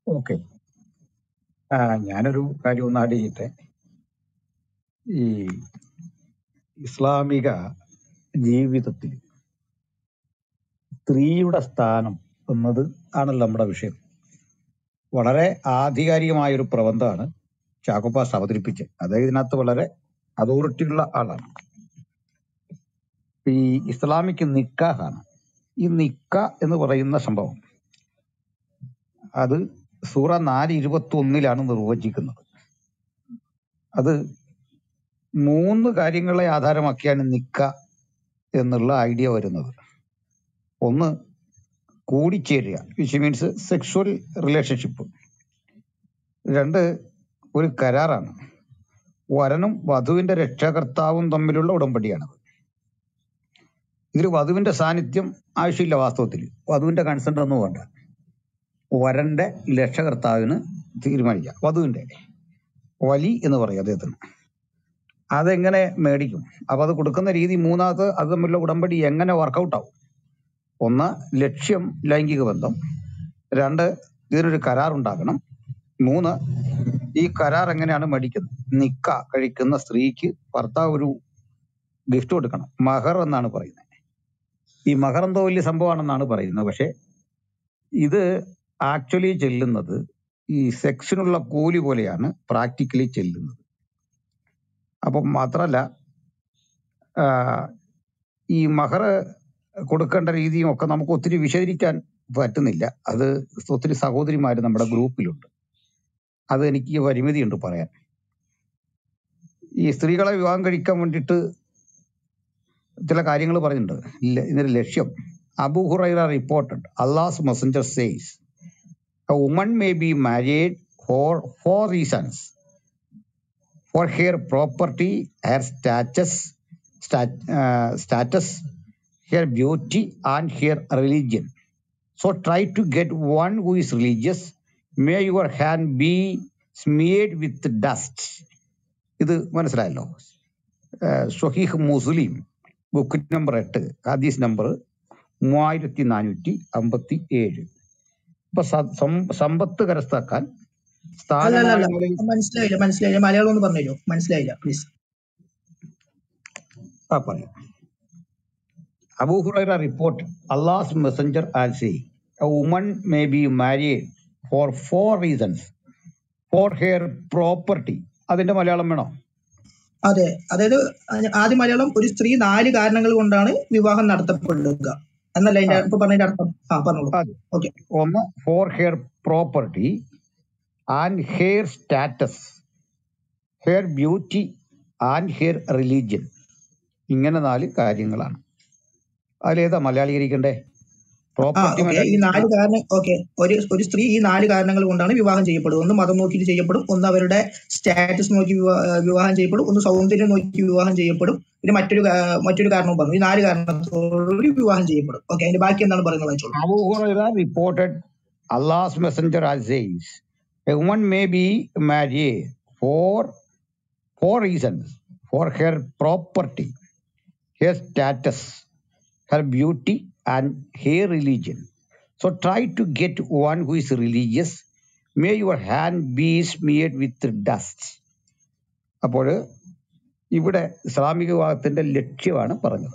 Okay ഞാനൊരു കാര്യം ഒന്ന് ആഡ് ചെയ്യട്ടെ ഈ ഇസ്ലാമിക ജീവിതത്തിൽ സ്ത്രീയുടെ സ്ഥാനം എന്നത് ആണല്ലോ നമ്മുടെ വിഷയം വളരെ ആധികാരികമായ ഒരു പ്രബന്ധമാണ് ചാക്കോപ്പാസ് അവതരിപ്പിച്ചത് അതായത് ഇതിനകത്ത് വളരെ അതോറിറ്റി ഉള്ള ആളാണ് ഈ ഇസ്ലാമിക് നിക്കാഹാണ് ഈ നിക്ക എന്ന് പറയുന്ന സംഭവം അത് സൂറ നാല് ഇരുപത്തി ഒന്നിലാണ് നിർവചിക്കുന്നത് അത് മൂന്ന് കാര്യങ്ങളെ ആധാരമാക്കിയാണ് നിക്ക എന്നുള്ള ഐഡിയ വരുന്നത് ഒന്ന് കൂടിച്ചേരുക വിച്ച് മീൻസ് സെക്ഷുവൽ റിലേഷൻഷിപ്പ് രണ്ട് ഒരു കരാറാണ് വരനും വധുവിന്റെ രക്ഷകർത്താവും തമ്മിലുള്ള ഉടമ്പടിയാണത് ഇതിൽ വധുവിന്റെ സാന്നിധ്യം ആവശ്യമില്ല വാസ്തവത്തിൽ വധുവിന്റെ കൺസെന്റ് ഒന്നും വേണ്ട വരന്റെ രക്ഷകർത്താവിന് തീരുമാനിക്കാം വധുവിന്റെ വലി എന്ന് പറയും അദ്ദേഹത്തിന് അതെങ്ങനെ മേടിക്കും അപ്പൊ അത് കൊടുക്കുന്ന രീതി മൂന്നാമത് അത് തമ്മിലുള്ള ഉടമ്പടി എങ്ങനെ വർക്കൗട്ട് ആവും ഒന്ന് ലക്ഷ്യം ലൈംഗിക ബന്ധം രണ്ട് ഇതിനൊരു കരാർ ഉണ്ടാക്കണം മൂന്ന് ഈ കരാർ എങ്ങനെയാണ് മേടിക്കുന്നത് നിക്ക കഴിക്കുന്ന സ്ത്രീക്ക് ഭർത്താവ് ഒരു ഗിഫ്റ്റ് കൊടുക്കണം മഹർ എന്നാണ് പറയുന്നത് ഈ മഹർ എന്തോ വലിയ സംഭവമാണെന്നാണ് പറയുന്നത് പക്ഷെ ഇത് ആക്ച്വലി ചെല്ലുന്നത് ഈ സെക്സിനുള്ള കൂലി പോലെയാണ് പ്രാക്ടിക്കലി ചെല്ലുന്നത് അപ്പം മാത്രല്ല ആ, ഈ മഹർ കൊടുക്കേണ്ട രീതിയും ഒക്കെ നമുക്ക് ഒത്തിരി വിശദീകരിക്കാൻ പറ്റുന്നില്ല അത് ഒത്തിരി സഹോദരിമാർ നമ്മുടെ ഗ്രൂപ്പിലുണ്ട് അത് എനിക്ക് പരിമിതിയുണ്ട് പറയാൻ ഈ സ്ത്രീകളെ വിവാഹം കഴിക്കാൻ വേണ്ടിയിട്ട് ചില കാര്യങ്ങൾ പറഞ്ഞിട്ടുണ്ട് ഇല്ല, ഇതിന്റെ ലക്ഷ്യം Abu Hurairah reported Allah's messenger says a woman may be married for four reasons for her property, her status, stat, uh, status, her beauty, and her religion. So try to get one who is religious. May your hand be smeared with dust. ഇത് മനസ്സിലായല്ലോ ഷൊഹീഹ് മുസ്ലിം book number എട്ട് ഹദീസ് number മൂവായിരത്തി നാനൂറ്റി അമ്പത്തി ഏഴ് ഇപ്പൊ സ- സം- സമ്പത്ത് കരസ്ഥാക്കാൻ അല്ല അല്ല അല്ല സ്ഥാനമാനങ്ങളിൽ മനസ്സിലായില്ല മനസ്സിലായില്ല മലയാളം ഒന്ന് പറഞ്ഞു തരുമോ മനസ്സിലായില്ല പ്ലീസ് ആ പറയാം Abu Huraira report Allah's messenger as saying, a woman may be married for four reasons. For her property. അതിന്റെ മലയാളം വേണോ അതെ അതായത് അ- ആദ്യ മലയാളം ഒരു സ്ത്രീ നാല് കാരണങ്ങൾ കൊണ്ടാണ് വിവാഹം നടത്തപ്പെടുക എന്നല്ല ആ അതിന്റെ ഇപ്പൊ പറഞ്ഞതിന്റെ അർത്ഥം ആ പറഞ്ഞോളൂ അതെ ഓക്കെ ഒന്ന് for her property and her status her beauty and her religion ഇങ്ങനെ നാല് കാര്യങ്ങളാണ് അതിലേതാ മലയാളീകരിക്കണ്ടേ ആ പ്രോപ്പർട്ടി ഓക്കെ ഈ നാല് മലയാളീകരിക്കണം കാരണം ഓക്കെ ഒരു ഒരു സ്ത്രീ ഈ നാല് കാരണങ്ങൾ കൊണ്ടാണ് വിവാഹം ചെയ്യപ്പെടുന്നത് ഒന്ന് മതം നോക്കിയിട്ട് ചെയ്യപ്പെടും ഒന്ന് അവരുടെ സ്റ്റാറ്റസ് നോക്കി വിവാ- വിവാഹം ചെയ്യപ്പെടും ഒന്ന് സൗന്ദര്യം നോക്കി വിവാഹം ചെയ്യപ്പെടും പിന്നെ മറ്റൊരു കാ- മറ്റൊരു കാരണം പറഞ്ഞു ഈ നാല് കാരണത്തോടുകൂടി വിവാഹം ചെയ്യപ്പെടും ഓക്കെ അതിന്റെ ബാക്കി എന്താണ് പറയുന്നത് വായിച്ചോളൂ Abu Huraira reported Allah's messenger as says, a woman may be married for four reasons for her property, her status, her beauty, and her religion. So try to get one who is religious. May your hand be smeared with dust. അപ്പോൾ ഇവിടെ ഇസ്ലാമിക വിവാഹത്തിന്റെ ലക്ഷ്യമാണ് പറഞ്ഞത്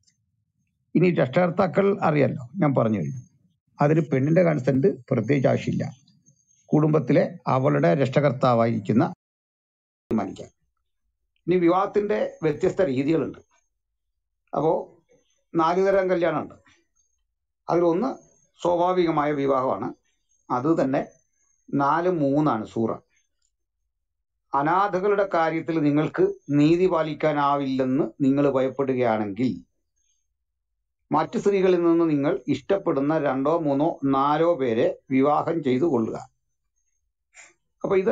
ഇനി രക്ഷകർത്താക്കൾ അറിയാലോ ഞാൻ പറഞ്ഞു കഴിഞ്ഞു അതിന് പെണ്ണിന്റെ കൺസെന്റ് പ്രത്യേകിച്ച് ആവശ്യമില്ല കുടുംബത്തിലെ അവളുടെ രക്ഷകർത്താവായിരിക്കുന്ന തീരുമാനിക്കാം ഇനി വിവാഹത്തിന്റെ വ്യത്യസ്ത രീതികളുണ്ട് അപ്പോ നാല് തരം കല്യാണമുണ്ട് അതിലൊന്ന് സ്വാഭാവികമായ വിവാഹമാണ് അത് തന്നെ നാല് മൂന്നാണ് സൂറ അനാഥകളുടെ കാര്യത്തിൽ നിങ്ങൾക്ക് നീതി പാലിക്കാനാവില്ലെന്ന് നിങ്ങൾ ഭയപ്പെടുകയാണെങ്കിൽ മറ്റു സ്ത്രീകളിൽ നിന്ന് നിങ്ങൾ ഇഷ്ടപ്പെടുന്ന രണ്ടോ മൂന്നോ നാലോ പേരെ വിവാഹം ചെയ്തു കൊള്ളുക അപ്പൊ ഇത്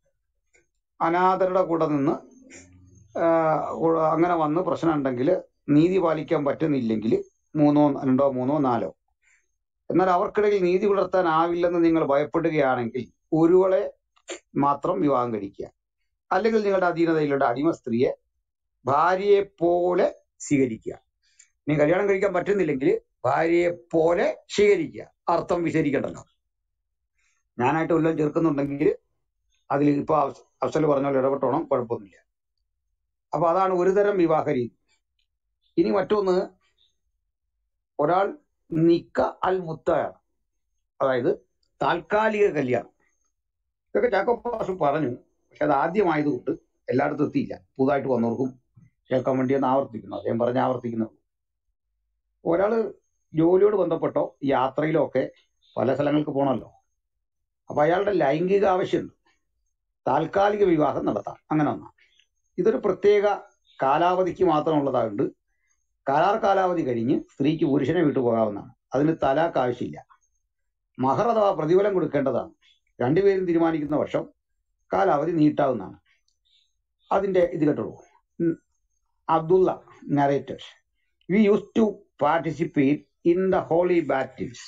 അനാഥരുടെ കൂടെ നിന്ന് ആ, ഉ- അങ്ങനെ വന്ന് പ്രശ്നം ഉണ്ടെങ്കിൽ നീതി പാലിക്കാൻ പറ്റുന്നില്ലെങ്കിൽ മൂന്നോ രണ്ടോ മൂന്നോ നാലോ എന്നാൽ അവർക്കിടയിൽ നീതി പുലർത്താനാവില്ലെന്ന് നിങ്ങൾ ഭയപ്പെടുകയാണെങ്കിൽ ഒരുവളെ മാത്രം വിവാഹം കഴിക്കുക അല്ലെങ്കിൽ നിങ്ങളുടെ അധീനതയിലുള്ള അടിമ സ്ത്രീയെ ഭാര്യയെ പോലെ സ്വീകരിക്കുക നീ കല്യാണം കഴിക്കാൻ പറ്റുന്നില്ലെങ്കിൽ ഭാര്യയെ പോലെ സ്വീകരിക്കുക അർത്ഥം വിശദീകരിക്കണ്ടല്ലോ ഞാനായിട്ട് വല്ലതും ചേർക്കുന്നുണ്ടെങ്കിൽ അതിൽ ഇപ്പൊ അഫ്സ- അഫ്സൽ പറഞ്ഞ പോലെ ഇടപെട്ടോണം കുഴപ്പമൊന്നുമില്ല അപ്പൊ അതാണ് ഒരു തരം വിവാഹ രീതി ഇനി മറ്റൊന്ന് ഒരാൾ നിക്ക അൽ മുത്തയാണ് അതായത് താൽക്കാലിക കല്യാണം ഇതൊക്കെ ചാക്കോ പാസ് പറഞ്ഞു പക്ഷെ അത് ആദ്യമായതുകൊണ്ട് എല്ലായിടത്തും എത്തിയില്ല പുതുതായിട്ട് വന്നവർക്കും കേൾക്കാൻ വേണ്ടി ഒന്ന് ആവർത്തിക്കുന്നു അദ്ദേഹം പറഞ്ഞ് ആവർത്തിക്കുന്നു ഒരാള് ജോലിയോട് ബന്ധപ്പെട്ടോ യാത്രയിലോ ഒക്കെ പല സ്ഥലങ്ങൾക്ക് പോകണമല്ലോ അപ്പൊ അയാളുടെ ലൈംഗിക ആവശ്യമുണ്ട് താൽക്കാലിക വിവാഹം നടത്താം അങ്ങനെ ഒന്നാണ് ഇതൊരു പ്രത്യേക കാലാവധിക്ക് മാത്രമുള്ളതായുണ്ട് കരാർ കാലാവധി കഴിഞ്ഞ് സ്ത്രീക്ക് പുരുഷനെ വിട്ടു പോകാവുന്നതാണ് അതിന് തലാക്ക് ആവശ്യമില്ല മഹർ അഥവാ പ്രതിഫലം കൊടുക്കേണ്ടതാണ് രണ്ടുപേരും തീരുമാനിക്കുന്ന വർഷം കാലാവധി നീട്ടാവുന്നതാണ് അതിന്റെ ഇത് കേട്ടോളൂ ഉം, Abdullah narrator we used to participate in the holy battles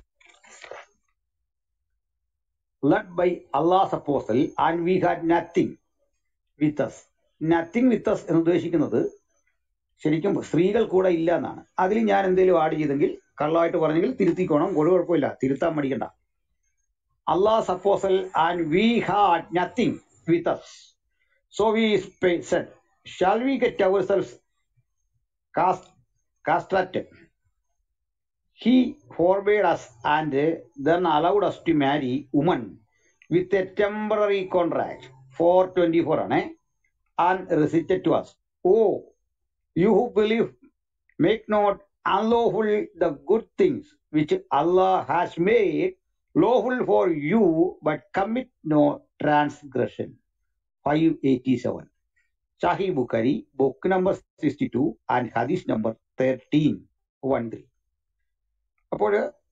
led by Allah's apostle and we had nothing with us. Nothing with us എന്ന് ഉദ്ദേശിക്കുന്നത് ശരിക്കും സ്ത്രീകൾ കൂടെ ഇല്ല എന്നാണ് അതിൽ ഞാൻ എന്തെങ്കിലും ആഡ് ചെയ്തെങ്കിൽ കള്ളമായിട്ട് പറഞ്ഞെങ്കിൽ തിരുത്തിക്കോണം ഒരു കുഴപ്പമില്ല തിരുത്താൻ മടിക്കണ്ട Allah apostle and we had nothing with us. So we sp- said, shall we get ourselves cast, castrated? He forbade us and then allowed us to marry women with a temporary contract for 24 ആണ് and recited to us, Oh, you who believe, make not unlawful the good things which Allah has made lawful for you, but commit no transgression. 587. Sahih Bukhari, book number 62 and hadith number 13. 13. അപ്പോൾ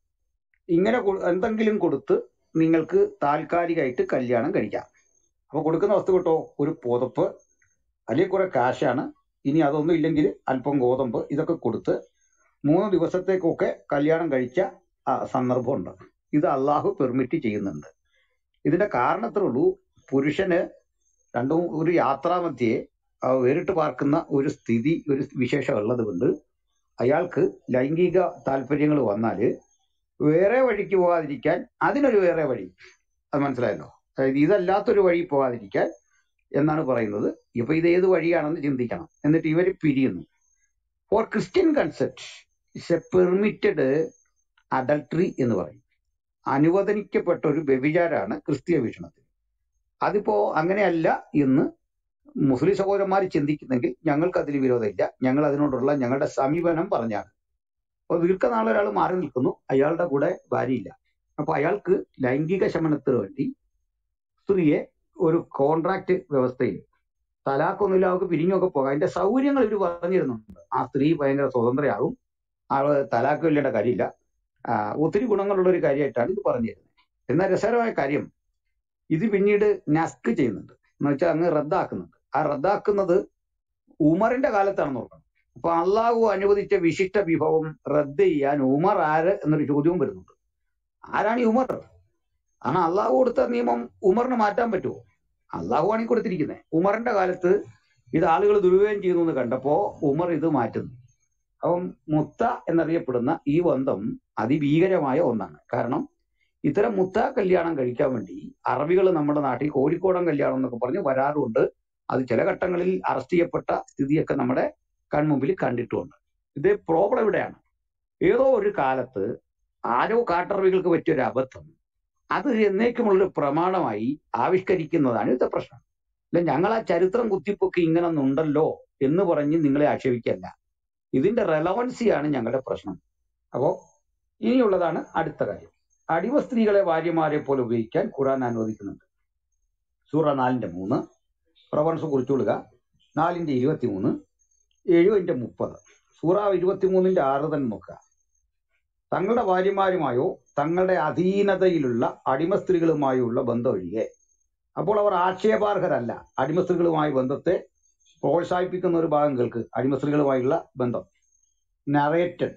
ഇങ്ങനെ കൊ- എന്തെങ്കിലും കൊടുത്ത് നിങ്ങൾക്ക് താൽക്കാലികമായിട്ട് കല്യാണം കഴിക്കാം അപ്പൊ കൊടുക്കുന്ന വസ്തു കേട്ടോ ഒരു പുതപ്പ് അല്ലെങ്കിൽ കുറെ കാശാണ് ഇനി അതൊന്നും ഇല്ലെങ്കിൽ അല്പം ഗോതമ്പ് ഇതൊക്കെ കൊടുത്ത് മൂന്ന് ദിവസത്തേക്കൊക്കെ കല്യാണം കഴിച്ച ആ, സന്ദർഭമുണ്ട് ഇത് അള്ളാഹു പെർമിറ്റ് ചെയ്യുന്നുണ്ട് ഇതിന്റെ കാരണത്രേ ഉള്ളൂ പുരുഷന് രണ്ടും ഒരു യാത്രാമധ്യേ ആ, വേറിട്ട് പാർക്കുന്ന ഒരു സ്ഥിതി ഒരു വിശേഷം ഉള്ളത് കൊണ്ട് അയാൾക്ക് ലൈംഗിക താല്പര്യങ്ങൾ വന്നാല് വേറെ വഴിക്ക് പോകാതിരിക്കാൻ അതിനൊരു വേറെ വഴി അത് മനസ്സിലായല്ലോ അതായത് ഇതല്ലാത്തൊരു വഴി പോകാതിരിക്കാൻ എന്നാണ് പറയുന്നത് ഇപ്പൊ ഇത് ഏത് വഴിയാണെന്ന് ചിന്തിക്കണം എന്നിട്ട് ഇവർ പിരിയുന്നു for Christian concept is a permitted adultery എന്ന് പറയും അനുവദനിക്കപ്പെട്ട ഒരു വ്യഭിചാരാണ് ക്രിസ്തീയ വീക്ഷണത്തിൽ അതിപ്പോ അങ്ങനെയല്ല എന്ന് മുസ്ലിം സഹോദരന്മാർ ചിന്തിക്കുന്നെങ്കിൽ ഞങ്ങൾക്ക് അതിൽ വിരോധമില്ല ഞങ്ങൾ അതിനോടുള്ള ഞങ്ങളുടെ സമീപനം പറഞ്ഞാണ് അപ്പൊ ദീർഘനാൾ ഒരാൾ മാറി നിൽക്കുന്നു അയാളുടെ കൂടെ ഭാര്യയില്ല അപ്പൊ അയാൾക്ക് ലൈംഗിക ശമനത്തിന് വേണ്ടി സ്ത്രീയെ ഒരു കോൺട്രാക്ട് വ്യവസ്ഥയിൽ തലാക്കൊന്നുമില്ല അവർക്ക് പിരിഞ്ഞൊക്കെ പോകാം അതിന്റെ സൗകര്യങ്ങൾ ഇവർ പറഞ്ഞിരുന്നുണ്ട് ആ സ്ത്രീ ഭയങ്കര സ്വതന്ത്രയാകും ആള് തലാക്ക് കൊല്ലേണ്ട കാര്യമില്ല ആ, ഒത്തിരി ഗുണങ്ങളുള്ള ഒരു കാര്യമായിട്ടാണ് ഇത് പറഞ്ഞിരുന്നത് എന്നാൽ രസകരമായ കാര്യം ഇത് പിന്നീട് നസ്ക് ചെയ്യുന്നുണ്ട് എന്ന് വെച്ചാൽ അങ്ങ് റദ്ദാക്കുന്നുണ്ട് ആ റദ്ദാക്കുന്നത് ഉമറിന്റെ കാലത്താണെന്ന് ഓർക്കണം അപ്പൊ അള്ളാഹു അനുവദിച്ച വിശിഷ്ട വിഭവം റദ്ദ് ചെയ്യാൻ ഉമർ ആര് എന്നൊരു ചോദ്യവും വരുന്നുണ്ട് ആരാണ് ഈ ഉമർ കാരണം അള്ളാഹു കൊടുത്ത നിയമം ഉമറിന് മാറ്റാൻ പറ്റുമോ അള്ളാഹു ആണ് ഈ കൊടുത്തിരിക്കുന്നത് ഉമറിന്റെ കാലത്ത് ഇത് ആളുകൾ ദുരുപയോഗം ചെയ്യുന്നു എന്ന് കണ്ടപ്പോ ഉമർ ഇത് മാറ്റുന്നു അപ്പം മുത്ത എന്നറിയപ്പെടുന്ന ഈ ബന്ധം അതിഭീകരമായ ഒന്നാണ് കാരണം ഇത്തരം മുത്ത കല്യാണം കഴിക്കാൻ വേണ്ടി അറബികൾ നമ്മുടെ നാട്ടിൽ കോഴിക്കോടൻ കല്യാണം എന്നൊക്കെ പറഞ്ഞ് വരാറുണ്ട് അത് ചില ഘട്ടങ്ങളിൽ അറസ്റ്റ് ചെയ്യപ്പെട്ട സ്ഥിതിയൊക്കെ നമ്മുടെ കൺമുമ്പിൽ കണ്ടിട്ടുമുണ്ട് ഇത് പ്രോബ്ലം ഇവിടെയാണ് ഏതോ ഒരു കാലത്ത് ആരോ കാട്ടറബികൾക്ക് പറ്റിയ ഒരു അബദ്ധം അത് എന്നേക്കുമുള്ളൊരു പ്രമാണമായി ആവിഷ്കരിക്കുന്നതാണ് ഇന്നത്തെ പ്രശ്നം അല്ല ഞങ്ങൾ ആ ചരിത്രം കുത്തിപ്പൊക്കി ഇങ്ങനെ ഒന്നുണ്ടല്ലോ എന്ന് പറഞ്ഞ് നിങ്ങളെ ആക്ഷേപിക്കല്ല ഇതിന്റെ റെലവൻസിയാണ് ഞങ്ങളുടെ പ്രശ്നം അപ്പോ ഇനിയുള്ളതാണ് അടുത്ത കാര്യം അടിമ സ്ത്രീകളെ ഭാര്യമാരെ പോലെ ഉപയോഗിക്കാൻ ഖുറാൻ അനുവദിക്കുന്നുണ്ട് സൂറ നാലിന്റെ മൂന്ന് പ്രവൻസ് കുറിച്ചുകൊള്ളുക നാലിന്റെ ഇരുപത്തിമൂന്ന് ഏഴുവിന്റെ മുപ്പത് സൂറ ഇരുപത്തിമൂന്നിന്റെ ആറ് തന്നെ നോക്കുക തങ്ങളുടെ ഭാര്യമാരുമായോ തങ്ങളുടെ അധീനതയിലുള്ള അടിമ സ്ത്രീകളുമായുള്ള ബന്ധം ഒഴികെ അപ്പോൾ അവർ ആക്ഷേപാർഹരല്ല അടിമ സ്ത്രീകളുമായ ബന്ധത്തെ പ്രോത്സാഹിപ്പിക്കുന്ന ഒരു ഭാഗം കേൾക്ക് അടിമ സ്ത്രീകളുമായുള്ള ബന്ധം narrated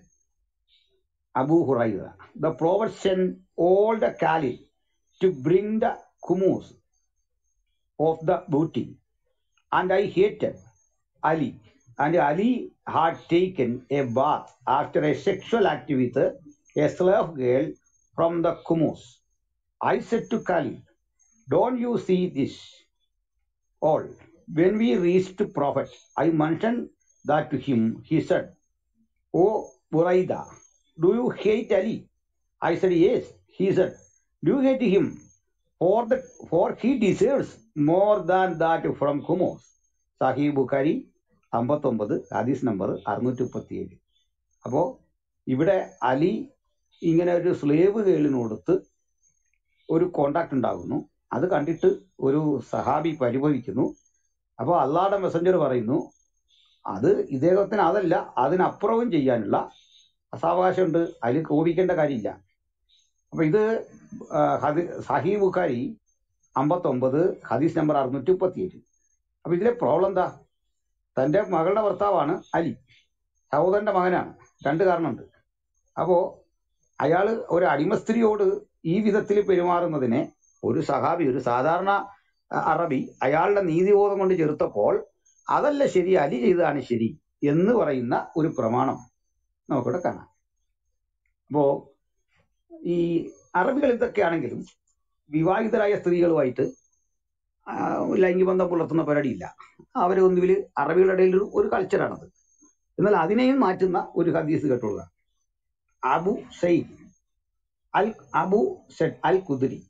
Abu Hurairah the prophet sent all the Khalid to bring the കുമൂസ് of the booty and I hated Ali and Ali had taken a bath after a sexual act with a slave girl from the കുമൂസ് I said to Khalid don't you see this all. When we reached Prophet, I mentioned that to him. He said, Oh, Buraida, do you hate Ali? I said, Yes. He said, Do you hate him? For, the, for he deserves more than that from Humos. Sahih Bukhari അമ്പത്തൊമ്പത് ഹദീസ് number അറുന്നൂറ്റി മുപ്പത്തി ഏഴ് അപ്പോ ഇവിടെ അലി ഇങ്ങനെ ഒരു slave കേളിനോടത്ത് ഒരു കോണ്ടാക്ട് ഉണ്ടാകുന്നു അത് കണ്ടിട്ട് ഒരു സഹാബി പരിഭവിക്കുന്നു അപ്പോൾ അള്ളാഹുടെ മെസ്സഞ്ചർ പറയുന്നു അത് ഇദ്ദേഹത്തിന് അതല്ല അതിനപ്പുറവും ചെയ്യാനുള്ള സാവകാശമുണ്ട് അതിൽ കോപിക്കേണ്ട കാര്യമില്ല അപ്പൊ ഇത് ആ, ഹദി- സഹീ ബുഖാരി അമ്പത്തൊമ്പത് ഹദീസ് നമ്പർ അറുന്നൂറ്റി മുപ്പത്തിയേഴ് അപ്പൊ ഇതിലെ പ്രോബ്ലം എന്താ തന്റെ മകളുടെ ഭർത്താവാണ് അലി സഹോദരന്റെ മകനാണ് രണ്ട് കാരണമുണ്ട് അപ്പോ അയാള് ഒരു അടിമ സ്ത്രീയോട് ഈ വിധത്തിൽ പെരുമാറുന്നതിനെ ഒരു സഹാബി ഒരു സാധാരണ അ- അറബി അയാളുടെ നീതിബോധം കൊണ്ട് ചെറുത്തപ്പോൾ അതല്ല ശരി അലി ചെയ്തതാണ് ശരി എന്ന് പറയുന്ന ഒരു പ്രമാണം നമുക്കിവിടെ കാണാം അപ്പോ ഈ അറബികൾ ഇതൊക്കെയാണെങ്കിലും വിവാഹിതരായ സ്ത്രീകളുമായിട്ട് ആ, ലൈംഗിക ബന്ധം പുലർത്തുന്ന പരിപാടിയില്ല അവരെ ഒന്നുകിൽ അറബികളുടെ ഇടയിൽ ഒരു ഒരു കൾച്ചറാണത് എന്നാൽ അതിനെയും മാറ്റുന്ന ഒരു ഹദീസ് കേട്ടുകൊള്ളുക Abu Said al Abu Said al Khudri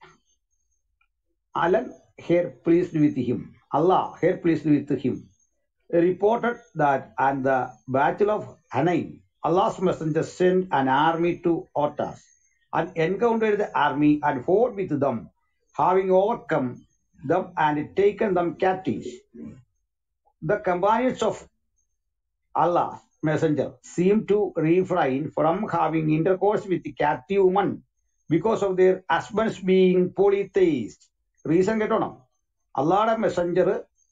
Allah here pleased with him allah here pleased with him reported that at the battle of Hunain, Allah's messenger sent an army to Otas and encountered the army and fought with them, having overcome them and taken them captives. The companions of Allah's messenger seemed to refrain from having intercourse with the captive women because of their husbands being polytheists. Reason കേട്ടോണം അള്ളാഹുടെ Messenger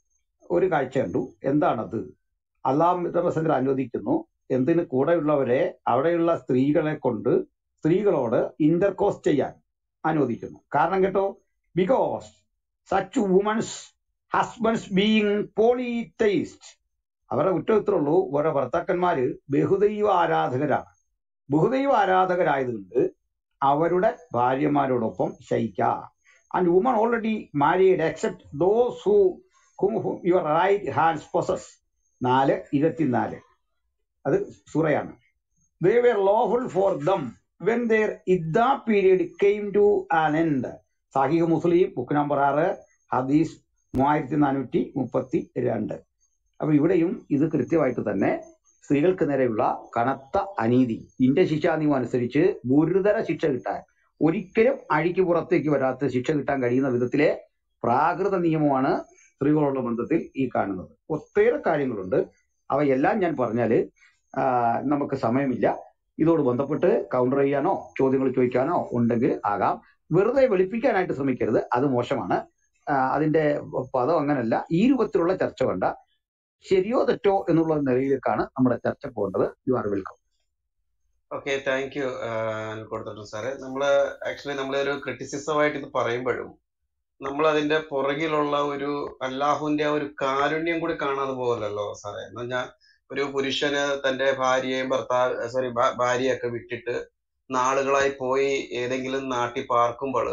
ഒരു കാഴ്ച കണ്ടു എന്താണത് അള്ളാഹുടെ Messenger അനുവദിക്കുന്നു എന്തിന് കൂടെയുള്ളവരെ അവിടെയുള്ള സ്ത്രീകളെ കൊണ്ട് സ്ത്രീകളോട് ഇന്റർകോസ് ചെയ്യാൻ അനുവദിക്കുന്നു കാരണം കേട്ടോ because such women's husbands being polytheist അവരുടെ കുറ്റത്തിലുള്ളൂ ഓരോ ഭർത്താക്കന്മാര് ബഹുദൈവ ആരാധകരാണ് ബഹുദൈവ ആരാധകരായതുകൊണ്ട് അവരുടെ ഭാര്യമാരോടൊപ്പം ശയിക്കാം and woman already married except those who whom your right hands possess നാല് ഇരുപത്തിനാല് അത് സൂറയാണ് they were lawful for them when their ഇദ്ദ period came to an end Sahih Muslim book number ആറ് ഹദീസ് മൂവായിരത്തി നാനൂറ്റി മുപ്പത്തി രണ്ട് അപ്പൊ ഇവിടെയും ഇത് കൃത്യമായിട്ട് തന്നെ സ്ത്രീകൾക്ക് നേരെയുള്ള കനത്ത അനീതി ഇന്ത്യൻ ശിക്ഷാ നിയമം അനുസരിച്ച് ഗുരുതര ശിക്ഷ കിട്ടാൻ ഒരിക്കലും അഴിക്ക് പുറത്തേക്ക് വരാത്ത ശിക്ഷ കിട്ടാൻ കഴിയുന്ന വിധത്തിലെ പ്രാകൃത നിയമമാണ് സ്ത്രീകളോടുള്ള ബന്ധത്തിൽ ഈ കാണുന്നത് ഒത്തേറെ കാര്യങ്ങളുണ്ട് അവയെല്ലാം ഞാൻ പറഞ്ഞാല് ആ, നമുക്ക് സമയമില്ല ഇതോട് ബന്ധപ്പെട്ട് കൗണ്ടർ ചെയ്യാനോ ചോദ്യങ്ങൾ ചോദിക്കാനോ ഉണ്ടെങ്കിൽ ആകാം വെറുതെ വെളുപ്പിക്കാനായിട്ട് ശ്രമിക്കരുത് അത് മോശമാണ് ആ, അതിന്റെ പദം അങ്ങനല്ല ഈ രൂപത്തിലുള്ള ചർച്ച വേണ്ട ശരിയോ തെറ്റോ എന്നുള്ള നിലയിലേക്കാണ് നമ്മുടെ ചർച്ച പോകേണ്ടത് you are welcome okay thank you കൊടുത്തിട്ടു സാറേ നമ്മള് ആക്ച്വലി നമ്മളൊരു ക്രിറ്റിസിസമായിട്ട് ഇത് പറയുമ്പോഴും നമ്മൾ അതിന്റെ പുറകിലുള്ള ഒരു അല്ലാഹുവിന്റെ ആ ഒരു കാരുണ്യം കൂടി കാണാതെ പോകലല്ലോ സാറേ എന്ന് പറഞ്ഞാൽ ഒരു പുരുഷന് തന്റെ ഭാര്യയെയും ഭർത്താവ് സോറി ഭാര്യയൊക്കെ വിട്ടിട്ട് നാളുകളായി പോയി ഏതെങ്കിലും നാട്ടിൽ പാർക്കുമ്പോൾ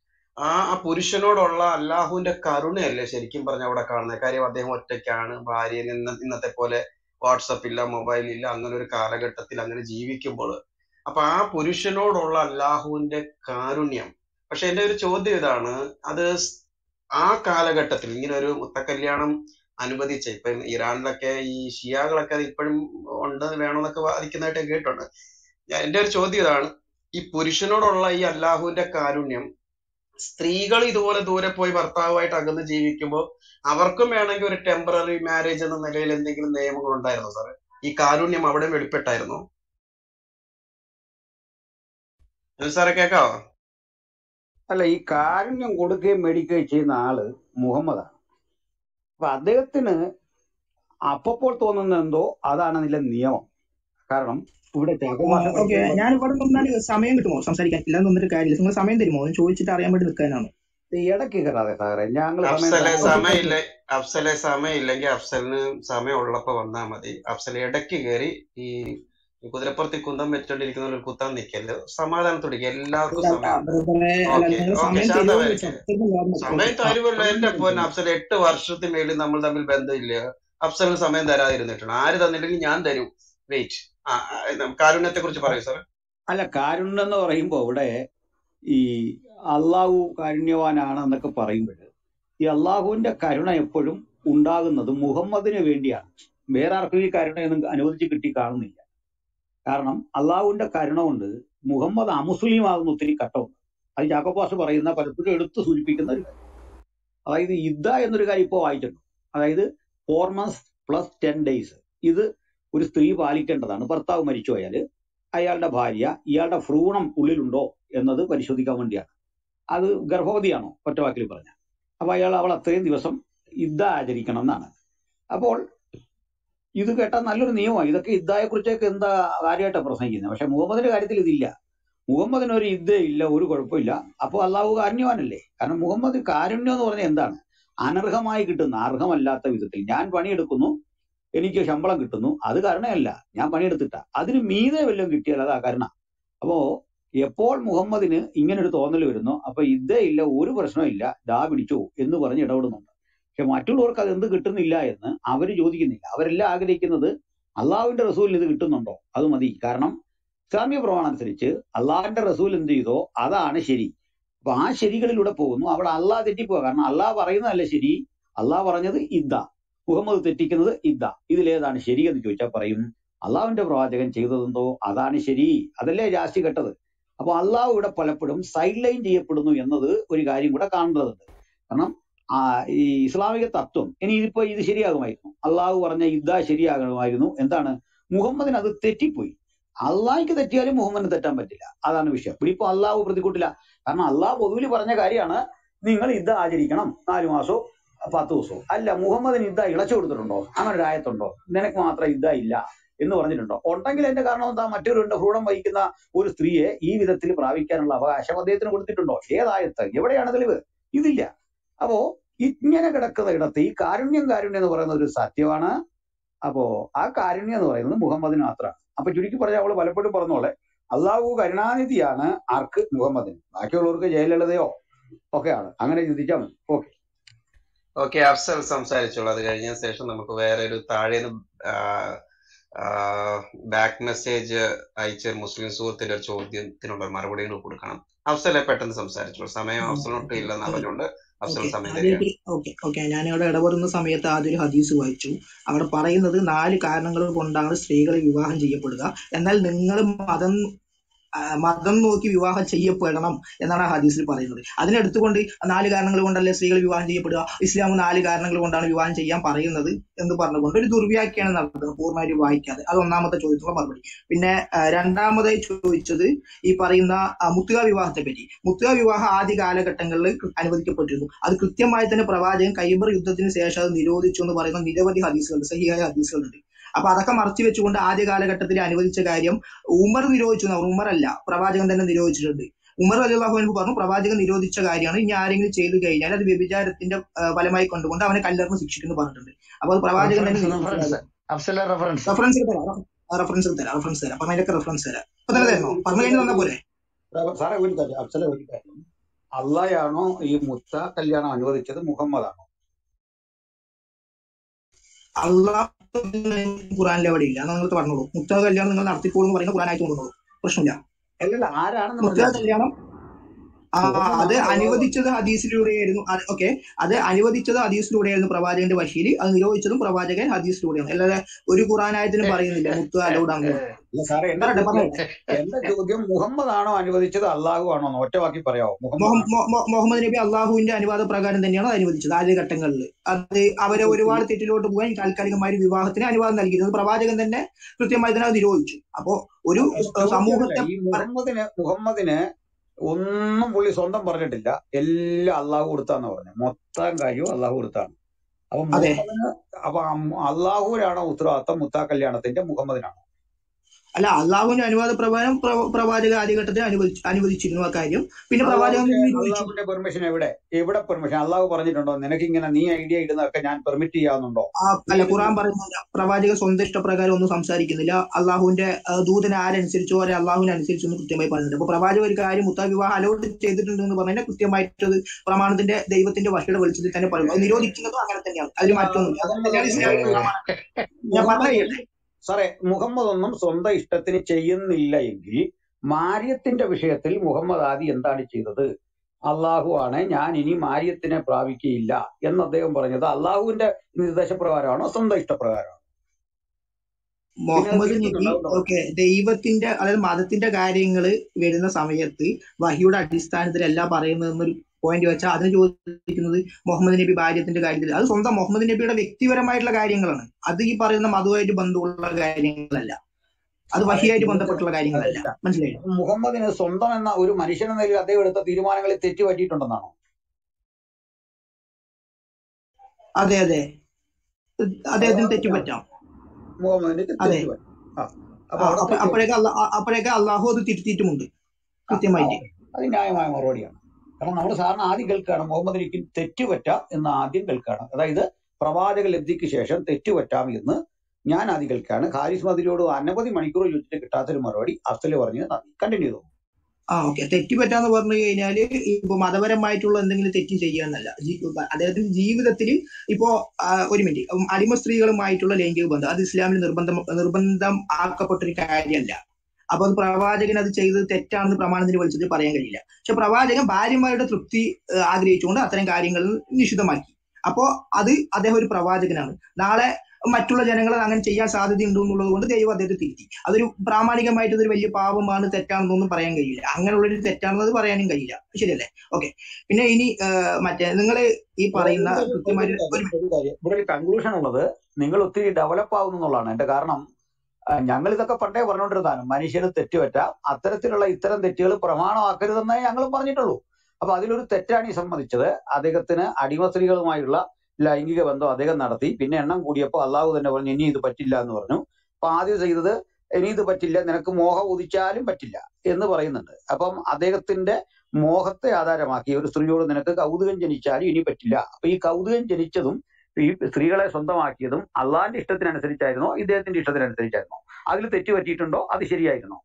ആ ആ പുരുഷനോടുള്ള അല്ലാഹുവിന്റെ കരുണയല്ലേ ശരിക്കും പറഞ്ഞ അവിടെ കാണുന്നത് കാര്യം അദ്ദേഹം ഒറ്റയ്ക്കാണ് ഭാര്യ ഇന്ന ഇന്നത്തെ പോലെ വാട്സപ്പ് ഇല്ല മൊബൈൽ ഇല്ല അങ്ങനെ ഒരു കാലഘട്ടത്തിൽ അങ്ങനെ ജീവിക്കുമ്പോൾ അപ്പൊ ആ പുരുഷനോടുള്ള അല്ലാഹുവിന്റെ കാരുണ്യം പക്ഷെ എന്റെ ഒരു ചോദ്യം ഇതാണ് അത് സ് ആ കാലഘട്ടത്തിൽ ഇങ്ങനെ ഒരു മുത്തക്കല്യാണം അനുവദിച്ച ഇപ്പൊ ഇറാനിലൊക്കെ ഈ ഷിയാകളൊക്കെ അത് ഇപ്പോഴും ഉണ്ട് വേണമെന്നൊക്കെ വാദിക്കുന്നതായിട്ട് ഞാൻ കേട്ടിട്ടുണ്ട് ഞാൻ എന്റെ ഒരു ചോദ്യം ഇതാണ് ഈ പുരുഷനോടുള്ള ഈ അല്ലാഹുവിന്റെ കാരുണ്യം സ്ത്രീകൾ ഇതുപോലെ ദൂരെ പോയി ഭർത്താവുമായിട്ട് അകന്ന് ജീവിക്കുമ്പോൾ അവർക്കും വേണമെങ്കിൽ ഒരു ടെമ്പററി മാരേജ് എന്ന നിലയിൽ എന്തെങ്കിലും നിയമങ്ങൾ ഉണ്ടായിരുന്നോ സാറേ ഈ കാരുണ്യം അവിടെ വെളിപ്പെട്ടായിരുന്നോ അനിൽ സാറേ കേക്കാവോ അല്ല ഈ കാരുണ്യം കൊടുക്കുകയും മേടിക്കുകയും ചെയ്യുന്ന ആള് മുഹമ്മദാണ് അപ്പൊ അദ്ദേഹത്തിന് അപ്പപ്പോൾ തോന്നുന്ന എന്തോ അതാണ് അതിലെ നിയമം കാരണം ഇവിടെ ചാക്കോമാഷ ഓക്കെ പഠിക്കുമ്പോൾ ഞാൻ ഇവിടെ നിന്നാൽ സമയം കിട്ടുമോ സംസാരിക്കാൻ ഇല്ലാന്ന് നിന്നിട്ട് കാര്യമില്ല നിങ്ങൾ സമയം തരുമോ എന്ന് ചോദിച്ചിട്ട് അറിയാൻ വേണ്ടി നിൽക്കാനാണ് ഇടയ്ക്ക് കയറാതെ സാറേ ഞങ്ങൾ സമയം അഫ്സലെ തരാം സമയമില്ല അഫ്സലെ സമയമില്ലെങ്കിൽ അഫ്സലിന് സമയം ഉള്ളപ്പോ വന്നാൽ മതി അഫ്സൽ ഇടയ്ക്ക് കയറി ഈ ഈ കുതിരപ്പുറത്ത് ഈ കുന്തം വെച്ചോണ്ടിരിക്കുന്ന ഒരു കുത്താൻ നിൽക്കല് സമാധാനത്തോടിരിക്കുക എല്ലാവർക്കും അല്ല, സമയം ബ്രദറെ, അല്ല ഓക്കെ നിങ്ങൾ ഓക്കെ സമയം തരുമോ ശാന്തമായിരിക്കും സത്യം കാരണം സമയം ഓക്കെ തരുമല്ലോ എന്റെ സമയം പൊന്നെ തരുമോ അഫ്സൽ എട്ട് വർഷത്തിന് മേളിൽ നമ്മൾ തമ്മിൽ ബന്ധമില്ല അഫ്സലിന് സമയം തരാതിരുന്നിട്ടുണ്ട് ആര് തന്നില്ലെങ്കിൽ ഞാൻ തരും വെയിറ്റ് കാരുണ്യത്തെ കുറിച്ച് പറയൂ സാർ അല്ല കാരുണ്യം എന്ന് പറയുമ്പോൾ ഇവിടെ ഈ അള്ളാഹു കാരുണ്യവാനാണ് എന്നൊക്കെ പറയുമ്പോൾ ഈ അള്ളാഹുവിന്റെ കരുണ എപ്പോഴും ഉണ്ടാകുന്നത് മുഹമ്മദിന് വേണ്ടിയാണ് വേറെ ആർക്കും ഈ കരുണയൊന്നും അനുവദിച്ച് കിട്ടി കാണുന്നില്ല കാരണം അള്ളാഹുവിന്റെ കരുണ കൊണ്ട് മുഹമ്മദ് അമുസ്ലിം ആകുന്ന ഒത്തിരി ഘട്ടമുണ്ട് അത് ജാക്കോബാസ് പറയുന്ന പലപ്പോഴും എടുത്തു സൂചിപ്പിക്കുന്ന ഒരു കാര്യം അതായത് ഇദ്ദ എന്നൊരു കാര്യം ഇപ്പോൾ വായിച്ചിട്ടുണ്ട് അതായത് four months plus ten days ഇത് ഒരു സ്ത്രീ പാലിക്കേണ്ടതാണ് ഭർത്താവ് മരിച്ചു പോയാൽ അയാളുടെ ഭാര്യ ഇയാളുടെ ഭ്രൂണം ഉള്ളിലുണ്ടോ എന്നത് പരിശോധിക്കാൻ വേണ്ടിയാണ് അത് ഗർഭവതിയാണോ ഒറ്റ വാക്കിൽ പറഞ്ഞ അപ്പൊ അയാൾ അവൾ അത്രയും ദിവസം ഇദ്ദ ആചരിക്കണം എന്നാണ് അപ്പോൾ ഇത് കേട്ടാൽ നല്ലൊരു നിയമമാണ് ഇതൊക്കെ ഇദ്ദയെ കുറിച്ചൊക്കെ എന്താ കാര്യമായിട്ടാണ് പ്രസംഗിക്കുന്നത് പക്ഷെ മുഹമ്മദിന്റെ കാര്യത്തിൽ ഇതില്ല മുഹമ്മദിന് ഒരു ഇദ്ദ ഇല്ല ഒരു കുഴപ്പമില്ല അപ്പോൾ അള്ളാഹു കാരുണ്യവാനല്ലേ കാരണം മുഹമ്മദ് കാരുണ്യം എന്ന് പറഞ്ഞാൽ എന്താണ് അനർഹമായി കിട്ടുന്ന അർഹമല്ലാത്ത വിധത്തിൽ ഞാൻ പണിയെടുക്കുന്നു എനിക്ക് ശമ്പളം കിട്ടുന്നു അത് കരുണയല്ല ഞാൻ പണിയെടുത്തിട്ട അതിന് മീതെ വല്ലതും കിട്ടിയാൽ അതാ കരുണ അപ്പോ എപ്പോൾ മുഹമ്മദിന് ഇങ്ങനെ ഒരു തോന്നൽ വരുന്നു അപ്പൊ ഇതേ ഇല്ല ഒരു പ്രശ്നമില്ല ദാ പിടിച്ചോ എന്ന് പറഞ്ഞ് ഇടപെടുന്നുണ്ട് പക്ഷെ മറ്റുള്ളവർക്ക് അത് എന്ത് കിട്ടുന്നില്ല എന്ന് അവര് ചോദിക്കുന്നില്ല അവരെല്ലാം ആഗ്രഹിക്കുന്നത് അള്ളാഹുവിന്റെ റസൂലിന് ഇത് കിട്ടുന്നുണ്ടോ അത് മതി കാരണം ഇസ്ലാമിക പ്രമാണം അനുസരിച്ച് അള്ളാഹിന്റെ റസൂൽ എന്ത് ചെയ്തോ അതാണ് ശരി അപ്പൊ ആ ശരികളിലൂടെ പോകുന്നു അവിടെ അള്ളാഹ് തെറ്റിപ്പോവുക കാരണം അള്ളാഹ് പറയുന്നതല്ല ശരി അള്ളാഹ് പറഞ്ഞത് ഇദ്ദ മുഹമ്മദ് തെറ്റിക്കുന്നത് ഇദ്ദ ഇതിലേതാണ് ശരി എന്ന് ചോദിച്ചാൽ പറയും അള്ളാഹുവിന്റെ പ്രവാചകൻ ചെയ്തതെന്തോ അതാണ് ശരി അതല്ലേ ജാസ്തി കെട്ടത് അപ്പൊ അള്ളാഹു ഇവിടെ പലപ്പോഴും സൈഡ് ലൈൻ ചെയ്യപ്പെടുന്നു എന്നത് ഒരു കാര്യം കൂടെ കാണേണ്ടതുണ്ട് കാരണം ആ ഈ ഇസ്ലാമിക തത്വം ഇനി ഇതിപ്പോ ഇത് ശരിയാകുമായിരുന്നു അള്ളാഹു പറഞ്ഞ ഇദ്ദ ശരിയാകണമായിരുന്നു എന്താണ് മുഹമ്മദിന് അത് തെറ്റിപ്പോയി അള്ളാഹിക്ക് തെറ്റിയാലും മുഹമ്മദിന് തെറ്റാൻ പറ്റില്ല അതാണ് വിഷയം ഇവിടെ ഇപ്പൊ അള്ളാഹു പ്രതിക്കൂട്ടില്ല കാരണം അള്ളാഹു പൊതുവിൽ പറഞ്ഞ കാര്യമാണ് നിങ്ങൾ ഇദ്ദ ആചരിക്കണം നാലു മാസവും പത്ത് ദിവസവും അല്ല മുഹമ്മദിന് ഇദ്ദ ഇളച്ചു കൊടുത്തിട്ടുണ്ടോ അങ്ങനെ ഒരു ആയത്തുണ്ടോ നിനക്ക് മാത്രം ഇദ്ദ ഇല്ല എന്ന് പറഞ്ഞിട്ടുണ്ടോ ഉണ്ടെങ്കിൽ എന്റെ കാരണം എന്താ മറ്റൊരു ഭ്രൂണം വഹിക്കുന്ന ഒരു സ്ത്രീയെ ഈ വിധത്തിൽ പ്രാപിക്കാനുള്ള അവകാശം അദ്ദേഹത്തിന് കൊടുത്തിട്ടുണ്ടോ ഏതായത്ത് എവിടെയാണ് തെളിവ് ഇതില്ല അപ്പോ ഇങ്ങനെ കിടക്കുന്ന ഇടത്ത് ഈ കാരുണ്യം കാരുണ്യം എന്ന് പറയുന്ന ഒരു സത്യമാണ് അപ്പോ ആ കാരുണ്യം എന്ന് പറയുന്നത് മുഹമ്മദിന് മാത്രമാണ് അപ്പൊ ചുരുക്കി പറഞ്ഞാൽ അവള് പലപ്പോഴും പറഞ്ഞോളെ അള്ളാഹു കരുണാനിധിയാണ് ആർക്ക് മുഹമ്മദിന് ബാക്കിയുള്ളവർക്ക് ജയലളിതയോ ഒക്കെയാണ് അങ്ങനെ ചിന്തിച്ചാൽ മതി ഓക്കെ ഓക്കെ അഫ്സൽ സംസാരിച്ചോളൂ അത് കഴിഞ്ഞ ശേഷം നമുക്ക് വേറെ ഒരു താഴേന്ന് ബാക്ക് മെസ്സേജ് അയച്ച ഒരു മുസ്ലിം സുഹൃത്തിന്റെ ഒരു ചോദ്യത്തിനുള്ള മറുപടികൾ കൊടുക്കണം അഫ്സലെ പെട്ടെന്ന് സംസാരിച്ചോളൂ സമയം അഫ്സലിനൊട്ടും ഇല്ലെന്ന് പറഞ്ഞുകൊണ്ട് അഫ്സൽ ഓക്കെ സമയം തരികയാണ് ആദ്യത്തിൽ ഓക്കെ ഓക്കെ ഞാൻ അവിടെ ഇടപെടുന്ന സമയത്ത് ആദ്യം ഒരു ഹദീസ് വായിച്ചു അവിടെ പറയുന്നത് നാല് കാരണങ്ങൾ കൊണ്ടാണ് സ്ത്രീകളെ വിവാഹം ചെയ്യപ്പെടുക എന്നാൽ നിങ്ങൾ മതം ആ, മതം നോക്കി വിവാഹം ചെയ്യപ്പെടണം എന്നാണ് ആ ഹദീസിൽ പറയുന്നത് അതിനെടുത്തുകൊണ്ട് നാല് കാരണങ്ങൾ കൊണ്ടല്ലേ സ്ത്രീകൾ വിവാഹം ചെയ്യപ്പെടുക ഇസ്ലാം നാല് കാരണങ്ങൾ കൊണ്ടാണ് വിവാഹം ചെയ്യാൻ പറയുന്നത് എന്ന് പറഞ്ഞുകൊണ്ട് ഒരു ദുർവ്യാഖ്യാനം നടത്തുന്നത് പൂർണ്ണമായിട്ട് വായിക്കാതെ അത് ഒന്നാമത്തെ ചോദ്യത്തിനുള്ള മറുപടി പിന്നെ ആ, രണ്ടാമതായി ചോദിച്ചത് ഈ പറയുന്ന ആ, മുത്തുക വിവാഹത്തെ പറ്റി മുത്തുക വിവാഹം ആദ്യ കാലഘട്ടങ്ങളിൽ അനുവദിക്കപ്പെട്ടിരുന്നു അത് കൃത്യമായി തന്നെ പ്രവാചകൻ കൈബർ യുദ്ധത്തിന് ശേഷം അത് നിരോധിച്ചു എന്ന് പറയുന്ന നിരവധി ഹദീസുകളുണ്ട് സഹിയായ ഹദീസുകളുണ്ട് അപ്പൊ അതൊക്കെ മറച്ചു വെച്ചുകൊണ്ട് ആദ്യ കാലഘട്ടത്തിൽ അനുവദിച്ച കാര്യം ഉമർ നിരോധിച്ചു എന്നാ ഉമർ അല്ല പ്രവാചകൻ തന്നെ നിരോധിച്ചിട്ടുണ്ട് ഉമർ അലിള്ളാഹു എനിക്ക് പറഞ്ഞു പ്രവാചകൻ നിരോധിച്ച കാര്യമാണ് ഇനി ആരെങ്കിലും ചെയ്തു കഴിഞ്ഞാൽ അത് വ്യഭിചാരത്തിന്റെ ആ, ഫലമായി കൊണ്ടുകൊണ്ട് അവനെ കല്ലെറിഞ്ഞ് ശിക്ഷിക്കുന്നു പറഞ്ഞിട്ടുണ്ട് അപ്പൊ അത് പ്രവാചകൻ തന്നെ റെഫറൻസ് നിരോധിച്ച റെഫറൻസ് കാര്യം അഫ്സല റെഫറൻസ് റെഫറൻസ് തരാം റെഫറൻസ് തരാം റെഫറൻസ് തരാം പറഞ്ഞതിലൊക്കെ റെഫറൻസ് തരാം അപ്പൊ തന്നെ തരണോ പറഞ്ഞു കഴിഞ്ഞ് തന്നാ പോരെ സാറേ ഒരു കാര്യം അഫ്സല ഒരു കാര്യം അള്ളായാണോ ഈ മുത്ത കല്യാണം അനുവദിച്ചത് മുഹമ്മദാണോ അള്ളാഹ് ഖുറാനിൽ എവിടെ ഇല്ല നിങ്ങൾ പറഞ്ഞോളൂ മുത്ത കല്യാണം നിങ്ങൾ നടത്തിക്കോളൂ എന്ന് പറയുന്ന ഖുറാനായിട്ട് കൊണ്ടുവന്നോളൂ പ്രശ്നമില്ല അല്ലല്ല ആരാണെന്ന് മുത്ത പറഞ്ഞാൽ മതി കല്യാണം ആ അത് മുഹമ്മദാണോ അള്ളാഹു അനുവദിച്ചത് ഹദീസിലൂടെയായിരുന്നു ഓക്കെ അത് അനുവദിച്ചത് ഹദീസിലൂടെയായിരുന്നു പ്രവാചകന്റെ ബഷീർ അത് നിരോധിച്ചതും പ്രവാചകൻ ഹദീസിലൂടെയാണ് അല്ലാതെ ഒരു ഖുറാനായത്തിനും പറയുന്നില്ല മുത്ത് അലൗഡാണ് അല്ല സാറേ എന്റെ പറയട്ടെ ചോദ്യം പറഞ്ഞോട്ടെ എന്റെ ചോദ്യം മുഹമ്മദാണോ അനുവദിച്ചത് അള്ളാഹു ആണോ എന്ന് ഒറ്റ വാക്കി പറയാമോ മൊഹ- മുഹമ്മദാണോ മൊ- മൊ- മുഹമ്മദ് നബി അള്ളാഹുവിന്റെ അനുവാദ പ്രകാരം തന്നെയാണ് അത് അനുവദിച്ചത് ആദ്യ ഘട്ടങ്ങളിൽ അത് അവരെ ഒരുപാട് തെറ്റിലോട്ട് പോകാൻ താൽക്കാലികമായ ഒരു വിവാഹത്തിന് അനുവാദം നൽകിയിരുന്നത് പ്രവാചകൻ തന്നെ കൃത്യമായി തന്നെ അത് നിരോധിച്ചു അപ്പോ ഒരു അല്ല ഏഹ്, ചോദ്യമല്ല സമൂഹത്തെ ഈ മുഹമ്മദിന് മുഹമ്മദിന് ഒന്നും പുള്ളി സ്വന്തം പറഞ്ഞിട്ടില്ല എല്ലാം അള്ളാഹു കൊടുത്താന്ന് പറഞ്ഞു മൊത്തം കാര്യവും അള്ളാഹു കൊടുത്താണ് അപ്പൊ അതെ മുഹമ്മദിന് അപ്പൊ അം- അള്ളാഹുവിനാണോ ഉത്തരവാദിത്തം മുത്താ കല്യാണത്തിന്റെ മുഹമ്മദിനാണോ അല്ല അള്ളാഹുവിന്റെ അനുവാദ പ്രകാരം പ്ര- പ്രവാചക ആദ്യഘട്ടത്തിൽ അനുവദിച്ചു അനുവദിച്ചിരുന്നു ആ കാര്യം പിന്നെ പ്രവാചകൻ അള്ളാഹുവിന്റെ നിരോധിച്ചു അള്ളാഹുവിന്റെ പെർമിഷൻ എവിടെ എവിടെ പെർമിഷൻ അള്ളാഹു പറഞ്ഞിട്ടുണ്ടോ നിനക്ക് ഇങ്ങനെ നീ ഐഡിയ ഇടുന്നതൊക്കെ ഞാൻ പെർമിറ്റ് ചെയ്യാവുന്നുണ്ടോ ആ, നീ അല്ല ഖുറാൻ പറയുന്നില്ല പ്രവാചക സ്വന്തം ഇഷ്ടപ്രകാരം ഒന്നും സംസാരിക്കുന്നില്ല അള്ളാഹുവിന്റെ ആ, ദൂതൻ ആരനുസരിച്ചോ അല്ലെ അള്ളാഹുവിനെ അനുസരിച്ചോ എന്ന് കൃത്യമായി പറയുന്നുണ്ട് അപ്പൊ പ്രവാചക ഒരു കാര്യം മുത്താ വിവാഹം അലോട്ട് ചെയ്തിട്ടുണ്ട് എന്ന് പറഞ്ഞാൽ കൃത്യമായിട്ടത് പ്രമാണത്തിന്റെ ദൈവത്തിന്റെ വഷയുടെ വെളിച്ചത്തിൽ തന്നെ പറയും അത് നിരോധിക്കുന്നതും അങ്ങനെ തന്നെയാണ് അതിൽ മാറ്റമൊന്നുമില്ല അത് മുഹമ്മദ് തന്നെയാണ് ഒന്നും ഇസ്ലാമിക പ്രമാണം ഞാൻ മുഹമ്മദ് പറഞ്ഞു ഒന്നും സാറേ മുഹമ്മദ് ഒന്നും സ്വന്തം ഇഷ്ടത്തിന് ചെയ്യുന്നില്ല എങ്കിൽ മാര്യത്തിന്റെ വിഷയത്തിൽ മുഹമ്മദ് ആദി എന്താണ് ചെയ്തത് അള്ളാഹു ആണ് ഞാൻ ഇനി മാര്യത്തിനെ പ്രാപിക്കുകയില്ല എന്ന് അദ്ദേഹം പറഞ്ഞത് അള്ളാഹുവിന്റെ നിർദ്ദേശപ്രകാരമാണോ സ്വന്തം ഇഷ്ടപ്രകാരമാണോ പിന്നെ അത് മുഹമ്മദ് നബി തിരുത്തുന്നുണ്ടാവുമല്ലോ ഓക്കെ ദൈവത്തിന്റെ അതായത് മതത്തിന്റെ കാര്യങ്ങൾ വരുന്ന സമയത്ത് വഹിയുടെ അടിസ്ഥാനത്തിലല്ല പറയുന്നതെന്നൊരു പോയിന്റ് വെച്ചാൽ അതിന് ചോദിക്കുന്നത് മുഹമ്മദ് നബി ഭാര്യത്തിന്റെ കാര്യത്തിൽ അത് സ്വന്തം മുഹമ്മദ് നബിയുടെ വ്യക്തിപരമായിട്ടുള്ള കാര്യങ്ങളാണ് അത് ഈ പറയുന്ന മതവുമായിട്ട് ബന്ധമുള്ള കാര്യങ്ങളല്ല അത് സാറേ വഹിയായിട്ട് ഇത് ബന്ധപ്പെട്ടുള്ള കാര്യങ്ങളല്ല അതല്ല മനസ്സിലായോ മുഹമ്മദിന് സ്വന്തം എന്ന ഒരു മനുഷ്യനെന്ന നിലയിൽ അദ്ദേഹം എടുത്ത തീരുമാനങ്ങളിൽ തെറ്റ് പറ്റിയിട്ടുണ്ടെന്നാണോ അതെ അതെ അദ്ദേഹത്തിന് അതാണ് തെറ്റ് ഞാൻ പറ്റാം മുഹമ്മദിന് അതെ തെറ്റ് പറ്റി ആ അപ്പൊ ആ അവിടെ അപ്പൊ തെറ്റ് പറ്റി അപ്പോഴേക്ക് അല്ല അപ്പോഴേക്ക് അള്ളാഹു അത് തിരുത്തിയിട്ടുമുണ്ട് ആ ആ കൃത്യമായിട്ട് അത് ന്യായമായ മറുപടിയാണ് കാരണം നമ്മൾ സാറിന് ആദ്യം കേൾക്കുകയാണ് മുഹമ്മദിന് എനിക്ക് തെറ്റ് പറ്റാം എന്ന് ആദ്യം കേൾക്കുകയാണ് അതായത് പ്രവാചക ലബ്ധിക്ക് ശേഷം തെറ്റ് പറ്റാം എന്ന് ഞാൻ ആദ്യം കേൾക്കുകയാണ് ഹാരിസ് മതിരിയോട് അനവധി മണിക്കൂർ ചോദിച്ചിട്ട് കിട്ടാത്തൊരു മറുപടി അഫ്സല് പറഞ്ഞു നന്ദി കണ്ടിന്യൂ ചെയ്തു ആ ഓക്കെ തെറ്റ് പറ്റാന്ന് പറഞ്ഞു കഴിഞ്ഞാല് ഇപ്പൊ മതപരമായിട്ടുള്ള എന്തെങ്കിലും തെറ്റ് ചെയ്യാന്നല്ല ജീ- അദ്ദേഹത്തിന്റെ ജീവിതത്തിൽ ഇപ്പോ ആ, ഒരു മിനിറ്റ് ഉം, അടിമ സ്ത്രീകളുമായിട്ടുള്ള ലൈംഗിക ബന്ധം അത് ഇസ്ലാമിൽ നിർബന്ധം നിർബന്ധം ആക്കപ്പെട്ടൊരു കാര്യമല്ല അപ്പൊ അത് പ്രവാചകൻ അത് ചെയ്തത് തെറ്റാണെന്ന് പ്രമാണത്തിന് വിളിച്ചിട്ട് പറയാൻ കഴിയില്ല പക്ഷെ പ്രവാചകൻ ഭാര്യമാരുടെ തൃപ്തി ഏഹ്, ആഗ്രഹിച്ചുകൊണ്ട് അത്തരം കാര്യങ്ങൾ നിഷിദ്ധമാക്കി അപ്പോ അത് അദ്ദേഹം ഒരു പ്രവാചകനാണ് നാളെ മറ്റുള്ള ജനങ്ങൾ അത് അങ്ങനെ ചെയ്യാൻ സാധ്യതയുണ്ട് എന്നുള്ളത് കൊണ്ട് ദൈവം അദ്ദേഹത്തെ തിരുത്തി അതൊരു പ്രാമാണികമായിട്ട് ഇതൊരു വലിയ പാപമാണ് തെറ്റാണെന്നൊന്നും പറയാൻ കഴിയില്ല അങ്ങനെയുള്ളൊരു തെറ്റാണെന്നത് പറയാനും കഴിയില്ല ശരിയല്ലേ ഓക്കെ പിന്നെ ഇനി ആ, മറ്റേ നിങ്ങൾ ഈ ഇവിടെ പറയുന്ന ഇവിടെ ഒരു ഒരു കൃത്യമായിട്ട് കാര്യം ഒരു ഒരു കാര്യം ഇവിടെ ഒരു കൺക്ലൂഷൻ ഉള്ളത് നിങ്ങൾ ഒത്തിരി ഡെവലപ്പ് ആവുന്നു എന്നുള്ളതാണ് എന്റെ കാരണം ആ, ഞങ്ങൾ ഇതൊക്കെ പണ്ടേ പറഞ്ഞുകൊണ്ടിരുന്നതാണ് മനുഷ്യന് തെറ്റുപറ്റാം അത്തരത്തിലുള്ള ഇത്തരം തെറ്റുകൾ പ്രമാണമാക്കരുതെന്നേ ഞങ്ങളും പറഞ്ഞിട്ടുള്ളൂ അപ്പൊ അതിലൊരു തെറ്റാണ് ഈ സമ്മതിച്ചത് അദ്ദേഹത്തിന് അടിമ സ്ത്രീകളുമായുള്ള ലൈംഗിക ബന്ധം അദ്ദേഹം നടത്തി പിന്നെ എണ്ണം കൂടിയപ്പോൾ അള്ളാഹു തന്നെ പറഞ്ഞു ഇനി ഇത് പറ്റില്ല എന്ന് പറഞ്ഞു അപ്പൊ ആദ്യം ചെയ്തത് ഇനി ഇത് പറ്റില്ല നിനക്ക് മോഹം ഉദിച്ചാലും പറ്റില്ല എന്ന് പറയുന്നുണ്ട് അപ്പം അദ്ദേഹത്തിന്റെ മോഹത്തെ ആധാരമാക്കി ഒരു സ്ത്രീയോട് നിനക്ക് കൗതുകം ജനിച്ചാലും ഇനി പറ്റില്ല അപ്പൊ ഈ കൗതുകം ജനിച്ചതും ഈ സ്ത്രീകളെ സ്വന്തമാക്കിയതും അള്ളാഹിന്റെ ഇഷ്ടത്തിനനുസരിച്ചായിരുന്നോ ഇദ്ദേഹത്തിന്റെ ഇഷ്ടത്തിനനുസരിച്ചായിരുന്നോ അതിൽ തെറ്റ് പറ്റിയിട്ടുണ്ടോ അത് ശരിയായിരുന്നോ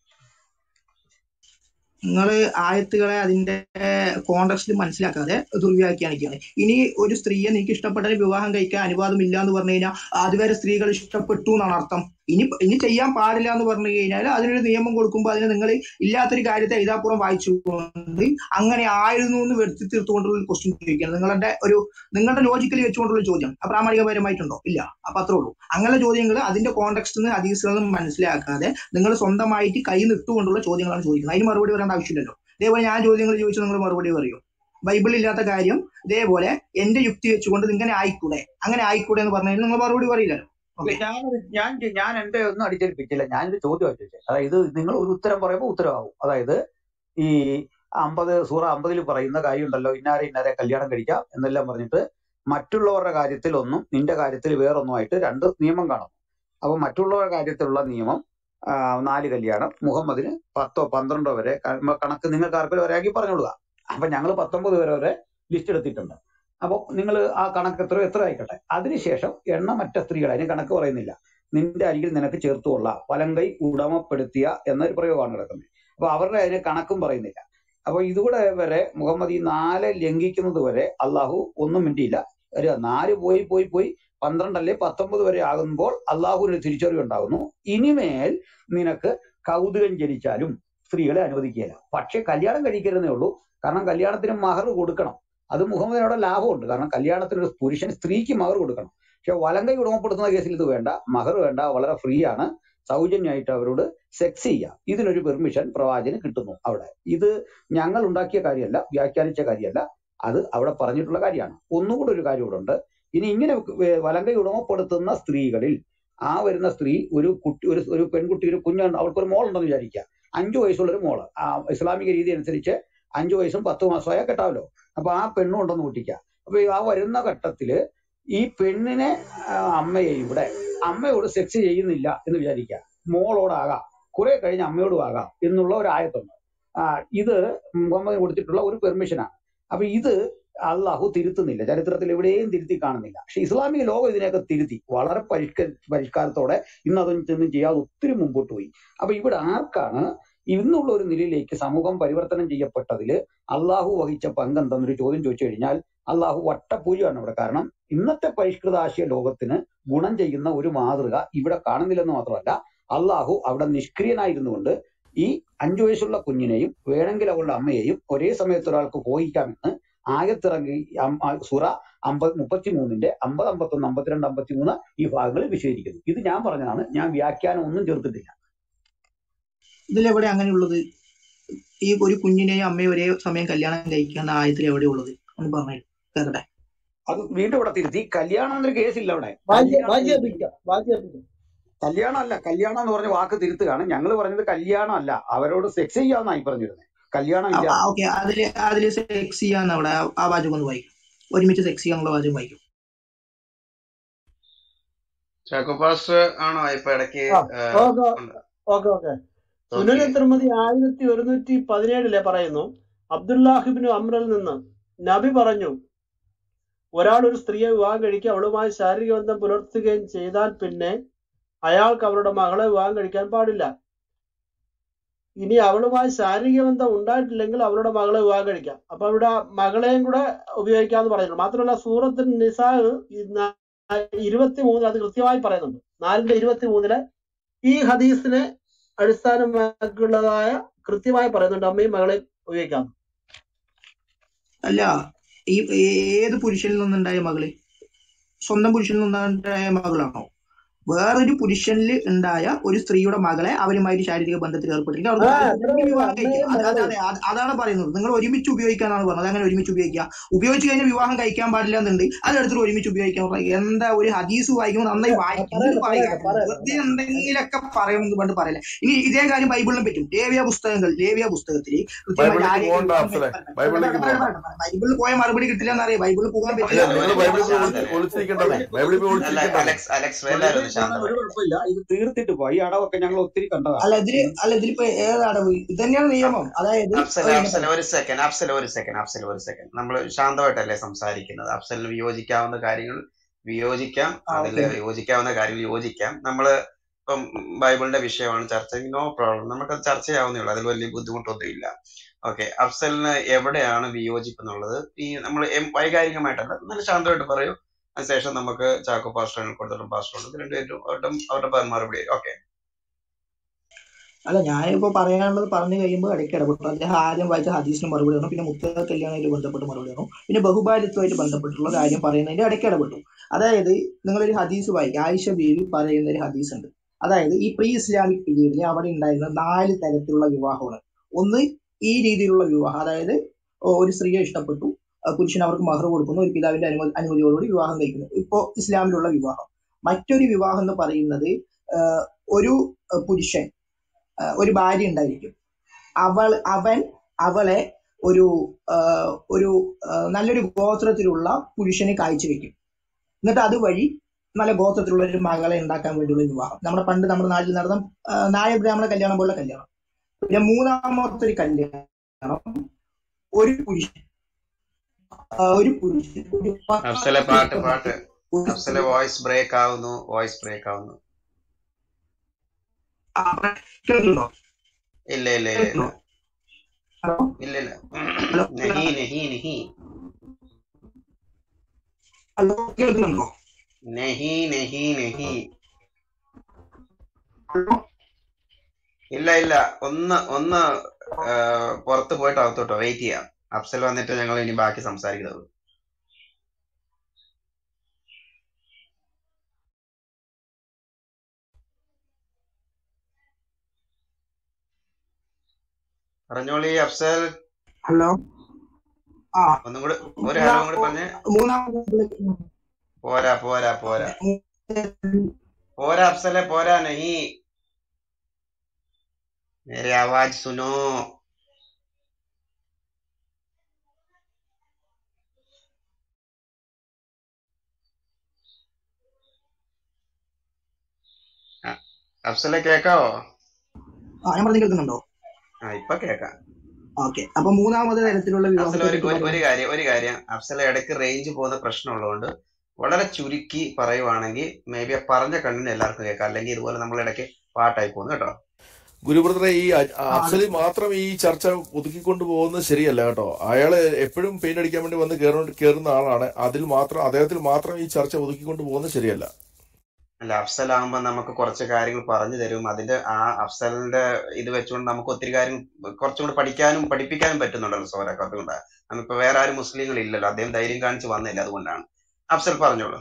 നിങ്ങൾ ആയത്തുകളെ അതിന്റെ കോണ്ടക്സ്റ്റിൽ മനസ്സിലാക്കാതെ ദുർവ്യാഖ്യാനിക്കുകയാണ് ഇനി ഒരു സ്ത്രീയെ നിങ്ങൾക്ക് ഇഷ്ടപ്പെട്ട വിവാഹം കഴിക്കാൻ അനുവാദമില്ല എന്ന് പറഞ്ഞു കഴിഞ്ഞാൽ അതുവരെ സ്ത്രീകൾ ഇഷ്ടപ്പെട്ടു എന്നാണ് അർത്ഥം ഇനി ഇനി ചെയ്യാൻ പാടില്ല എന്ന് പറഞ്ഞു കഴിഞ്ഞാൽ അതിനൊരു നിയമം കൊടുക്കുമ്പോൾ അതിന് നിങ്ങൾ ഇല്ലാത്തൊരു കാര്യത്തെ എഴുതാപ്പുറം വായിച്ചുകൊണ്ട് അങ്ങനെ ആയിരുന്നു എന്ന് വരുത്തി തീർത്തുകൊണ്ടുള്ള ഒരു ക്വസ്റ്റ്യൻ ചോദിക്കുകയാണ് നിങ്ങളുടെ ഒരു നിങ്ങളുടെ ലോജിക്കലി വെച്ചുകൊണ്ടുള്ള ചോദ്യം അപ്രാമാണികപരമായിട്ടുണ്ടോ ഇല്ല അപ്പൊ അത്രേ ഉള്ളൂ അങ്ങനെ ചോദ്യങ്ങൾ അതിന്റെ കോണ്ടക്സ്റ്റ് നിന്ന് ഹദീസുകളിൽ നിന്ന് മനസ്സിലാക്കാതെ നിങ്ങൾ സ്വന്തമായിട്ട് കൈ നിട്ടുകൊണ്ടുള്ള ചോദ്യങ്ങളാണ് ചോദിക്കുന്നത് അതിന് മറുപടി പറയേണ്ട ആവശ്യമില്ലല്ലോ ഇതേപോലെ ഞാൻ ചോദ്യങ്ങൾ ചോദിച്ചു നിങ്ങൾ മറുപടി പറയും ബൈബിൾ ഇല്ലാത്ത കാര്യം ഇതേപോലെ എന്റെ യുക്തി വെച്ചുകൊണ്ട് ഇങ്ങനെ ആയിക്കൂടെ അങ്ങനെ ആയിക്കൂടെ എന്ന് പറഞ്ഞു കഴിഞ്ഞാൽ നിങ്ങൾ മറുപടി പറയില്ലല്ലോ ഇല്ല, ഓക്കെ ഞാനൊരു ഞാൻ ഞാൻ എന്റെ ഒന്നും അടിച്ചേൽപ്പിച്ചില്ല ഞാനൊരു ചോദ്യം ചോദിച്ചത് അതായത് നിങ്ങൾ ഒരു ഉത്തരം പറയുമ്പോൾ ഉത്തരവാകും അതായത് ഈ അമ്പത് സൂറ അമ്പതിൽ പറയുന്ന കാര്യമുണ്ടല്ലോ ഇന്നാരെ ഇന്നാരെ കല്യാണം കഴിക്കാം എന്നെല്ലാം പറഞ്ഞിട്ട് മറ്റുള്ളവരുടെ കാര്യത്തിൽ ഒന്നും നിന്റെ കാര്യത്തിൽ വേറൊന്നുമായിട്ട് രണ്ട് നിയമം കാണും അപ്പൊ മറ്റുള്ളവരുടെ കാര്യത്തിലുള്ള നിയമം ആ, നാല് കല്യാണം മുഹമ്മദിന് പത്തോ പന്ത്രണ്ടോ വരെ ക- കണക്ക് നിങ്ങൾക്ക് ആർക്കും വരെയാക്കി പറഞ്ഞോളുക അപ്പൊ ഞങ്ങൾ പത്തൊമ്പത് വരെ വരെ ലിസ്റ്റ് എടുത്തിട്ടുണ്ട് അപ്പോൾ നിങ്ങൾ ആ കണക്ക് എത്ര എത്ര ആയിക്കോട്ടെ അതിനുശേഷം എണ്ണമറ്റ സ്ത്രീകൾ അതിന് കണക്ക് പറയുന്നില്ല നിന്റെ അരികിൽ നിനക്ക് ചേർത്തുകൊള്ളാം വലങ്കൈ ഉടമപ്പെടുത്തിയ എന്നൊരു പ്രയോഗമാണ് കിടക്കുന്നത് അപ്പൊ അവരുടെ അതിന് കണക്കും പറയുന്നില്ല അപ്പൊ ഇതുകൂടെ വരെ മുഹമ്മദ് ഈ നാല് ലംഘിക്കുന്നത് വരെ അള്ളാഹു ഒന്നും മിണ്ടിയില്ല ഒരു നാല് പോയി പോയി പോയി പന്ത്രണ്ടല്ലേ പത്തൊമ്പത് വരെ ആകുമ്പോൾ അള്ളാഹുവിന് തിരിച്ചറിവ് ഉണ്ടാകുന്നു ഇനിമേൽ നിനക്ക് കൗതുകം ജനിച്ചാലും സ്ത്രീകളെ അനുവദിക്കുകയില്ല പക്ഷെ കല്യാണം കഴിക്കരുതേ ഉള്ളൂ കാരണം കല്യാണത്തിന് മഹർ കൊടുക്കണം അത് മുഹമ്മദിനോട് ലാഭമുണ്ട് കാരണം കല്യാണത്തിന് ഒരു പുരുഷൻ സ്ത്രീക്ക് മഹർ കൊടുക്കണം പക്ഷെ വലങ്കൈ ഉടമപ്പെടുത്തുന്ന കേസിൽ ഇത് വേണ്ട മഹർ വേണ്ട വളരെ ഫ്രീ ആണ് സൗജന്യമായിട്ട് അവരോട് സെക്സ് ചെയ്യാം ഇതിനൊരു പെർമിഷൻ പ്രവാചകന് കിട്ടുന്നു അവിടെ ഇത് ഞങ്ങൾ ഉണ്ടാക്കിയ കാര്യമല്ല വ്യാഖ്യാനിച്ച കാര്യമല്ല അത് അവിടെ പറഞ്ഞിട്ടുള്ള കാര്യമാണ് ഒന്നുകൂടെ ഒരു കാര്യം ഇവിടെ ഉണ്ട് ഇനി ഇങ്ങനെ വേ- വലങ്കൈ ഉടമപ്പെടുത്തുന്ന സ്ത്രീകളിൽ ആ വരുന്ന സ്ത്രീ ഒരു കുട്ടി ഒരു ഒരു പെൺകുട്ടി ഒരു കുഞ്ഞുണ്ട് അവൾക്കൊരു മോളുണ്ടെന്ന് വിചാരിക്കുക അഞ്ചു വയസ്സുള്ള ഒരു മോള് ആ ഇസ്ലാമിക രീതി അനുസരിച്ച് അഞ്ചു വയസ്സും പത്ത് മാസമായ കെട്ടാവല്ലോ അപ്പൊ ആ പെണ്ണും ഉണ്ടെന്ന് കൂട്ടിക്കുക അപ്പൊ ഈ ആ വരുന്ന ഘട്ടത്തില് ഈ പെണ്ണിനെ ആ, അമ്മയെ ഇവിടെ അമ്മയോട് സെക്സ് ചെയ്യുന്നില്ല എന്ന് വിചാരിക്കുക മോളോടാകാം കുറെ കഴിഞ്ഞ് അമ്മയോടും ആകാം എന്നുള്ള ഒരു ആയത്തുണ്ട് ആ, ഇത് മുഹമ്മദ് കൊടുത്തിട്ടുള്ള ഒരു പെർമിഷനാണ് അപ്പൊ ഇത് അള്ളാഹു തിരുത്തുന്നില്ല ചരിത്രത്തിൽ എവിടെയും തിരുത്തി കാണുന്നില്ല പക്ഷെ ഇസ്ലാമിക ലോകം ഇതിനെയൊക്കെ തിരുത്തി വളരെ പരിഷ്ക പരിഷ്കാരത്തോടെ ഇന്ന് അതൊന്നും ചെയ്യാതെ ഒത്തിരി മുമ്പോട്ട് പോയി അപ്പൊ ഇവിടെ ആർക്കാണ് ഇന്നുള്ള ഒരു നിലയിലേക്ക് സമൂഹം പരിവർത്തനം ചെയ്യപ്പെട്ടതിൽ അള്ളാഹു വഹിച്ച പങ്ക് എന്തെന്നൊരു ചോദ്യം ചോദിച്ചു കഴിഞ്ഞാൽ അള്ളാഹു വട്ടപ്പൂജയാണ് ഇവിടെ കാരണം ഇന്നത്തെ പരിഷ്കൃതാശയ ലോകത്തിന് ഗുണം ചെയ്യുന്ന ഒരു മാതൃക ഇവിടെ കാണുന്നില്ലെന്ന് മാത്രമല്ല അള്ളാഹു അവിടെ നിഷ്ക്രിയനായിരുന്നുകൊണ്ട് ഈ അഞ്ചു വയസ്സുള്ള കുഞ്ഞിനെയും വേണമെങ്കിൽ അവളുടെ അമ്മയെയും ഒരേ സമയത്ത് ഒരാൾക്ക് പോയിക്കാമെന്ന് ആയത്തിറങ്ങി അം- ആ സുറ അമ്പത് മുപ്പത്തിമൂന്നിന്റെ അമ്പത് അമ്പത്തൊന്ന് അമ്പത്തിരണ്ട് അമ്പത്തിമൂന്ന് ഈ ഭാഗങ്ങളിൽ വിശദീകരിക്കുന്നു ഇത് ഞാൻ പറഞ്ഞതാണ് ഞാൻ വ്യാഖ്യാനം ഒന്നും ചേർത്തിട്ടില്ല ഇതിലെവിടെ അങ്ങനെയുള്ളത് ഈ ഒരു കുഞ്ഞിനെയും അമ്മയും ഒരേ സമയം കല്യാണം കഴിക്കുന്ന ആയത്തിൽ എവിടെ ഉള്ളത് ഒന്ന് പറഞ്ഞു കേക്കട്ടെ അത് വീണ്ടും ഇവിടെ തിരുത്തി കല്യാണം എന്നൊരു കേസില്ല അവിടെ വാജ്യ കല്യാണം വാജ്യപിക്കാം വാജ്യപിക്കാം കല്യാണം അല്ല കല്യാണം എന്ന് പറഞ്ഞ വാക്ക് തിരുത്തുകയാണ് ഞങ്ങൾ പറഞ്ഞത് കല്യാണം അല്ല അവരോട് സെക്സ് ചെയ്യാന്നായി പറഞ്ഞിരുന്നത് കല്യാണം ഇല്ല ഓക്കെ അതില് അതില് സെക്സ് ചെയ്യാന്ന് അവിടെ ആ- ആ വാചകം ഒന്ന് വായിക്കും ഒരുമിച്ച് സെക്സ് ചെയ്യാന്നുള്ള വാചകം വായിക്കും ചാക്കോ പാസ്റ്റർ ആണോ ഇപ്പൊ ഇടയ്ക്ക് ആ ആ, ഓക്കെ ഉണ്ട് okay okay Sunan okay Tirmidhi ആയിരത്തി ഒരുന്നൂറ്റി പതിനേഴിലെ പറയുന്നു അബ്ദുല്ലാഹിബിന് അമ്രിൽ നിന്ന് നബി പറഞ്ഞു ഒരാൾ ഒരു സ്ത്രീയെ വിവാഹം കഴിക്കുക അവളുമായി ശാരീരിക ബന്ധം പുലർത്തുകയും ചെയ്താൽ പിന്നെ അയാൾക്ക് അവരുടെ മകളെ വിവാഹം കഴിക്കാൻ പാടില്ല ഇനി അവളുമായി ശാരീരിക ബന്ധം ഉണ്ടായിട്ടില്ലെങ്കിൽ അവളുടെ മകളെ വിവാഹം കഴിക്കാം അപ്പൊ അവിടെ മകളെയും കൂടെ ഉപയോഗിക്കാമെന്ന് പറയുന്നു മാത്രമല്ല സൂറത്തിൽ നിസാ ഇരുപത്തി മൂന്നിൽ അത് കൃത്യമായി പറയുന്നുണ്ട് നാലിന്റെ ഇരുപത്തി മൂന്നില് ഈ ഹദീസിനെ അടിസ്ഥാനമാക്കിയുള്ളതായ കൃത്യമായി പറയുന്നുണ്ട് അമ്മയും മകളെ ഉപയോഗിക്കാം അല്ല ഈ ഏത് പുരുഷനിൽ നിന്നുണ്ടായ മകള് സ്വന്തം പുരുഷനിൽ നിന്നുണ്ടായ മകളാണോ വേറൊരു പുരുഷനിൽ ഉണ്ടായ ഒരു സ്ത്രീയുടെ മകളെ അവരുമായിട്ട് ശാരീരിക ബന്ധത്തിൽ ഏർപ്പെട്ടില്ല അവർക്ക് ആ താല്പര്യമുണ്ടെങ്കിൽ അത്രേ ഉള്ളൂ വിവാഹം അമ്മയും കഴിക്കാം അത് മകളും അതെ അത് അതാണ് പറയുന്നത് നിങ്ങൾ ഒരുമിച്ച് ഉപയോഗിക്കാന്നാണ് പറഞ്ഞത് അങ്ങനെ ഒരുമിച്ച് ഉപയോഗിക്കുക ഉപയോഗിച്ച് കഴിഞ്ഞാൽ വിവാഹം കഴിക്കാൻ പാടില്ല എന്നുണ്ട് അതെടുത്തിട്ട് ഒരുമിച്ച് ഉപയോഗിക്കാൻ പറയും എന്താ ഒരു ഹദീസ് വായിക്കുമ്പോൾ നന്നായി ആ, വായിക്കും എന്ത് പറയട്ടെ പറയാൻ പറയട്ടെ പറയട്ടെ വെറുതെ എന്തെങ്കിലുമൊക്കെ പറയണമെന്ന് പണ്ട് പറയില്ല ഇനി ഇതേ കാര്യം ബൈബിളിലും പറ്റും ലേവ്യ പുസ്തകങ്ങൾ ലേവ്യ പുസ്തകത്തിൽ കൃത്യമായിട്ട് ബൈബിളിലേക്ക് ആരെയും പോകണ്ട വിവാഹം അഫ്സലെ കഴിക്കാൻ ബൈബിളിലേക്ക് പോകണ്ട ബൈബിളിൽ പോയ മറുപടി കിട്ടില്ല എന്നറിയാം ബൈബിളിൽ പോകാൻ ഒരു പറ്റില്ല അല്ല ഒരു നിങ്ങൾ മിനിറ്റ് ബൈബിളിൽ പോയി ശാന്തരെ ഒളിച്ച് ഒളിച്ചിരിക്കണ്ടേ ബൈബിളിൽ പോയി അല്ല ഒളിച്ചിരിക്കണ്ടേ അലക്സ് അലക്സ് എല്ലാവരും ഒന്ന് ഒരു ശാന്തരായി കുഴപ്പമില്ല ഇത് തീർത്തിട്ട് പോയി ഈ അടവൊക്കെ ഞങ്ങൾ ഒത്തിരി കണ്ടതാണ് അല്ല ഇതില് അല്ല ഇതിലിപ്പോ ഏതാണ് ഇത് തന്നെയാണ് നിയമം അതായത് അഫ്സൽ ഒരു അഫ്സൽ ഒരു സെക്കൻഡ് അഫ്സൽ ഒരു സെക്കൻഡ് അഫ്സൽ ഒരു സെക്കൻഡ് നമ്മൾ ശാന്തമായിട്ടല്ലേ സംസാരിക്കുന്നത് അഫ്സലിന് വിയോജിക്കാവുന്ന കാര്യങ്ങൾ വിയോജിക്കാം ആ അതിൽ ഓക്കെ യോജിക്കാവുന്ന കാര്യങ്ങൾ യോജിക്കാം നമ്മള് ഇപ്പം ബൈബിളിന്റെ വിഷയമാണ് ചർച്ച നോ പ്രോബ്ലം നമുക്കത് ചർച്ച ചെയ്യാവുന്നേ ഉള്ളൂ അതിൽ വലിയ ബുദ്ധിമുട്ടൊന്നും ഇല്ല ഓക്കെ അഫ്സലിന് എവിടെയാണ് വിയോജിപ്പ് എന്നുള്ളത് ഈ നമ്മൾ വൈകാരികമായിട്ടല്ല നല്ല ശാന്തമായിട്ട് പറയൂ അതിനുശേഷം നമുക്ക് ചാക്കോ പാസ്റ്റർ കൊടുത്തിട്ടും പാസ്റ്റർ ഉണ്ട് രണ്ടുപേരും അവരുടെ അവരുടെ മറുപടി ഓക്കെ അല്ല ഞാനിപ്പോ പറയാനുള്ളത് പറഞ്ഞു കഴിയുമ്പോൾ ഇടയ്ക്ക് ഇടപെട്ടു അദ്ദേഹം ആദ്യം വായിച്ച ഹദീസിന് മറുപടി തന്നു പിന്നെ മുത്ത കല്യാണമായിട്ട് ബന്ധപ്പെട്ട് മറുപടി തന്നു പിന്നെ ബഹുഭാര്യത്വമായിട്ട് ബന്ധപ്പെട്ടുള്ള കാര്യം പറയുന്നതിന്റെ ഇടയ്ക്ക് ഇടപെട്ടു അതായത് നിങ്ങളൊരു ഹദീസ് വായിക്കുക ആയിഷ ബീവി പറയുന്ന ഒരു ഹദീസ് ഉണ്ട് അതായത് ഈ പ്രീ ഇസ്ലാമിക് പീരീഡിൽ അവിടെ ഉണ്ടായിരുന്ന നാല് തരത്തിലുള്ള വിവാഹമാണ് ഒന്ന് ഈ രീതിയിലുള്ള വിവാഹം അതായത് ഒരു സ്ത്രീയെ ഇഷ്ടപ്പെട്ടു ആ പുരുഷൻ അവർക്ക് മഹർ കൊടുക്കുന്നു ഒരു പിതാവിന്റെ അനുമതി അനുമതിയോടുകൂടി വിവാഹം കഴിക്കുന്നു ഇപ്പോ ഇസ്ലാമിലുള്ള വിവാഹം മറ്റൊരു വിവാഹം എന്ന് പറയുന്നത് ആ, ഒരു ആ, പുരുഷൻ ആ, ഒരു ഭാര്യ ഉണ്ടായിരിക്കും അവൾ അവൻ അവളെ ഒരു ആ, ഒരു ആ, നല്ലൊരു ഗോത്രത്തിലുള്ള പുരുഷന് കാഴ്ചവെക്കും എന്നിട്ട് അതുവഴി നല്ല ഗോത്രത്തിലുള്ള ഒരു മകളെ ഉണ്ടാക്കാൻ വേണ്ടിയുള്ള വിവാഹം നമ്മുടെ പണ്ട് നമ്മുടെ നാട്ടിൽ നടന്ന ആ, നായ ബ്രാഹ്മണ കല്യാണം പോലുള്ള കല്യാണം പിന്നെ മൂന്നാമത്തെ ഒരു കല്യാണം ഒരു പുരുഷൻ ആ, ഒരു പുരുഷൻ ഒരു അഫ്സലെ പാട്ട് പാട്ട് ഒരു അഫ്സലെ വോയിസ് ബ്രേക്ക് ആവുന്നു വോയിസ് ബ്രേക്ക് ആവുന്നു ആ, കേൾക്കുന്നുണ്ടോ ഇല്ല ഇല്ല ഇല്ല ഇല്ല കേൾക്കുന്നുണ്ടോ ഹലോ ഇല്ല ഇല്ല ഹലോ നഹി നഹി നഹി ഹലോ കേൾക്കുന്നുണ്ടോ നഹി നഹി നഹി ഹലോ ഇല്ല ഇല്ല ഒന്ന് ഒന്ന് ആ, പുറത്ത് പോയിട്ട് അകത്തോട്ടോ വെയിറ്റ് ചെയ്യാം അഫ്സൽ വന്നിട്ട് ഞങ്ങൾ ഇനി ബാക്കി സംസാരിക്കുന്നത് പറഞ്ഞോളി അഫ്സൽ ഹലോ ആ ഒന്നും കൂടി ഒരു ഹലോ കൂടി പറഞ്ഞ് മൂന്നാമത്തെ പോരാ പോരാ പോരാ പോരാ അഫ്സലെ പോരാ നഹി मेरी आवाज सुनो അഫ്സലെ കേക്കാവോ ആ ഞാൻ പറഞ്ഞു കേൾക്കുന്നുണ്ടോ ആ ഇപ്പൊ കേക്കാം ഓക്കെ അപ്പൊ മൂന്നാമത് തരത്തിലുള്ള അഫ്സൽ വിവാഹത്തെ ഒരു പറ്റി ഒരു ഒരു പറയുന്നത് കാര്യം ഒരു കാര്യം അഫ്സൽ ഇടയ്ക്ക് റേഞ്ച് പോകുന്ന പ്രശ്നമുള്ളതുകൊണ്ട് വളരെ ചുരുക്കി പറയുവാണെങ്കിൽ മേ ബി പറഞ്ഞ കണ്ണിന് എല്ലാവർക്കും കേൾക്കാം അല്ലെങ്കിൽ ഇതുപോലെ നമ്മൾ ഇടയ്ക്ക് പാട്ടായി പോകുന്നു കേട്ടോ ഗുരുബ്രദറെ ഈ അ- ആ അത് അഫ്സലി മാത്രം ഈ ചർച്ച ഒതുക്കിക്കൊണ്ട് പോകുന്നത് ശരിയല്ല കേട്ടോ അയാള് എപ്പോഴും പെയിന്റ് അടിക്കാൻ വേണ്ടി വന്ന് കയറുന്ന കയറുന്ന ആളാണ് അതിൽ മാത്രം അദ്ദേഹത്തിൽ മാത്രം ഈ ചർച്ച ഒതുക്കിക്കൊണ്ട് പോകുന്നത് ശരിയല്ല അല്ല അഫ്സൽ ആകുമ്പോൾ നമുക്ക് കുറച്ച് കാര്യങ്ങൾ പറഞ്ഞു തരും അതിന്റെ ആ അഫ്സലിന്റെ ഇത് വെച്ചുകൊണ്ട് നമുക്ക് ഒത്തിരി കാര്യം കുറച്ചും കൂടി പഠിക്കാനും പഠിപ്പിക്കാനും പറ്റുന്നുണ്ടല്ലോ സോരക്ക് അതുകൊണ്ടാണ് നമുക്കിപ്പോ വേറെ ആരും മുസ്ലിങ്ങൾ ഇല്ലല്ലോ അദ്ദേഹം ധൈര്യം കാണിച്ച് വന്നില്ല അതുകൊണ്ടാണ് അഫ്സൽ പറഞ്ഞോളൂ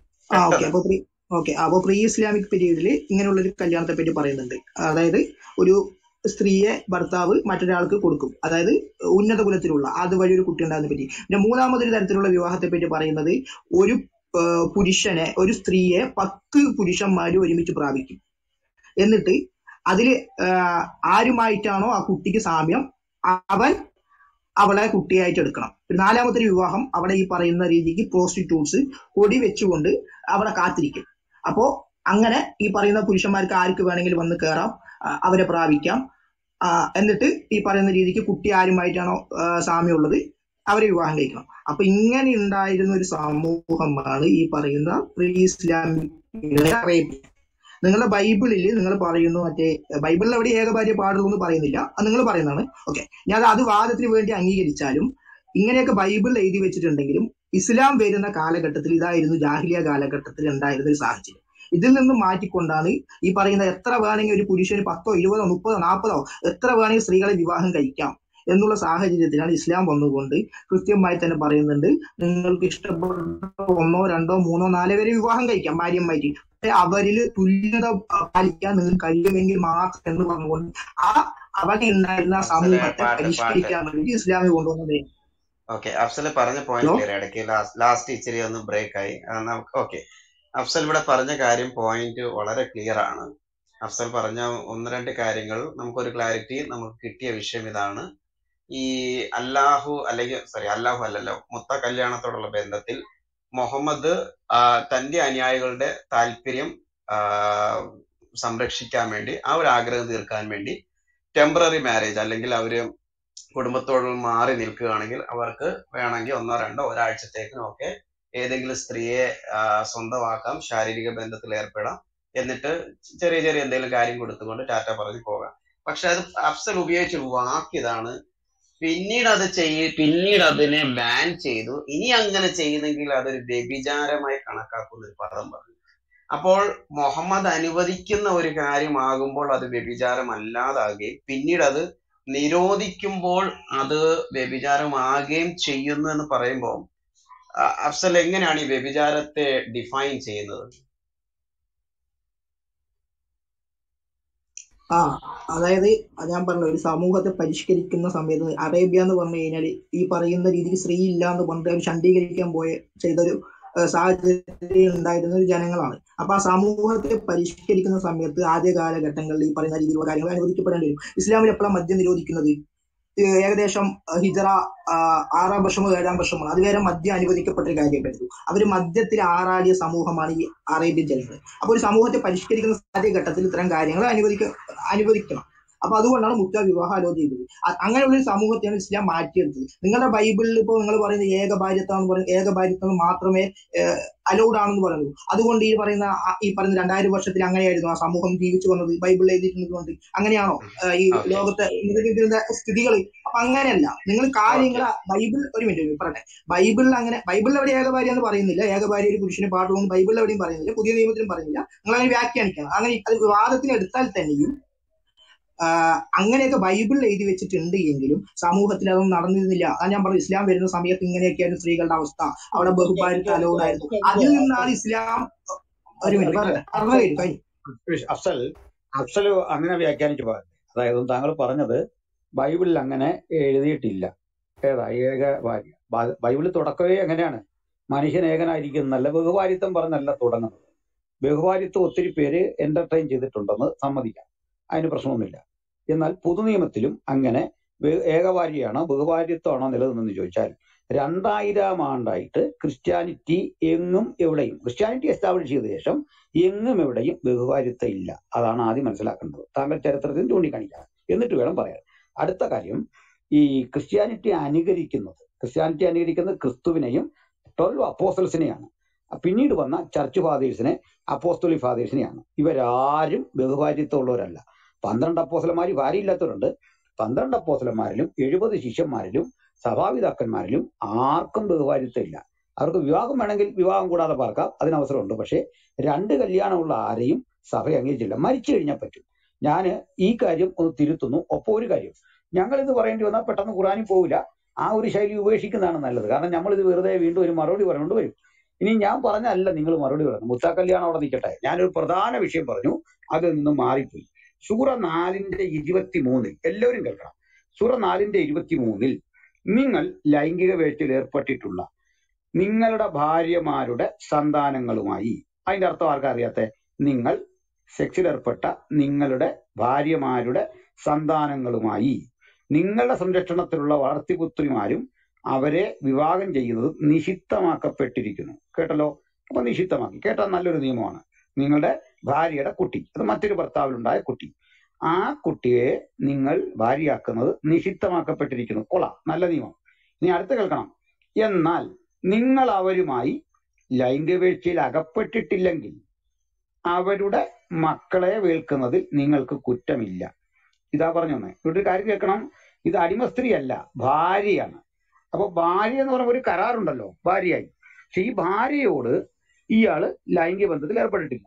ആ ഓക്കെ പെട്ടെന്ന് അപ്പൊ പ്രീ ഓക്കെ അപ്പൊ പ്രീ ഇസ്ലാമിക് പീരീഡിൽ ഇങ്ങനെയുള്ള ഒരു കല്യാണത്തെ പറ്റി പറയുന്നുണ്ട് അതായത് ഒരു സ്ത്രീയെ ഭർത്താവ് മറ്റൊരാൾക്ക് കൊടുക്കും അതായത് ഉന്നത കുലത്തിലുള്ള അതുവഴി ഒരു കുട്ടി ഉണ്ടാകുന്ന പറ്റി പിന്നെ മൂന്നാമതൊരു തരത്തിലുള്ള വിവാഹത്തെ പറ്റി പറയുന്നത് ഒരു ആ, പുരുഷനെ ഒരു സ്ത്രീയെ പത്ത് പുരുഷന്മാര് ഒരുമിച്ച് പ്രാപിക്കും എന്നിട്ട് അതില് ആ, ആരുമായിട്ടാണോ ആ കുട്ടിക്ക് സാമ്യം അവൻ അവളെ കുട്ടിയായിട്ട് എടുക്കണം പിന്നെ നാലാമത്തെ ഒരു വിവാഹം അവിടെ ഈ പറയുന്ന രീതിക്ക് പ്രോസ്റ്റിറ്റ്യൂട്ട്സ് കൊടി വെച്ചുകൊണ്ട് അവിടെ കാത്തിരിക്കും അപ്പോ അങ്ങനെ ഈ പറയുന്ന പുരുഷന്മാർക്ക് ആർക്ക് വേണമെങ്കിലും വന്ന് കയറാം ആ, അവരെ പ്രാപിക്കാം ആ, എന്നിട്ട് ഈ പറയുന്ന രീതിക്ക് കുട്ടി ആരുമായിട്ടാണോ ആ, സാമ്യമുള്ളത് അവരെ വിവാഹം കഴിക്കണം അപ്പൊ ഇങ്ങനെ ഉണ്ടായിരുന്ന ഒരു സമൂഹമാണ് ഈ പറയുന്ന പ്രീ ഇസ്ലാമിക് അറേബ്യ നിങ്ങളുടെ ബൈബിളിൽ നിങ്ങൾ പറയുന്നു മറ്റേ ബൈബിളിൽ എവിടെ ഏകഭാര്യ പാടുള്ളൂ എന്ന് പറയുന്നില്ല അത് നിങ്ങൾ പറയുന്നതാണ് ഓക്കെ ഞാൻ അത് വാദത്തിന് വേണ്ടി അംഗീകരിച്ചാലും ഇങ്ങനെയൊക്കെ ബൈബിളിൽ എഴുതി വെച്ചിട്ടുണ്ടെങ്കിലും ഇസ്ലാം വരുന്ന കാലഘട്ടത്തിൽ ഇതായിരുന്നു ജാഹിലിയ കാലഘട്ടത്തിൽ ഉണ്ടായിരുന്ന ഒരു സാഹചര്യം ഇതിൽ നിന്ന് മാറ്റിക്കൊണ്ടാണ് ഈ പറയുന്ന എത്ര വേണമെങ്കിൽ ഒരു പുരുഷന് പത്തോ ഇരുപതോ മുപ്പതോ നാൽപ്പതോ എത്ര വേണമെങ്കിൽ സ്ത്രീകളെ വിവാഹം കഴിക്കാം എന്നുള്ള സാഹചര്യത്തിലാണ് ഇസ്ലാം വന്നുകൊണ്ട് കൃത്യമായി തന്നെ പറയുന്നുണ്ട് നിങ്ങൾക്ക് ഇഷ്ടപ്പെട്ട ഒന്നോ രണ്ടോ മൂന്നോ നാലോ വരെ വിവാഹം കഴിക്കാം ഭാര്യമായിട്ട് പക്ഷേ അവരിൽ തുല്യത പാലിക്കാൻ നിങ്ങൾക്ക് കഴിയുമെങ്കിൽ മാത്രം എന്ന് പറഞ്ഞുകൊണ്ട് ആ അവിടെ ഉണ്ടായിരുന്ന ആ അഫ്സലെ സമൂഹത്തെ പാട്ട് പാട്ട് പരിഷ്കരിക്കാൻ വേണ്ടി ഇസ്ലാമിൽ കൊണ്ടുവന്നത് ഓക്കെ അഫ്സൽ പറഞ്ഞ പോയിന്റ് ഹലോ ക്ലിയർ ഇടയ്ക്ക് ലാസ്റ്റ് ഇച്ചിരി ഒന്ന് ബ്രേക്ക് ആയി ആ, നമുക്ക് ഓക്കെ അഫ്സൽ ഇവിടെ പറഞ്ഞ കാര്യം പോയിന്റ് വളരെ ക്ലിയർ ആണ് അഫ്സൽ പറഞ്ഞ ഒന്ന് രണ്ട് കാര്യങ്ങൾ നമുക്കൊരു ക്ലാരിറ്റി നമുക്ക് കിട്ടിയ വിഷയം ഇതാണ് ഈ അല്ലാഹു അല്ലെങ്കിൽ സോറി അല്ലാഹു അല്ലല്ലോ മുത്ത കല്യാണത്തോടുള്ള ബന്ധത്തിൽ മുഹമ്മദ് ആ, തന്റെ അനുയായികളുടെ താല്പര്യം ആ, സംരക്ഷിക്കാൻ വേണ്ടി ആ ഒരു ആഗ്രഹം തീർക്കാൻ വേണ്ടി ടെമ്പററി മാരേജ് അല്ലെങ്കിൽ അവര് കുടുംബത്തോട് മാറി നിൽക്കുകയാണെങ്കിൽ അവർക്ക് വേണമെങ്കിൽ ഒന്നോ രണ്ടോ ഒരാഴ്ചത്തേക്കിനും ഒക്കെ ഏതെങ്കിലും സ്ത്രീയെ ആ, സ്വന്തമാക്കാം ശാരീരിക ബന്ധത്തിൽ ഏർപ്പെടാം എന്നിട്ട് ചെറിയ ചെറിയ എന്തെങ്കിലും കാര്യം കൊടുത്തുകൊണ്ട് ടാറ്റ പറഞ്ഞ് പോകാം പക്ഷെ അത് അഫ്സൽ ഉപയോഗിച്ച ഒരു വാക്ക് ഇതാണ് പിന്നീട് അത് ചെയ്യ പിന്നീട് അതിനെ ബാൻ ചെയ്തു ഇനി അങ്ങനെ ചെയ്യുന്നെങ്കിൽ അതൊരു വ്യഭിചാരമായി കണക്കാക്കുന്ന ഒരു പദം പറഞ്ഞു അപ്പോൾ മുഹമ്മദ് അനുവദിക്കുന്ന ഒരു കാര്യമാകുമ്പോൾ അത് വ്യഭിചാരമല്ലാതാകുകയും പിന്നീട് അത് നിരോധിക്കുമ്പോൾ അത് വ്യഭിചാരമാകുകയും ചെയ്യുന്നു എന്ന് പറയുമ്പോൾ അ- അഫ്സൽ എങ്ങനെയാണ് ഈ വ്യഭിചാരത്തെ ഡിഫൈൻ ചെയ്യുന്നത് ആ അതായത് അത് ഞാൻ പറഞ്ഞ ഒരു സമൂഹത്തെ പരിഷ്കരിക്കുന്ന സമയത്ത് അറേബ്യ എന്ന് പറഞ്ഞു കഴിഞ്ഞാൽ ഈ പറയുന്ന രീതിയിൽ സ്ത്രീ ഇല്ല എന്ന് പറഞ്ഞിട്ട് അവർ ശണ്ഡീകരിക്കാൻ പോയ ചെയ്തൊരു ഏഹ്, സാഹചര്യം ഉണ്ടായിരുന്ന ഒരു ജനങ്ങളാണ് അപ്പൊ ആ സമൂഹത്തെ പരിഷ്കരിക്കുന്ന സമയത്ത് ആദ്യ കാലഘട്ടങ്ങളിൽ ഈ പറയുന്ന രീതിയിലുള്ള കാര്യങ്ങൾ അനുവദിക്കപ്പെടേണ്ടി വരും ഇസ്ലാമിൽ എപ്പോഴാണ് മദ്യം നിരോധിക്കുന്നത് ഏഹ് ഏകദേശം അഹ് ഹിജറ ആഹ് ആറാം വർഷമോ ഏഴാം വർഷമോ അതുവരെ മദ്യം അനുവദിക്കപ്പെട്ട ഒരു കാര്യമായിരുന്നു അവര് മദ്യത്തിൽ ആറാടിയ സമൂഹമാണ് ഈ അറേബ്യൻ ജനങ്ങൾ അപ്പൊ ഒരു സമൂഹത്തെ പരിഷ്കരിക്കുന്ന ആദ്യ ഘട്ടത്തിൽ ഇത്തരം കാര്യങ്ങൾ അനുവദിക്ക അനുവദിക്കണം അപ്പൊ അതുകൊണ്ടാണ് മുത്ത വിവാഹാലോചന ചെയ്തത് അ- അങ്ങനെയുള്ള ഒരു സമൂഹത്തെയാണ് ഇസ്ലാം മാറ്റിയെടുത്തത് നിങ്ങളുടെ ബൈബിളിൽ ഇപ്പോൾ നിങ്ങൾ പറയുന്നത് ഏകഭാര്യത്വം എന്ന് പറയുന്നത് ഏകഭാര്യത്വം മാത്രമേ അലൗഡ് ആണെന്ന് പറയുന്നത് അതുകൊണ്ട് ഈ പറയുന്ന ആ- ഈ പറയുന്ന രണ്ടായിരം വർഷത്തിൽ അങ്ങനെയായിരുന്നു ആ സമൂഹം ജീവിച്ചു വന്നത് ബൈബിളിൽ എഴുതിയിട്ടുള്ളത് അങ്ങനെയാണോ ഏഹ് ഈ ഓക്കെ ലോകത്തെ നിലനിൽക്കുന്ന സ്ഥിതികൾ അപ്പൊ അങ്ങനെയല്ല നിങ്ങൾ ഓക്കെ കാര്യങ്ങൾ ബൈബിൾ ഒരു മിനിറ്റ് പറയട്ടെ ബൈബിളിൽ അങ്ങനെ ബൈബിളിൽ എവിടെ ഏകഭാര്യ എന്ന് പറയുന്നില്ല ഏകഭാര്യ ഒരു പുരുഷന് പാടുമെന്ന് ബൈബിളിൽ എവിടെയും പറയുന്നില്ല പുതിയ നിയമത്തിലും പറയുന്നില്ല നിങ്ങൾ അങ്ങനെ വ്യാഖ്യാനിക്കണം അങ്ങനെ അത് വിവാദത്തിന് എടുത്താൽ തന്നെയും ആഹ് അങ്ങനെയൊക്കെ ബൈബിളിൽ എഴുതി വെച്ചിട്ടുണ്ട് എങ്കിലും സമൂഹത്തിൽ അതൊന്നും നടന്നിരുന്നില്ല അതാ ഞാൻ പറഞ്ഞു ഇസ്ലാം വരുന്ന സമയത്ത് ഇങ്ങനെയൊക്കെയായിരുന്നു സ്ത്രീകളുടെ അവസ്ഥ അവിടെ ബഹുഭാര്യത്വം അലൗഡ് ആയിരുന്നു അതിൽ നിന്നാണ് ഇസ്ലാം ഒരു മിനിറ്റ് പറയട്ടെ പറഞ്ഞു കഴിഞ്ഞു കഴിഞ്ഞു അഫ്സൽ അഫ്സൽ അങ്ങനെ വ്യാഖ്യാനിച്ചു പറഞ്ഞു അതായത് താങ്കൾ പറഞ്ഞത് ബൈബിളിൽ അങ്ങനെ എഴുതിയിട്ടില്ല ഏതാ ഏക ഭാര്യ ബ- ബൈബിളിൽ തുടക്കമേ എങ്ങനെയാണ് മനുഷ്യൻ ഏകനായിരിക്കുന്നല്ല ബഹുഭാരിത്വം പറഞ്ഞല്ല തുടങ്ങുന്നത് ബഹുഭാരിത്വം ഒത്തിരി പേര് എന്റർടൈൻ ചെയ്തിട്ടുണ്ടെന്ന് സമ്മതിക്കാം അതിന് പ്രശ്നമൊന്നുമില്ല എന്നാൽ പുതുനിയമത്തിലും അങ്ങനെ വേ- ഏകഭാര്യയാണോ ബഹുഭാര്യത്വമാണോ നിലനിന്നെന്ന് ചോദിച്ചാൽ രണ്ടായിരം ആണ്ടായിട്ട് ക്രിസ്ത്യാനിറ്റി എങ്ങും എവിടെയും ക്രിസ്ത്യാനിറ്റി എസ്റ്റാബ്ലിഷ് ചെയ്ത ശേഷം എങ്ങും എവിടെയും ബഹുഭാര്യത്വം ഇല്ല അതാണ് ആദ്യം മനസ്സിലാക്കേണ്ടത് താങ്കൾ ചരിത്രത്തിൽ ചൂണ്ടിക്കാണിക്കാം എന്നിട്ട് വേണം പറയാൻ അടുത്ത കാര്യം ഈ ക്രിസ്ത്യാനിറ്റി അനുകരിക്കുന്നത് ക്രിസ്ത്യാനിറ്റി അനുകരിക്കുന്നത് ക്രിസ്തുവിനെയും ട്വൽവ് അപ്പോസ്റ്റൽസിനെയാണ് പിന്നീട് വന്ന ചർച്ച് ഫാദേഴ്സിനെ അപ്പോസ്തോലി ഫാദേഴ്സിനെയാണ് ഇവരാരും ബഹുഭാര്യത്വമുള്ളവരല്ല പന്ത്രണ്ട് അപ്പോസ്തലന്മാർ ഭാര്യയില്ലാത്തവരുണ്ട് പന്ത്രണ്ട് അപ്പോസ്തലന്മാരിലും എഴുപത് ശിഷ്യന്മാരിലും സഭാപിതാക്കന്മാരിലും ആർക്കും ബഹുഭാര്യത്വം ഇല്ല അവർക്ക് വിവാഹം വേണമെങ്കിൽ വിവാഹം കൂടാതെ പാർക്കാം അതിന് അവസരമുണ്ട് പക്ഷേ രണ്ട് കല്യാണമുള്ള ആരെയും സഭ അംഗീകരിച്ചില്ല മരിച്ചു കഴിഞ്ഞാൽ പറ്റും ഞാൻ ഈ കാര്യം ഒന്ന് തിരുത്തുന്നു ഒപ്പം ഒരു കാര്യം ഞങ്ങൾ ഇത് പറയേണ്ടി വന്നാൽ പെട്ടെന്ന് ഖുറാനിൽ പോവില്ല ആ ഒരു ശൈലി ഉപേക്ഷിക്കുന്നതാണ് നല്ലത് കാരണം നമ്മൾ ഇത് വെറുതെ വീണ്ടും ഒരു മറുപടി പറഞ്ഞുകൊണ്ട് വരും ഇനി ഞാൻ പറഞ്ഞല്ല നിങ്ങൾ മറുപടി പറയുന്നത് മുത്താ കല്യാണം അവിടെ നിൽക്കട്ടെ ഞാനൊരു പ്രധാന വിഷയം പറഞ്ഞു അതിൽ നിന്ന് മാറിപ്പോയി സൂറ നാലിന്റെ ഇരുപത്തി മൂന്നിൽ എല്ലാവരും കേൾക്കണം സൂറ നാലിന്റെ ഇരുപത്തി മൂന്നിൽ നിങ്ങൾ ലൈംഗിക വേഴ്ചയിൽ ഏർപ്പെട്ടിട്ടുള്ള നിങ്ങളുടെ ഭാര്യമാരുടെ സന്താനങ്ങളുമായി അതിന്റെ അർത്ഥം ആർക്കാ അറിയാത്തെ നിങ്ങൾ സെക്സിൽ ഏർപ്പെട്ട നിങ്ങളുടെ ഭാര്യമാരുടെ സന്താനങ്ങളുമായി നിങ്ങളുടെ സംരക്ഷണത്തിലുള്ള വളർത്തിപുത്രിമാരും അവരെ വിവാഹം ചെയ്യുന്നത് നിഷിദ്ധമാക്കപ്പെട്ടിരിക്കുന്നു കേട്ടല്ലോ അപ്പൊ നിഷിദ്ധമാക്കി കേട്ടാൽ നല്ലൊരു നിയമമാണ് നിങ്ങളുടെ ഭാര്യയുടെ കുട്ടി അത് മറ്റൊരു ഭർത്താവിലുണ്ടായ കുട്ടി ആ കുട്ടിയെ നിങ്ങൾ ഭാര്യയാക്കുന്നത് നിഷിദ്ധമാക്കപ്പെട്ടിരിക്കുന്നു കൊള്ളാം നല്ല നിയമം ഇനി അടുത്ത കേൾക്കണം എന്നാൽ നിങ്ങൾ അവരുമായി ലൈംഗികവേഴ്ചയിൽ അകപ്പെട്ടിട്ടില്ലെങ്കിൽ അവരുടെ മക്കളെ വേൽക്കുന്നതിൽ നിങ്ങൾക്ക് കുറ്റമില്ല ഇതാ പറഞ്ഞു തന്നെ ഇവിടെ ഒരു കാര്യം കേൾക്കണം ഇത് അടിമ സ്ത്രീയല്ല ഭാര്യയാണ് അപ്പൊ ഭാര്യ എന്ന് പറയുമ്പോൾ ഒരു കരാറുണ്ടല്ലോ ഭാര്യയായി പക്ഷെ ഈ ഭാര്യയോട് ഇയാള് ലൈംഗിക ബന്ധത്തിൽ ഏർപ്പെട്ടിട്ടില്ല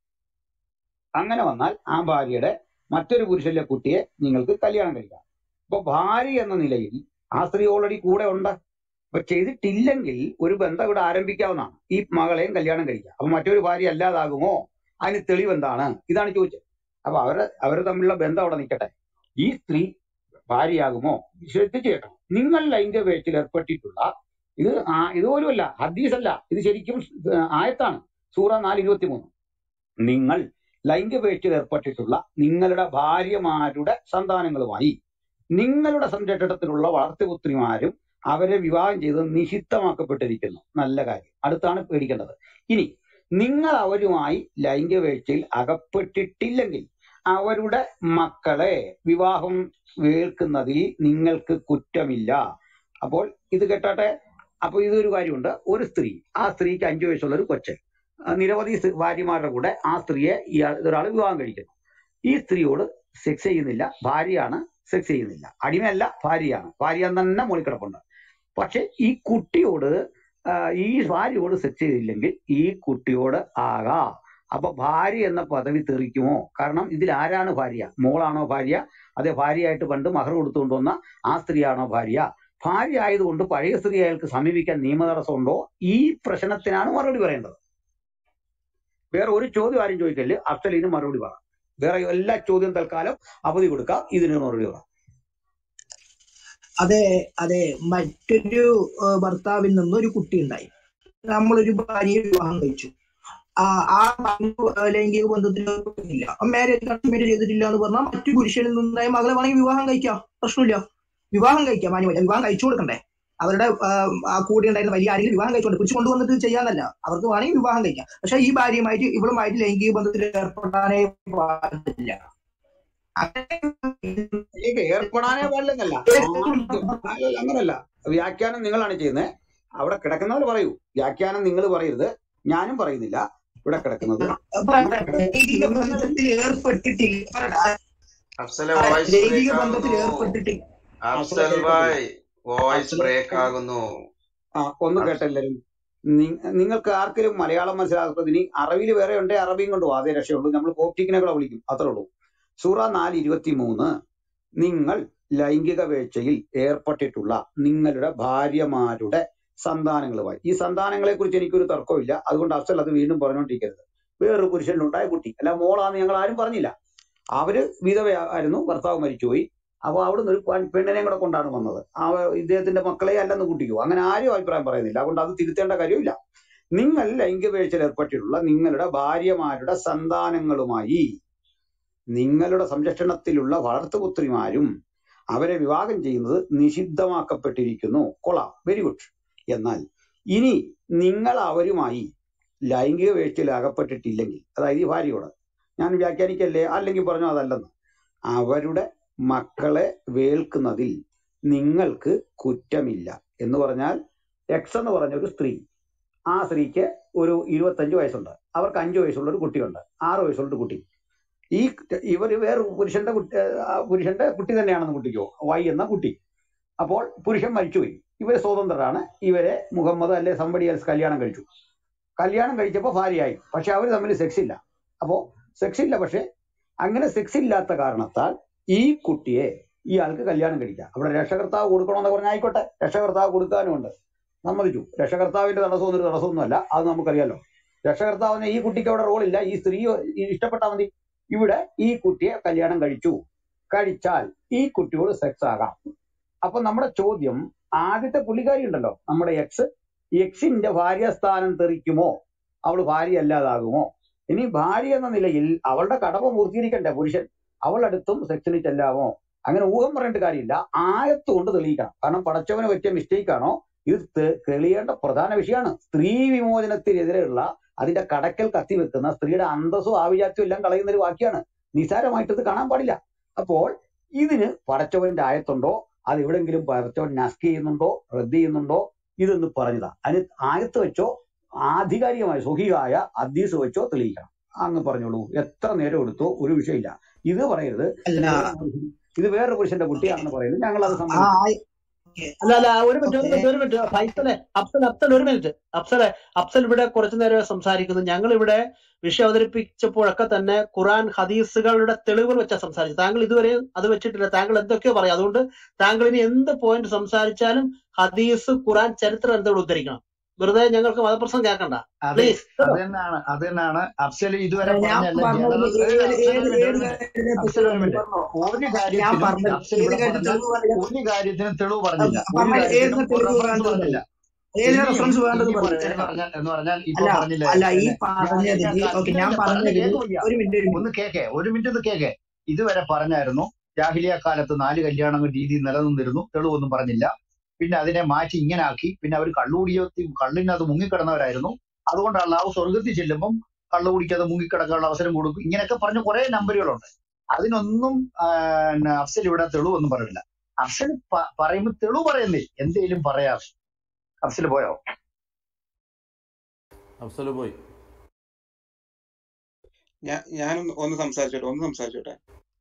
അങ്ങനെ വന്നാൽ ആ ഭാര്യയുടെ മറ്റൊരു പുരുഷന്റെ കുട്ടിയെ നിങ്ങൾക്ക് കല്യാണം കഴിക്കാം അപ്പൊ ഭാര്യ എന്ന നിലയിൽ ആ സ്ത്രീ ഓൾറെഡി കൂടെ ഉണ്ട് അപ്പൊ ചെയ്തിട്ടില്ലെങ്കിൽ ഒരു ബന്ധം ഇവിടെ ആരംഭിക്കാവുന്നതാണ് ഈ മകളെയും കല്യാണം കഴിക്കാം അപ്പൊ മറ്റൊരു ഭാര്യ അല്ലാതാകുമോ അതിന് തെളിവ് എന്താണ് ഇതാണ് ചോദിച്ചത് അപ്പൊ അവര് അവര് തമ്മിലുള്ള ബന്ധം അവിടെ നിൽക്കട്ടെ ഈ സ്ത്രീ ഭാര്യയാകുമോ ശ്രദ്ധിച്ചു കേട്ടോ നിങ്ങൾ ലൈംഗിക വേഴ്ചയിൽ ഏർപ്പെട്ടിട്ടുള്ള ഇത് ആ- ഇതുപോലുമല്ല ഹദീസല്ല ഇത് ശരിക്കും ആയത്താണ് സൂറ നാല് ഇരുപത്തി മൂന്ന് നിങ്ങൾ ലൈംഗിക വേഴ്ചയിൽ ഏർപ്പെട്ടിട്ടുള്ള നിങ്ങളുടെ ഭാര്യമാരുടെ സന്താനങ്ങളുമായി നിങ്ങളുടെ സംരക്ഷണത്തിലുള്ള വളർത്തുപുത്രിമാരും അവരെ വിവാഹം ചെയ്ത് നിഷിദ്ധമാക്കപ്പെട്ടിരിക്കുന്നു നല്ല കാര്യം അടുത്താണ് പേടിക്കേണ്ടത് ഇനി നിങ്ങൾ അവരുമായി ലൈംഗിക വേഴ്ചയിൽ അകപ്പെട്ടിട്ടില്ലെങ്കിൽ അവരുടെ മക്കളെ വിവാഹം വേൽക്കുന്നതിൽ നിങ്ങൾക്ക് കുറ്റമില്ല അപ്പോൾ ഇത് കേട്ടാട്ടെ അപ്പൊ ഇതൊരു കാര്യമുണ്ട് ഒരു സ്ത്രീ ആ സ്ത്രീക്ക് അഞ്ചു വയസ്സുള്ള ഒരു കൊച്ചൻ ആ, നിരവധി സ്ത്രീ- ഭാര്യമാരുടെ കൂടെ ആ സ്ത്രീയെ ഇയാൾ ഒരാൾ വിവാഹം കഴിക്കുന്നു ഈ സ്ത്രീയോട് സെക്സ് ചെയ്യുന്നില്ല ഭാര്യയാണ് സെക്സ് ചെയ്യുന്നില്ല അടിമയല്ല ഭാര്യയാണ് ഭാര്യ എന്ന് തന്നെ മുകളിൽ കിടപ്പുണ്ട് പക്ഷെ ഈ കുട്ടിയോട് ആ, ഈ ഭാര്യയോട് സെക്സ് ചെയ്തില്ലെങ്കിൽ ഈ കുട്ടിയോട് ആകാം അപ്പൊ ഭാര്യ എന്ന പദവി തെറിക്കുമോ കാരണം ഇതിൽ ആരാണ് ഭാര്യ മോളാണോ ഭാര്യ അതെ ഭാര്യയായിട്ട് പണ്ട് മഹർ കൊടുത്തുകൊണ്ട് വന്ന ആ സ്ത്രീയാണോ ഭാര്യ ഭാര്യ ആയതുകൊണ്ട് പഴയ സ്ത്രീ അയാൾക്ക് സമീപിക്കാൻ നിയമതടസ്സമുണ്ടോ ഈ പ്രശ്നത്തിനാണ് മറുപടി പറയേണ്ടത് വേറെ ഒരു ചോദ്യം ആരും ചോദിക്കല് അഫ്സലിന് മറുപടി പറ വേറെ എല്ലാ ചോദ്യം തൽക്കാലം അവധി കൊടുക്കാം ഇതിന് മറുപടി പറ അതെ അതെ മറ്റൊരു ഏഹ്, ഭർത്താവിൽ നിന്ന് ഒരു കുട്ടി ഉണ്ടായി നമ്മളൊരു ഭാര്യയെ വിവാഹം കഴിച്ചു ആ ആ ഭാര്യ, ഏഹ്, ലൈംഗിക ബന്ധത്തിൽ ഏർപ്പെട്ടില്ല മാരേജ് കൺസ്യൂമേറ്റ് ചെയ്തിട്ടില്ല എന്ന് പറഞ്ഞാൽ മറ്റു പുരുഷനിൽ നിന്നുണ്ടായ മകളെ വേണമെങ്കിൽ വിവാഹം കഴിക്കാം പ്രശ്നമില്ല വിവാഹം കഴിക്കാം മാന്യമല്ല വിവാഹം കഴിച്ചു കൊടുക്കണ്ടേ അവരുടെ ആഹ്, ആ കൂടെ ഉണ്ടായിരുന്ന വലിയ ആരെങ്കിലും വിവാഹം കഴിച്ചോണ്ട് പിടിച്ചു കൊണ്ടുവന്നിട്ട് ചെയ്യാന്നല്ല അവർക്ക് വേണമെങ്കിൽ വിവാഹം കഴിക്കാം പക്ഷെ ഈ ഭാര്യയുമായിട്ട് ഇവളുമായിട്ട് ലൈംഗിക ബന്ധത്തിൽ ഏർപ്പെടാനേ പാടില്ല ഇതിലേക്ക് ഏർപ്പെടാനേ പാടില്ലെന്നല്ല ആർക്കും അല്ലല്ല അങ്ങനല്ല വ്യാഖ്യാനം നിങ്ങളാണ് ചെയ്യുന്നത് അവിടെ കിടക്കുന്നവർ പറയൂ വ്യാഖ്യാനം നിങ്ങൾ പറയരുത് ഞാനും പറയുന്നില്ല ഇവിടെ കിടക്കുന്നത് ലൈംഗിക ബന്ധത്തിൽ ഏർപ്പെട്ടിട്ടില്ല അഫ്സലെ വോയിസ് ലൈംഗിക ബ്രേക്ക് ബന്ധത്തിൽ ആകുന്നു ഏർപ്പെട്ടിട്ടില്ല അഫ്സൽ അഫ്സലെ ഭായ് വോയിസ് അഫ്സലെ ബ്രേക്ക് ആകുന്നു ആ ഒന്ന് അഫ്സൽ കേട്ടെല്ലാരും നി- നിങ്ങൾക്ക് ആർക്കെങ്കിലും മലയാളം മനസ്സിലാക്കുന്നത് ഇനി അറബിയിൽ വേറെ ഉണ്ട് അറബിയും കൊണ്ട് അതേ രക്ഷയുള്ളൂ നമ്മൾ കോപ്റ്റിക്കിനെ കൂടെ വിളിക്കും അത്രേ ഉള്ളൂ സൂറ നാല് ഇരുപത്തി മൂന്ന് നിങ്ങൾ ലൈംഗിക വേഴ്ചയിൽ ഏർപ്പെട്ടിട്ടുള്ള നിങ്ങളുടെ ഭാര്യമാരുടെ സന്താനങ്ങളുമായി ഈ സന്താനങ്ങളെ കുറിച്ച് എനിക്കൊരു തർക്കമില്ല അതുകൊണ്ട് അഫ്സൽ അത് വീണ്ടും പറഞ്ഞുകൊണ്ടിരിക്കരുത് വേറൊരു പുരുഷനുണ്ടായ കുട്ടി അല്ല മോളാന്ന് ഞങ്ങൾ ആരും പറഞ്ഞില്ല അവര് വിധവയായിരുന്നു ഭർത്താവ് മരിച്ചുപോയി അപ്പൊ അവിടുന്ന് ഒരു പെൺ- പെണ്ണിനെയും കൂടെ കൊണ്ടാണ് വന്നത് ആ ഇദ്ദേഹത്തിന്റെ മക്കളെ അല്ലെന്ന് കൂട്ടിക്കോ അങ്ങനെ ആരും അഭിപ്രായം പറയുന്നില്ല അതുകൊണ്ട് അത് തിരുത്തേണ്ട കാര്യമില്ല നിങ്ങൾ ലൈംഗിക വീഴ്ചയിൽ ഏർപ്പെട്ടിട്ടുള്ള നിങ്ങളുടെ ഭാര്യമാരുടെ സന്താനങ്ങളുമായി നിങ്ങളുടെ സംരക്ഷണത്തിലുള്ള വളർത്തുപുത്രിമാരും അവരെ വിവാഹം ചെയ്യുന്നത് നിഷിദ്ധമാക്കപ്പെട്ടിരിക്കുന്നു കൊള്ളാം വെരി ഗുഡ് എന്നാൽ ഇനി നിങ്ങൾ അവരുമായി ലൈംഗിക വേഴ്ചയിൽ അകപ്പെട്ടിട്ടില്ലെങ്കിൽ അതായത് ഈ ഭാര്യയോട് ഞാൻ വ്യാഖ്യാനിക്കല്ലേ അല്ലെങ്കിൽ പറഞ്ഞു അതല്ലെന്ന് അവരുടെ മക്കളെ വേൾക്കുന്നതിൽ നിങ്ങൾക്ക് കുറ്റമില്ല എന്ന് പറഞ്ഞാൽ എക്സ് എന്ന് പറഞ്ഞ ഒരു സ്ത്രീ ആ സ്ത്രീക്ക് ഒരു ഇരുപത്തഞ്ച് വയസ്സുണ്ട് അവർക്ക് അഞ്ച് വയസ്സുള്ള ഒരു കുട്ടിയുണ്ട് ആറ് വയസ്സുള്ള ഒരു കുട്ടി ഈ ഇവർ വേറെ പുരുഷന്റെ കുട്ടി ആ പുരുഷന്റെ കുട്ടി തന്നെയാണെന്ന് കുട്ടിക്കോ വൈ എന്ന കുട്ടി അപ്പോൾ പുരുഷൻ മരിച്ചുപോയി ഇവര് സ്വതന്ത്രരാണ് ഇവരെ മുഹമ്മദ് അല്ലെ സംബടി എൽസ് കല്യാണം കഴിച്ചു കല്യാണം കഴിച്ചപ്പോൾ ഭാര്യയായി പക്ഷെ അവർ തമ്മിൽ സെക്സ് ഇല്ല അപ്പോ സെക്സ് ഇല്ല പക്ഷെ അങ്ങനെ സെക്സ് ഇല്ലാത്ത കാരണത്താൽ ഈ കുട്ടിയെ ഇയാൾക്ക് കല്യാണം കഴിക്കാം അവിടെ രക്ഷകർത്താവ് കൊടുക്കണമെന്ന് പറഞ്ഞാൽ ആയിക്കോട്ടെ രക്ഷകർത്താവ് കൊടുക്കാനുമുണ്ട് സമ്മതിച്ചു രക്ഷകർത്താവിന്റെ തടസ്സമൊന്നും ഒരു തടസ്സമൊന്നുമല്ല അത് നമുക്കറിയാലോ രക്ഷകർത്താവിന് ഈ കുട്ടിക്ക് അവിടെ റോളില്ല ഈ സ്ത്രീ ഇഷ്ടപ്പെട്ടാൽ മതി ഇവിടെ ഈ കുട്ടിയെ കല്യാണം കഴിച്ചു കഴിച്ചാൽ ഈ കുട്ടിയോട് സെക്സ് ആകാം അപ്പൊ നമ്മുടെ ചോദ്യം ആദ്യത്തെ പുള്ളിക്കാരി ഉണ്ടല്ലോ നമ്മുടെ എക്സ് എക്സിന്റെ ഭാര്യാസ്ഥാനം തെറിക്കുമോ അവൾ ഭാര്യ അല്ലാതാകുമോ ഇനി ഭാര്യ എന്ന നിലയിൽ അവളുടെ കടമ പൂർത്തീകരിക്കണ്ടേ പുരുഷൻ അവളടുത്തും സെക്സിന് ചെല്ലാമോ അങ്ങനെ ഊഹം പറഞ്ഞിട്ട് കാര്യമില്ല ആയത്ത് കൊണ്ട് തെളിയിക്കണം കാരണം പടച്ചവന് പറ്റിയ മിസ്റ്റേക്ക് ആണോ ഇത് തെ- തെളിയേണ്ട പ്രധാന വിഷയമാണ് സ്ത്രീ വിമോചനത്തിനെതിരെയുള്ള അതിന്റെ കടക്കൽ കത്തിവെക്കുന്ന സ്ത്രീയുടെ അന്തസ്സും ആവിജാത്യവും എല്ലാം കളയുന്ന ഒരു വാക്യാണ് നിസാരമായിട്ട് ഇത് കാണാൻ പാടില്ല അപ്പോൾ ഇതിന് പടച്ചവന്റെ ആയത്തുണ്ടോ അത് എവിടെങ്കിലും പടച്ചവൻ നസ്ക് ചെയ്യുന്നുണ്ടോ റദ്ദ് ചെയ്യുന്നുണ്ടോ ഇതൊന്ന് പറഞ്ഞതാ അതിന് ആയത്ത് വെച്ചോ ആധികാരികമായ സുഖിയായ അദ്ദീസ് വെച്ചോ തെളിയിക്കണം അങ്ങ് പറഞ്ഞോളൂ എത്ര നേരം എടുത്തോ ഒരു വിഷയമില്ല ഇത് പറയരുത് അല്ല ഇത് വേറൊരു പുരുഷൻ- ഇത് വേറൊരു പുരുഷന്റെ കുട്ടിയാണെന്ന് പറയുന്നത് ഞങ്ങൾ അത് ആ സമ്മതിക്കും ആയ- അല്ല അല്ല ഒരു മിനിറ്റ് ഒരു ഓക്കെ മിനിറ്റ് ഒരു മിനിറ്റ് ഫൈസലെ അഫ്സൽ അഫ്സൽ ഒരു മിനിറ്റ് അഫ്സലെ അഫ്സൽ ഇവിടെ കുറച്ചു നേരം സംസാരിക്കുന്നു ഞങ്ങൾ ഇവിടെ വിഷയം അവതരിപ്പിച്ചപ്പോഴൊക്കെ തന്നെ ഖുറാൻ ഹദീസുകളുടെ തെളിവുകൾ വെച്ചാ സംസാരിച്ചത് താങ്കൾ ഇതുവരെ അത് വെച്ചിട്ടില്ല താങ്കൾ എന്തൊക്കെയോ പറയും അതുകൊണ്ട് താങ്കൾ ഇനി എന്ത് പോയിന്റ് സംസാരിച്ചാലും ഹദീസ് ഖുറാൻ ചരിത്രം എന്തുകൊണ്ട് ഉദ്ധരിക്കണം വെറുതെ ഞങ്ങൾക്ക് മതപ്രസംഗം കേൾക്കണ്ട അതെ പ്ലീസ് അത് തന്നെയാണ് അത് തന്നെയാണ് അഫ്സൽ ഇതുവരെ ഞാൻ പറഞ്ഞല്ല പറഞ്ഞത് ജനറൽ ഏത് അഫ്സൽ ഏത് ഒരു മിനിറ്റ് ഏത് ഒരു മിനിറ്റ് കാര്യത്തിനെ അഫ്സൽ ഒരു തെളിവ് മിനിറ്റ് പറഞ്ഞോ ഒരു ഞാൻ കാര്യത്തിനും പറഞ്ഞത് അഫ്സൽ ഏത് ഇവിടെ കാര്യത്തിൽ പറഞ്ഞ തെളിവ് പറയാം ഒരു കാര്യത്തിനും തെളിവ് പറഞ്ഞില്ല ഒരു പറഞ്ഞ കാര്യത്തിനും ഏതിന് ഒരു തെളിവ് റെഫറൻസ് വേണ്ടത് പറഞ്ഞില്ല ഏതിന് ഇനിയും റെഫറൻസ് വേണ്ടത് ഇനിയും പറഞ്ഞു എന്ന് പറഞ്ഞാൽ എന്ന് പറഞ്ഞാൽ ഇപ്പൊ അല്ല പറഞ്ഞില്ലേ അല്ല ഈ പിന്നെ പറഞ്ഞതിന് ജാഹിലിയ ഓക്കെ ഇല്ല ഞാൻ ഇല്ല പറഞ്ഞ പറഞ്ഞതിന് കേൾക്കില്ല ഒരു മിനിറ്റ് ഒരു മിനിറ്റ് ഒന്ന് കേക്കെ ഒരു മിനിറ്റ് ഒന്ന് കേക്കെ ഇതുവരെ പറഞ്ഞായിരുന്നു ജാഹിലിയ കാലത്ത് നാല് കല്യാണ രീതി നിലനിന്നിരുന്നു തെളിവൊന്നും പറഞ്ഞില്ല പിന്നെ അതിനെ മാറ്റി ഇങ്ങനെ ആക്കി പിന്നെ അവർ കള്ളുകുടിയത്തി കള്ളിനകത്ത് മുങ്ങിക്കിടന്നവരായിരുന്നു അതുകൊണ്ട് അള്ളാഹു സ്വർഗത്തിൽ ചെല്ലുമ്പം കള്ളു കുടിക്കാതെ മുങ്ങിക്കിടക്കാനുള്ള അവസരം കൊടുക്കും ഇങ്ങനെയൊക്കെ പറഞ്ഞ കുറെ നമ്പറുകളുണ്ട് അതിനൊന്നും ആ, പിന്നെ അഫ്സൽ ഇവിടെ തെളിവൊന്നും പറയില്ല അഫ്സൽ പ- പറയുമ്പോ തെളിവ് പറയുന്നേ എന്തേലും പറയാം അഫ്സൽ പോയോ അഫ്സല് പോയി ഞാൻ ഞാനൊന്ന് ഒന്ന് സംസാരിച്ചോട്ടെ ഒന്ന് സംസാരിച്ചോട്ടെ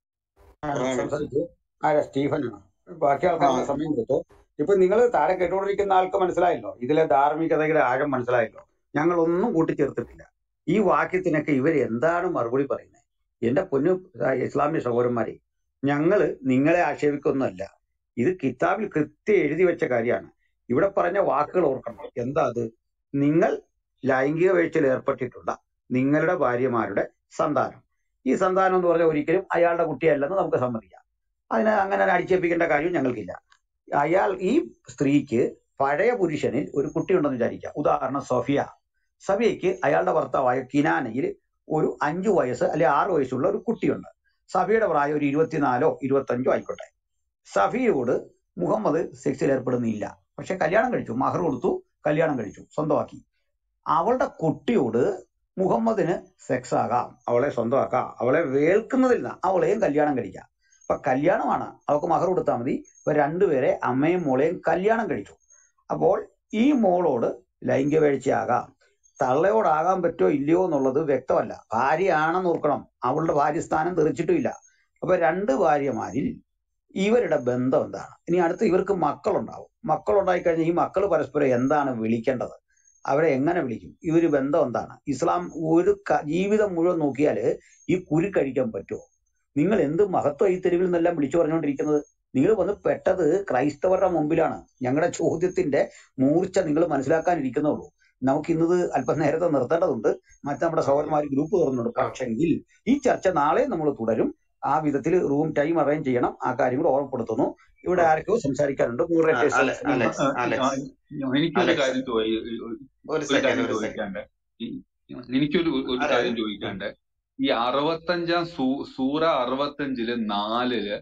ആ, പ്രധാന സംസാരിച്ച് ആരാ സ്റ്റീഫനാണ് ബാക്കി ആ ആൾക്കാർക്ക് സമയം കൊടുത്തു ഇപ്പൊ നിങ്ങൾ താഴെ കേട്ടുകൊണ്ടിരിക്കുന്ന ആൾക്ക് മനസ്സിലായല്ലോ ഇതിലെ ധാർമ്മികതയുടെ ആഴം മനസ്സിലായല്ലോ ഞങ്ങൾ ഒന്നും കൂട്ടിച്ചേർത്തിട്ടില്ല ഈ വാക്യത്തിനൊക്കെ ഇവർ എന്താണ് മറുപടി പറയുന്നത് എന്റെ പൊന്നു ആ, ഇസ്ലാമിക സഹോദരന്മാരെ ഞങ്ങള് നിങ്ങളെ ആക്ഷേപിക്കൊന്നുമല്ല ഇത് കിതാബിൽ കൃത്യം എഴുതി വെച്ച കാര്യമാണ് ഇവിടെ പറഞ്ഞ വാക്കുകൾ ഓർക്കണം എന്താ അത് നിങ്ങൾ ലൈംഗിക വീഴ്ചയിൽ ഏർപ്പെട്ടിട്ടുള്ള നിങ്ങളുടെ ഭാര്യമാരുടെ സന്താനം ഈ സന്താനം എന്ന് പറഞ്ഞാൽ ഒരിക്കലും അയാളുടെ കുട്ടിയല്ലെന്ന് നമുക്ക് സമ്മതിക്കാം അതിന് അങ്ങനെ അടിച്ചേൽപ്പിക്കേണ്ട കാര്യം ഞങ്ങൾക്കില്ല അയാൾ ഈ സ്ത്രീക്ക് പഴയ പുരുഷനിൽ ഒരു കുട്ടിയുണ്ടെന്ന് വിചാരിക്കാം ഉദാഹരണം സഫിയ സഫിയയ്ക്ക് അയാളുടെ ഭർത്താവായ കിനാനയിൽ ഒരു അഞ്ചു വയസ്സ് അല്ലെ ആറ് വയസ്സുള്ള ഒരു കുട്ടിയുണ്ട് സഫിയുടെ പ്രായം ഒരു ഇരുപത്തിനാലോ ഇരുപത്തഞ്ചോ ആയിക്കോട്ടെ സഫിയോട് മുഹമ്മദ് സെക്സിൽ ഏർപ്പെടുന്നില്ല പക്ഷെ കല്യാണം കഴിച്ചു മഹർ കൊടുത്തു കല്യാണം കഴിച്ചു സ്വന്തമാക്കി അവളുടെ കുട്ടിയോട് മുഹമ്മദിന് സെക്സ് ആകാം അവളെ സ്വന്തമാക്കാം അവളെ വേൾക്കുന്നതിൽ നിന്ന് അവളെയും കല്യാണം കഴിക്കാം അപ്പൊ കല്യാണമാണ് അവൾക്ക് മഹർ കൊടുത്താൽ മതി ഇപ്പൊ രണ്ടുപേരെ അമ്മയും മോളെയും കല്യാണം കഴിച്ചു അപ്പോൾ ഈ മോളോട് ലൈംഗിക വീഴ്ചയാകാം തള്ളയോടാകാൻ പറ്റുമോ ഇല്ലയോ എന്നുള്ളത് വ്യക്തമല്ല ഭാര്യയാണെന്ന് ഓർക്കണം അവളുടെ ഭാര്യസ്ഥാനം തെറിച്ചിട്ടുമില്ല അപ്പൊ രണ്ട് ഭാര്യമാരിൽ ഇവരുടെ ബന്ധം എന്താണ് ഇനി അടുത്ത് ഇവർക്ക് മക്കളുണ്ടാവും മക്കളുണ്ടായി കഴിഞ്ഞാൽ ഈ മക്കൾ പരസ്പരം എന്താണ് വിളിക്കേണ്ടത് അവരെ എങ്ങനെ വിളിക്കും ഇവര് ബന്ധം എന്താണ് ഇസ്ലാം ഒരു ക- ജീവിതം മുഴുവൻ നോക്കിയാൽ ഈ കുരു കഴിക്കാൻ പറ്റുമോ നിങ്ങൾ എന്ത് മഹത്വം ഈ തെരുവിൽ നിന്നെല്ലാം വിളിച്ചു പറഞ്ഞുകൊണ്ടിരിക്കുന്നത് നിങ്ങൾ വന്ന് പെട്ടത് ക്രൈസ്തവരുടെ മുമ്പിലാണ് ഞങ്ങളുടെ ചോദ്യത്തിന്റെ മൂർച്ച നിങ്ങൾ മനസ്സിലാക്കാനിരിക്കുന്നുള്ളൂ നമുക്ക് ഇന്നത് അല്പം നേരത്തെ നിർത്തേണ്ടതുണ്ട് മറ്റു നമ്മുടെ സഹോദരന്മാർ ഗ്രൂപ്പ് തുറന്നുണ്ട് പക്ഷെങ്കിൽ ഈ ചർച്ച നാളെ നമ്മൾ തുടരും ആ വിധത്തിൽ റൂം ടൈം അറേഞ്ച് ചെയ്യണം ആ കാര്യം കൂടെ ഓർമ്മപ്പെടുത്തുന്നു ഇവിടെ ആരൊക്കെയോ സംസാരിക്കാനുണ്ട് ആ, മൂറേറ്റേഴ്സ് അലെ- അലക്സ് അലക്സ് എനിക്കൊരു അലക്സ് കാര്യം ചോദി- ഒരു ഒരു സെക്കൻഡ് കാര്യം ഒരു സെക്കൻഡ് ചോദിക്കാണ്ട് ഈ- എനിക്കൊരു ഒരു അതായത് കാര്യം ചോദിക്കാണ്ട് ഈ അറുപത്തഞ്ചാം സൂ സൂറ അറുപത്തഞ്ചില് നാലില്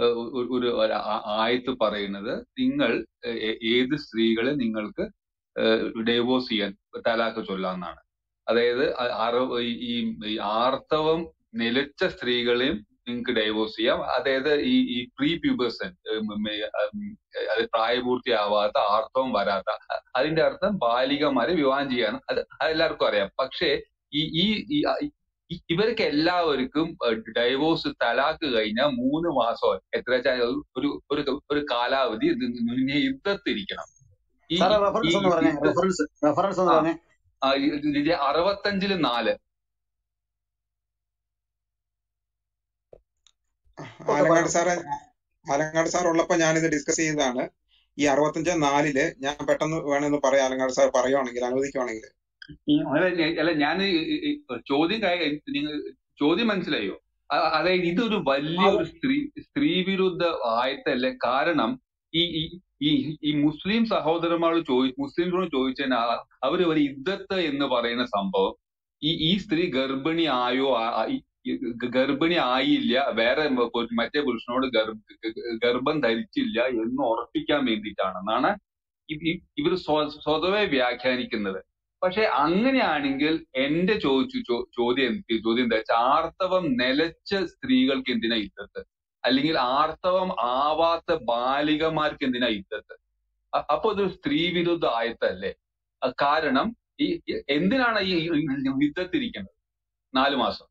ഏഹ് ഒരു ഒരു ഒരു ആ- ആയത്ത് പറയുന്നത് നിങ്ങൾ ഏ- ഏത് സ്ത്രീകളെ നിങ്ങൾക്ക് ഡൈവോഴ്സ് ചെയ്യാൻ തലാക്ക് ചൊല്ലാന്നാണ് അതായത് അ- അറ- ഈ ഈ- ഈ ആർത്തവം നിലച്ച സ്ത്രീകളെയും നിങ്ങൾക്ക് ഡൈവോഴ്സ് ചെയ്യാം അതായത് ഈ ഈ പ്രീ പ്യൂബേഴ്സൺ അത് പ്രായപൂർത്തിയാവാത്ത ആർത്തവം വരാത്ത അ- അതിന്റെ അർത്ഥം ബാലികമാരെ വിവാഹം ചെയ്യാൻ അത് അതെല്ലാവർക്കും അറിയാം പക്ഷേ ഈ ഈ ഈ- ഈ- ഇവർക്ക് എല്ലാവർക്കും ഡൈവോഴ്സ് തലാക്ക് കഴിഞ്ഞാൽ മൂന്ന് മാസം എത്ര വെച്ചാൽ ഒരു ഒരു ഒരു കാലാവധി യുദ്ധത്തിരിക്കണം ഈ സാറേ ഈ റെഫറൻസ് ഒന്ന് പറഞ്ഞേ യുദ്ധ റെഫറൻസ് റെഫറൻസ് ഒന്ന് ആ പറഞ്ഞേ ആ, ഇത് അറുപത്തഞ്ചില് നാല് ഓക്കെ ആലങ്ങാട് പറഞ്ഞു സാറേ ആലങ്ങാട് സാർ ഉള്ളപ്പോ ഞാനിത് ഡിസ്കസ് ചെയ്തതാണ് ഈ അറുപത്തഞ്ച് നാലില് ഞാൻ പെട്ടെന്ന് വേണമെന്ന് പറയാം ആലങ്ങാട് സാർ പറയുവാണെങ്കിൽ അനുവദിക്കുവാണെങ്കിൽ ഈ അല്ല ഞാൻ- അല്ല ഞാൻ ചോദ്യം കഴി- നിങ്ങൾ ചോദ്യം മനസ്സിലായോ അ- അതായത് ഇതൊരു വലിയ അത് ഒരു സ്ത്രീ സ്ത്രീ വിരുദ്ധ ആയത്തല്ലേ കാരണം ഈ ഈ ഈ ഈ മുസ്ലിം സഹോദരന്മാരോട് ചോദി മുസ്ലിംസിനോട് ചോദിച്ചാൽ അവര് ഒരു ഇദ്ദത്ത് എന്ന് പറയുന്ന സംഭവം ഈ ഈ സ്ത്രീ ഗർഭിണി ആയോ ആ- ആ- ഈ- ഈ ഗർഭിണി ആയില്ല വേറെ മ- ഒരു മറ്റേ പുരുഷനോട് ഗർഭ ഗർഭം ധരിച്ചില്ല എന്ന് ഉറപ്പിക്കാൻ വേണ്ടിയിട്ടാണെന്നാണ് ഇ- ഇ- ഇവർ സ്വ- സ്വതവേ വ്യാഖ്യാനിക്കുന്നത് പക്ഷെ അങ്ങനെയാണെങ്കിൽ എന്റെ ചോദിച്ചു ചോ- ചോദ്യം എന്ത് ചോദ്യം എന്താ വെച്ചാൽ ആർത്തവം നിലച്ച സ്ത്രീകൾക്ക് എന്തിനാ ഇദ്ദത്ത് അല്ലെങ്കിൽ ആർത്തവം ആവാത്ത ബാലികമാർക്ക് എന്തിനാ ഇദ്ദത്ത് അ- അപ്പൊ ഇത് സ്ത്രീ വിരുദ്ധ ആയത്തല്ലേ അ- കാരണം ഈ ഈ- എന്തിനാണ് ഈ ഇദ്ദത്തിരിക്കുന്നത് നാല് മാസം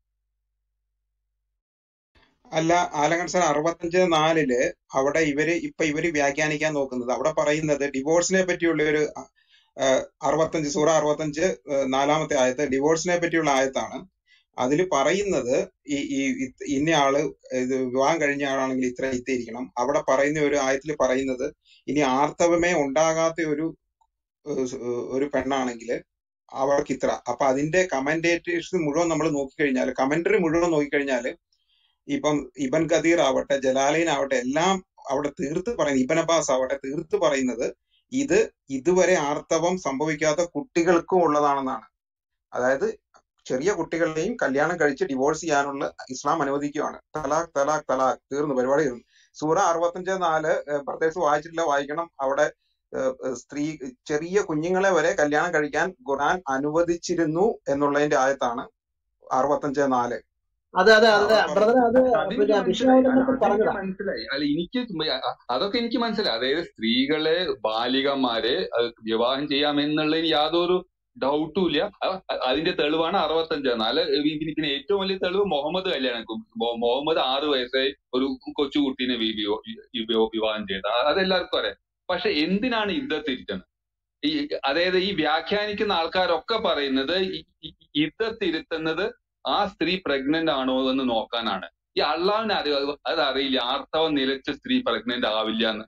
അല്ല ആലങ്ങാട് സാർ അറുപത്തഞ്ച് നാലില് അവിടെ ഇവര് ഇപ്പൊ ഇവര് വ്യാഖ്യാനിക്കാൻ നോക്കുന്നത് അവിടെ പറയുന്നത് ഡിവോഴ്സിനെ പറ്റിയുള്ള ഒരു അഹ് അറുപത്തഞ്ച് സൂറ അറുപത്തഞ്ച് ഏഹ് നാലാമത്തെ ആയത്ത് ഡിവോഴ്സിനെ പറ്റിയുള്ള ആയത്താണ് അതിൽ പറയുന്നത് ഈ ഈ ഇത് ഇന്ന ആള് ഇത് വിവാഹം കഴിഞ്ഞ ആളാണെങ്കിൽ ഇത്ര ഇത്തിരിക്കണം അവിടെ പറയുന്ന ഒരു ആയത്തിൽ പറയുന്നത് ഇനി ആർത്തവമേ ഉണ്ടാകാത്ത ഒരു ഏഹ് സ് ഏഹ് ഒരു പെണ്ണാണെങ്കിൽ അവർക്ക് ഇത്ര അപ്പൊ അതിന്റെ കമന്റേറ്റേഴ്സ് മുഴുവൻ നമ്മൾ നോക്കിക്കഴിഞ്ഞാൽ കമന്ററി മുഴുവൻ നോക്കിക്കഴിഞ്ഞാൽ ഇപ്പം ഇബൻ ഖദീർ ആവട്ടെ ജലാലൈൻ ആവട്ടെ എല്ലാം അവിടെ തീർത്ത് പറയുന്നത് ഇബൻ അബ്ബാസ് ആവട്ടെ തീർത്ത് പറയുന്നത് ഇത് ഇതുവരെ ആർത്തവം സംഭവിക്കാത്ത കുട്ടികൾക്കും ഉള്ളതാണെന്നാണ് അതായത് ചെറിയ കുട്ടികളെയും കല്യാണം കഴിച്ച് ഡിവോഴ്സ് ചെയ്യാനുള്ള ഇസ്ലാം അനുവദിക്കുകയാണ് തലാഖ് തലാഖ് തലാഖ് തീർന്നു പരിപാടി തീർന്നു സൂറ അറുപത്തഞ്ച് നാല് ഏഹ് പ്രത്യേകിച്ച് വായിച്ചിട്ടില്ല വായിക്കണം അവിടെ ഏഹ് ഏഹ് സ്ത്രീ ചെറിയ കുഞ്ഞുങ്ങളെ വരെ കല്യാണം കഴിക്കാൻ ഖുർആൻ അനുവദിച്ചിരുന്നു എന്നുള്ളതിന്റെ ആയത്താണ് അറുപത്തഞ്ച് നാല് അതെ അതെ അതെ അവിടെ ബ്രദറെ അത് അതെനിക്ക് പിന്നെ മനസ്സിലായി അല്ല വിഷയാവതരണത്തിൽ അതെനിക്ക് പറഞ്ഞതാ മനസ്സിലായി അല്ല എനിക്ക് മ- അ- അതൊക്കെ എനിക്ക് മനസ്സിലായി അതായത് സ്ത്രീകളെ ബാലികമാരെ അത് വിവാഹം ചെയ്യാം എന്നുള്ളതിന് യാതൊരു ഡൗട്ടും ഇല്ല അ- അ- അതിന്റെ തെളിവാണ് അറുപത്തഞ്ച് നാല് പിന്നെ പിന്നെ ഏറ്റവും വലിയ തെളിവ് മുഹമ്മദ് കല്യാണം മൊ- മുഹമ്മദ് ആറ് വയസ്സായി ഒരു കൊച്ചുകുട്ടീനെ വി- വി- വി- വിവാഹം ചെയ്തത് അ- അതെല്ലാവർക്കും അറിയാം പക്ഷെ എന്തിനാണ് യുദ്ധത്തിരിക്കുന്നത് ഈ അതായത് ഈ വ്യാഖ്യാനിക്കുന്ന ആൾക്കാരൊക്കെ പറയുന്നത് ഈ- ഈ- ഈ യുദ്ധത്തിരുത്തുന്നത് ആ സ്ത്രീ പ്രഗ്നന്റ് ആണോ എന്ന് നോക്കാനാണ് ഈ അള്ളാവിന് അറിയാം അത് അറിയില്ല ആർത്തവം നിലച്ച സ്ത്രീ പ്രഗ്നന്റ് ആവില്ല എന്ന്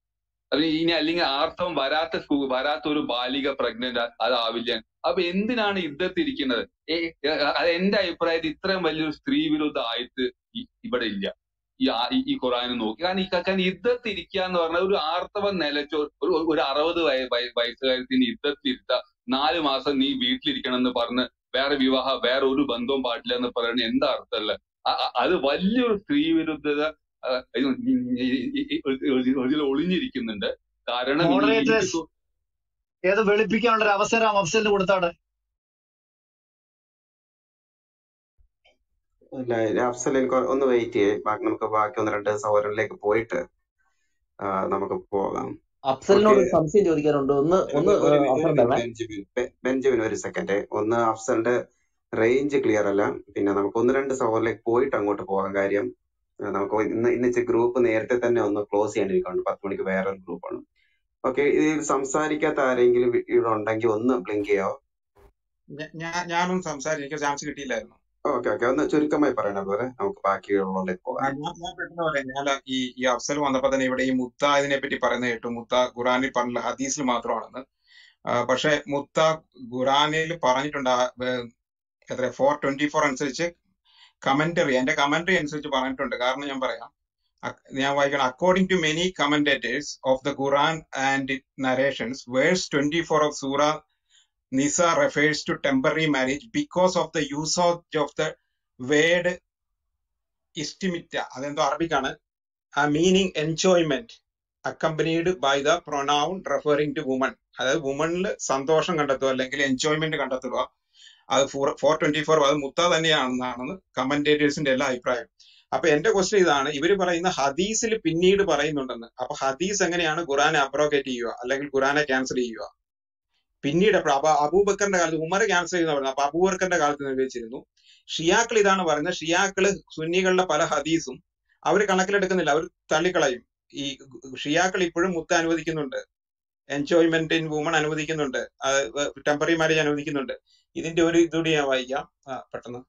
അത് ഇനി അല്ലെങ്കിൽ ആർത്തവം വരാത്ത സ്കൂ- വരാത്ത ഒരു ബാലിക പ്രഗ്നന്റ് അതാവില്ല അപ്പൊ എന്തിനാണ് യുദ്ധത്തിരിക്കുന്നത് ഏ, ഏ, അത് എന്റെ അഭിപ്രായത്തിൽ ഇത്രയും വലിയൊരു സ്ത്രീ വിരുദ്ധ ആയിട്ട് ഇ- ഇവിടെ ഇല്ല ഈ ആ- ഈ ഈ ഖുറാനെ നോക്കി കാരണം ഈ കാരണം യുദ്ധത്തിരിക്കുക എന്ന് പറഞ്ഞാൽ ഒരു ആർത്തവം നിലച്ച ഒരു ഒരു അറുപത് വയ വയ- വയസ്സുകാരത്തിന് യുദ്ധത്തിരുത്ത നാല് മാസം നീ വീട്ടിലിരിക്കണം എന്ന് പറഞ്ഞ് വേറെ വിവാഹ വേറെ ഒരു ബന്ധവും പാടില്ല എന്ന് പറയുന്നത് എന്താ അർത്ഥമല്ല അ- അ- അത് വലിയൊരു സ്ത്രീ വിരുദ്ധത ആ, ഇത് ഈ- ഈ- ഈ- ഈ- ഇതിൽ ഒളിഞ്ഞിരിക്കുന്നുണ്ട് കാരണം ഇനി എനിക്ക് മോഡറേറ്റേഴ്സ് തോ- ഏത് വെളുപ്പിക്കാനുള്ള ഒരു അവസരം അഫ്സലിന് കൊടുത്താണ് ഇല്ല അഫ്സൽ എനിക്ക് ഒന്ന് വെയിറ്റ് ചെയ്യേ ബാക്കി നമുക്ക് ബാക്കി ഒന്ന് രണ്ട് സഹോദരനിലേക്ക് പോയിട്ട് ആ, നമുക്ക് പോകാം അഫ്സലിനോട് ഓക്കെ ഒരു സംശയം ചോദിക്കാനുണ്ട് ഒന്ന് ഒന്ന് ഒരു ഒരു അവസരം മിനിറ്റ് തരണേ ബെഞ്ചമിൻ ബെ- ബെഞ്ചമിൻ ഒരു സെക്കൻഡ് ഒന്ന് അഫ്സലിന്റെ റേഞ്ച് ക്ലിയർ അല്ല പിന്നെ നമുക്ക് ഒന്ന് രണ്ട് സഹോദരനിലേക്ക് പോയിട്ട് അങ്ങോട്ട് പോകാം കാര്യം ആ, നമുക്ക് ഇന്ന് ഇന്ന് ഗ്രൂപ്പ് നേരത്തെ തന്നെ ഒന്ന് ക്ലോസ് ചെയ്യാനിരിക്കുന്നുണ്ട് പത്ത് മണിക്ക് വേറെ ഒരു ഗ്രൂപ്പാണ് ഓക്കെ ഇതിൽ സംസാരിക്കാത്ത ആരെങ്കിലും വി- ഇവിടെ ഉണ്ടെങ്കിൽ ഒന്ന് ബ്ലിങ്ക് ചെയ്യാവോ ഞ- ഞാൻ ഞാനൊന്നും സംസാരിച്ചു എനിക്ക് ചാൻസ് കിട്ടിയില്ലായിരുന്നു ഓക്കെ ഓക്കെ ഒന്ന് ചുരുക്കമായി പറയണം പോലെ നമുക്ക് ബാക്കിയുള്ളവരിലേക്ക് ആ, പോകാം ഞാൻ ഞാൻ പെട്ടെന്ന് പറയാം ഞാൻ ഈ ഈ അഫ്സൽ വന്നപ്പോ തന്നെ ഇവിടെ ഈ മുത്ത ഇതിനെ പറ്റി പറയുന്നത് കേട്ടു മുത്ത ഖുറാനിൽ പറഞ്ഞ ഹദീസിൽ മാത്രമാണെന്ന് ആ, പക്ഷെ മുത്ത ഖുറാനിൽ പറഞ്ഞിട്ടുണ്ട് ആ, ഏർ, എത്ര ഫോർ ട്വന്റി ഫോർ അനുസരിച്ച് കമന്ററി എന്റെ കമന്ററി അനുസരിച്ച് പറഞ്ഞിട്ടുണ്ട് കാരണം ഞാൻ പറയാം അക്- ഞാൻ വായിക്കണം according to many commentators of the Quran and narrations verse twenty four of Surah Nisa refers to temporary marriage because of the use of the word ഇസ്റ്റിമിറ്റ അതെന്തോ അറബിക്കാണ് ആ meaning enjoyment accompanied by the pronoun referring to woman അതായത് വുമണിൽ സന്തോഷം കണ്ടെത്തുക അല്ലെങ്കിൽ enjoyment കണ്ടെത്തുക അത് ഫോർ ഫോർ ട്വന്റി ഫോർ അത് മുത്ത തന്നെയാണെന്നാണ് കമന്റേറ്റേഴ്സിന്റെ എല്ലാ അഭിപ്രായം അപ്പൊ എന്റെ ക്വസ്റ്റ്യൻ ഇതാണ് ഇവര് പറയുന്ന ഹദീസിൽ പിന്നീട് പറയുന്നുണ്ടെന്ന് അപ്പൊ ഹദീസ് എങ്ങനെയാണ് ഖുറാനെ അബ്രോഗേറ്റ് ചെയ്യുക അല്ലെങ്കിൽ ഖുറാനെ ക്യാൻസൽ ചെയ്യുക പിന്നീട് എപ്പോഴാ? അപ്പൊ അബൂബക്കറിന്റെ കാലത്ത് ഉമർ ക്യാൻസൽ ചെയ്യുന്ന പറയുന്നത് അപ്പൊ അബൂബക്കറിന്റെ കാലത്ത് നിർവഹിച്ചിരുന്നു ഷിയാക്കൾ ഇതാണ് പറയുന്നത് ഷിയാക്കള് സുന്നികളുടെ പല ഹദീസും അവർ കണക്കിലെടുക്കുന്നില്ല അവർ തള്ളിക്കളയും ഈ ഷിയാക്കൾ ഇപ്പോഴും മുത്ത അനുവദിക്കുന്നുണ്ട് എൻജോയ്മെന്റ് ഇൻ വുമൺ അനുവദിക്കുന്നുണ്ട് ടെമ്പററി മാരേജ് അനുവദിക്കുന്നുണ്ട് ഇതിന്റെ ഒരു ഇതുകൂടി ഞാൻ വായിക്കാം ആ, പെട്ടെന്ന്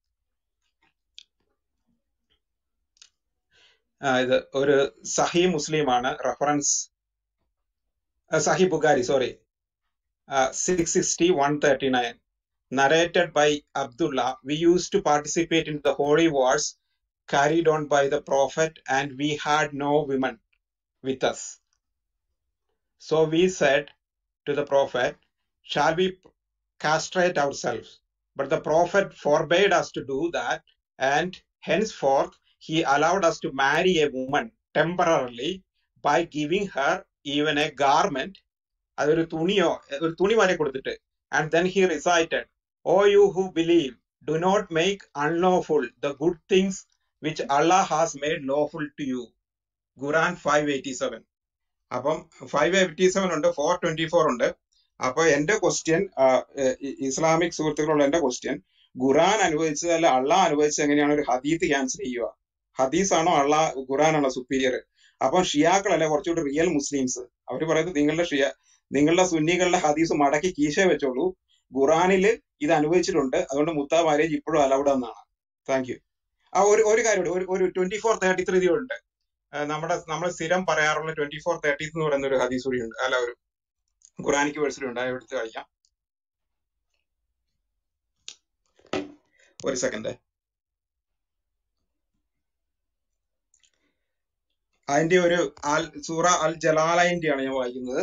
ആ, ഇത് ഒരു സഹി മുസ്ലിമാണ് reference Sahih Bukhari sorry six sixty one thirty nine narrated by Abdullah, we used to participate in the holy wars carried on by the Prophet, and we had no women with us. So we said to the Prophet, Shall we castrate ourselves? But the Prophet forbade us to do that, and henceforth he allowed us to marry a woman temporarily by giving her even a garment, അതൊരു തുണിയോ ഒരു തുണി വരെ കൊടുത്തിട്ട് and then he recited, O you who believe, do not make unlawful the good things which Allah has made lawful to you. Quran five eighty seven അപ്പം five eighty seven ഉണ്ട് four twenty four ഉണ്ട് അപ്പൊ എന്റെ question Islamic സുഹൃത്തുക്കളുള്ള എന്റെ question ഖുറാൻ അനുവദിച്ചത് അല്ല അള്ളാഹ് അനുവദിച്ചത് എങ്ങനെയാണ് ഒരു ഹദീത്ത് ക്യാൻസൽ ചെയ്യുക ഹദീസ് ആണോ അള്ളാഹ് ഖുറാനാണോ സുപ്പീരിയർ അപ്പം ഷിയാക്കളല്ല കുറച്ചുകൂടി റിയൽ മുസ്ലിംസ് അവർ പറയുന്നത് നിങ്ങളുടെ ഷിയ നിങ്ങളുടെ സുന്നികളുടെ ഹദീസ് മടക്കി കീശ വെച്ചോളൂ ഖുറാനിൽ ഇത് അനുവദിച്ചിട്ടുണ്ട് അതുകൊണ്ട് മുത്ത മാരേജ് ഇപ്പോഴും അലൗഡ് എന്നാണ് താങ്ക് യു ആ ഒരു ഒരു കാര്യം കൂടി, ഒരു ഒരു ട്വന്റി ഫോർ തേർട്ടി ത്രീ ഉണ്ട് ആ, നമ്മുടെ നമ്മൾ സ്ഥിരം പറയാറുള്ള ട്വന്റി ഫോർ തേർട്ടി എന്ന് പറയുന്ന ഒരു ഹദീസ് കൂടി ഉണ്ട് അല്ല ഒരു ഖുറാനിക്ക് വേഴ്സിൽ ഉണ്ട് അത് എടുത്ത് കളിക്കാം ഒരു സെക്കൻഡ് അതിന്റെ ഒരു അൽ സൂറ അൽ ജലാലൈന്റെ ആണ് ഞാൻ വായിക്കുന്നത്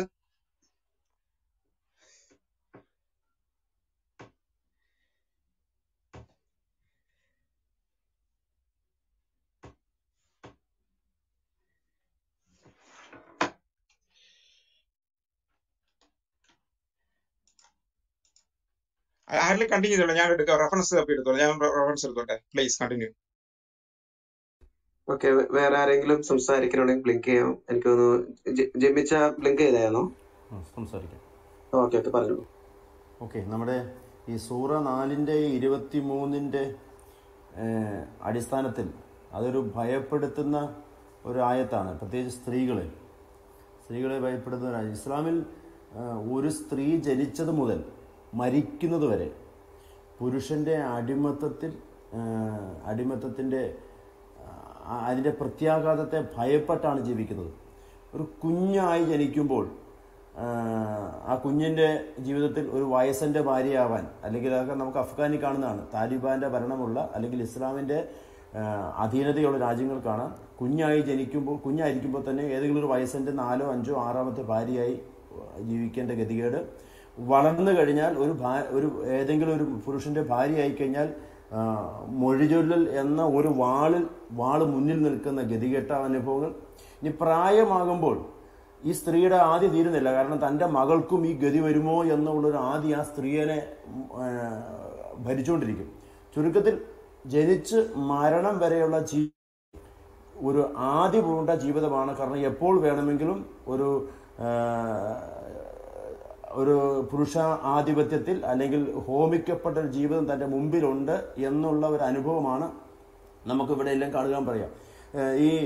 ആരെങ്കിലും കണ്ടിന്യൂ ചെയ്തോളൂ ഞാൻ എടുക്കാം റെഫറൻസ് തപ്പി എടുത്തോളൂ ഞാൻ റെഫറൻസ് എടുത്തോട്ടെ പ്ലീസ് കണ്ടിന്യൂ ഓക്കെ വേറെ ആരെങ്കിലും സംസാരിക്കണമെങ്കിൽ ബ്ലിങ്ക് ചെയ്യാം എനിക്ക് തോന്നുന്നു ജെ- ജെമിച്ച ബ്ലിങ്ക് ചെയ്തായിരുന്നോ ഉം, സംസാരിക്കാം ഓക്കെ ഓക്കെ പറഞ്ഞോളൂ ഓക്കെ നമ്മുടെ ഈ സൂറ നാലിൻ്റെ ഇരുപത്തി മൂന്നിൻ്റെ അടിസ്ഥാനത്തിൽ അതൊരു ഭയപ്പെടുത്തുന്ന ഒരു ആയത്താണ് പ്രത്യേകിച്ച് സ്ത്രീകളെ സ്ത്രീകളെ ഭയപ്പെടുത്തുന്ന ഒരു ആയത്ത്. ഇസ്ലാമിൽ ആ, ഒരു സ്ത്രീ ജനിച്ചത് മുതൽ മരിക്കുന്നത് വരെ പുരുഷൻ്റെ അടിമത്തത്തിൽ ആ, അടിമത്തത്തിൻ്റെ ആ, അതിൻ്റെ പ്രത്യാഘാതത്തെ ഭയപ്പെട്ടാണ് ജീവിക്കുന്നത് ഒരു കുഞ്ഞായി ജനിക്കുമ്പോൾ ആ, ആ കുഞ്ഞിൻ്റെ ജീവിതത്തിൽ ഒരു വയസ്സൻ്റെ ഭാര്യയാവാൻ അല്ലെങ്കിൽ അതൊക്കെ നമുക്ക് അഫ്ഗാനിൽ കാണുന്നതാണ് താലിബാന്റെ ഭരണമുള്ള അല്ലെങ്കിൽ ഇസ്ലാമിൻ്റെ ആ, അധീനതയുള്ള രാജ്യങ്ങൾ കാണാം കുഞ്ഞായി ജനിക്കുമ്പോൾ കുഞ്ഞായിരിക്കുമ്പോൾ തന്നെ ഏതെങ്കിലും ഒരു വയസ്സിൻ്റെ നാലോ അഞ്ചോ ആറാമത്തെ ഭാര്യയായി ജീവിക്കേണ്ട ഗതികേട് വളർന്നു കഴിഞ്ഞാൽ ഒരു ഭാ ഒരു ഏതെങ്കിലും ഒരു പുരുഷന്റെ ഭാര്യയായി കഴിഞ്ഞാൽ ആ, മൊഴിചൊല്ലൽ എന്ന ഒരു വാളിൽ വാള് മുന്നിൽ നിൽക്കുന്ന ഗതികെട്ട അനുഭവങ്ങൾ ഇനി പ്രായമാകുമ്പോൾ ഈ സ്ത്രീയുടെ ആദ്യ തീരുന്നില്ല കാരണം തൻ്റെ മകൾക്കും ഈ ഗതി വരുമോ എന്നുള്ളൊരു ആദ്യ ആ സ്ത്രീയെ ആ, ഭരിച്ചുകൊണ്ടിരിക്കും ചുരുക്കത്തിൽ ജനിച്ച് മരണം വരെയുള്ള ജീ ഒരു ആദ്യ പൂണ്ട ജീവിതമാണ് കാരണം എപ്പോൾ വേണമെങ്കിലും ഒരു ആ, ഒരു പുരുഷ ആധിപത്യത്തിൽ അല്ലെങ്കിൽ ഹോമിക്കപ്പെട്ട ഒരു ജീവിതം തൻ്റെ മുമ്പിലുണ്ട് എന്നുള്ള ഒരു അനുഭവമാണ് നമുക്ക് ഇവിടെ എല്ലാം കാണുവാൻ പറയാം ഏഹ് ഈ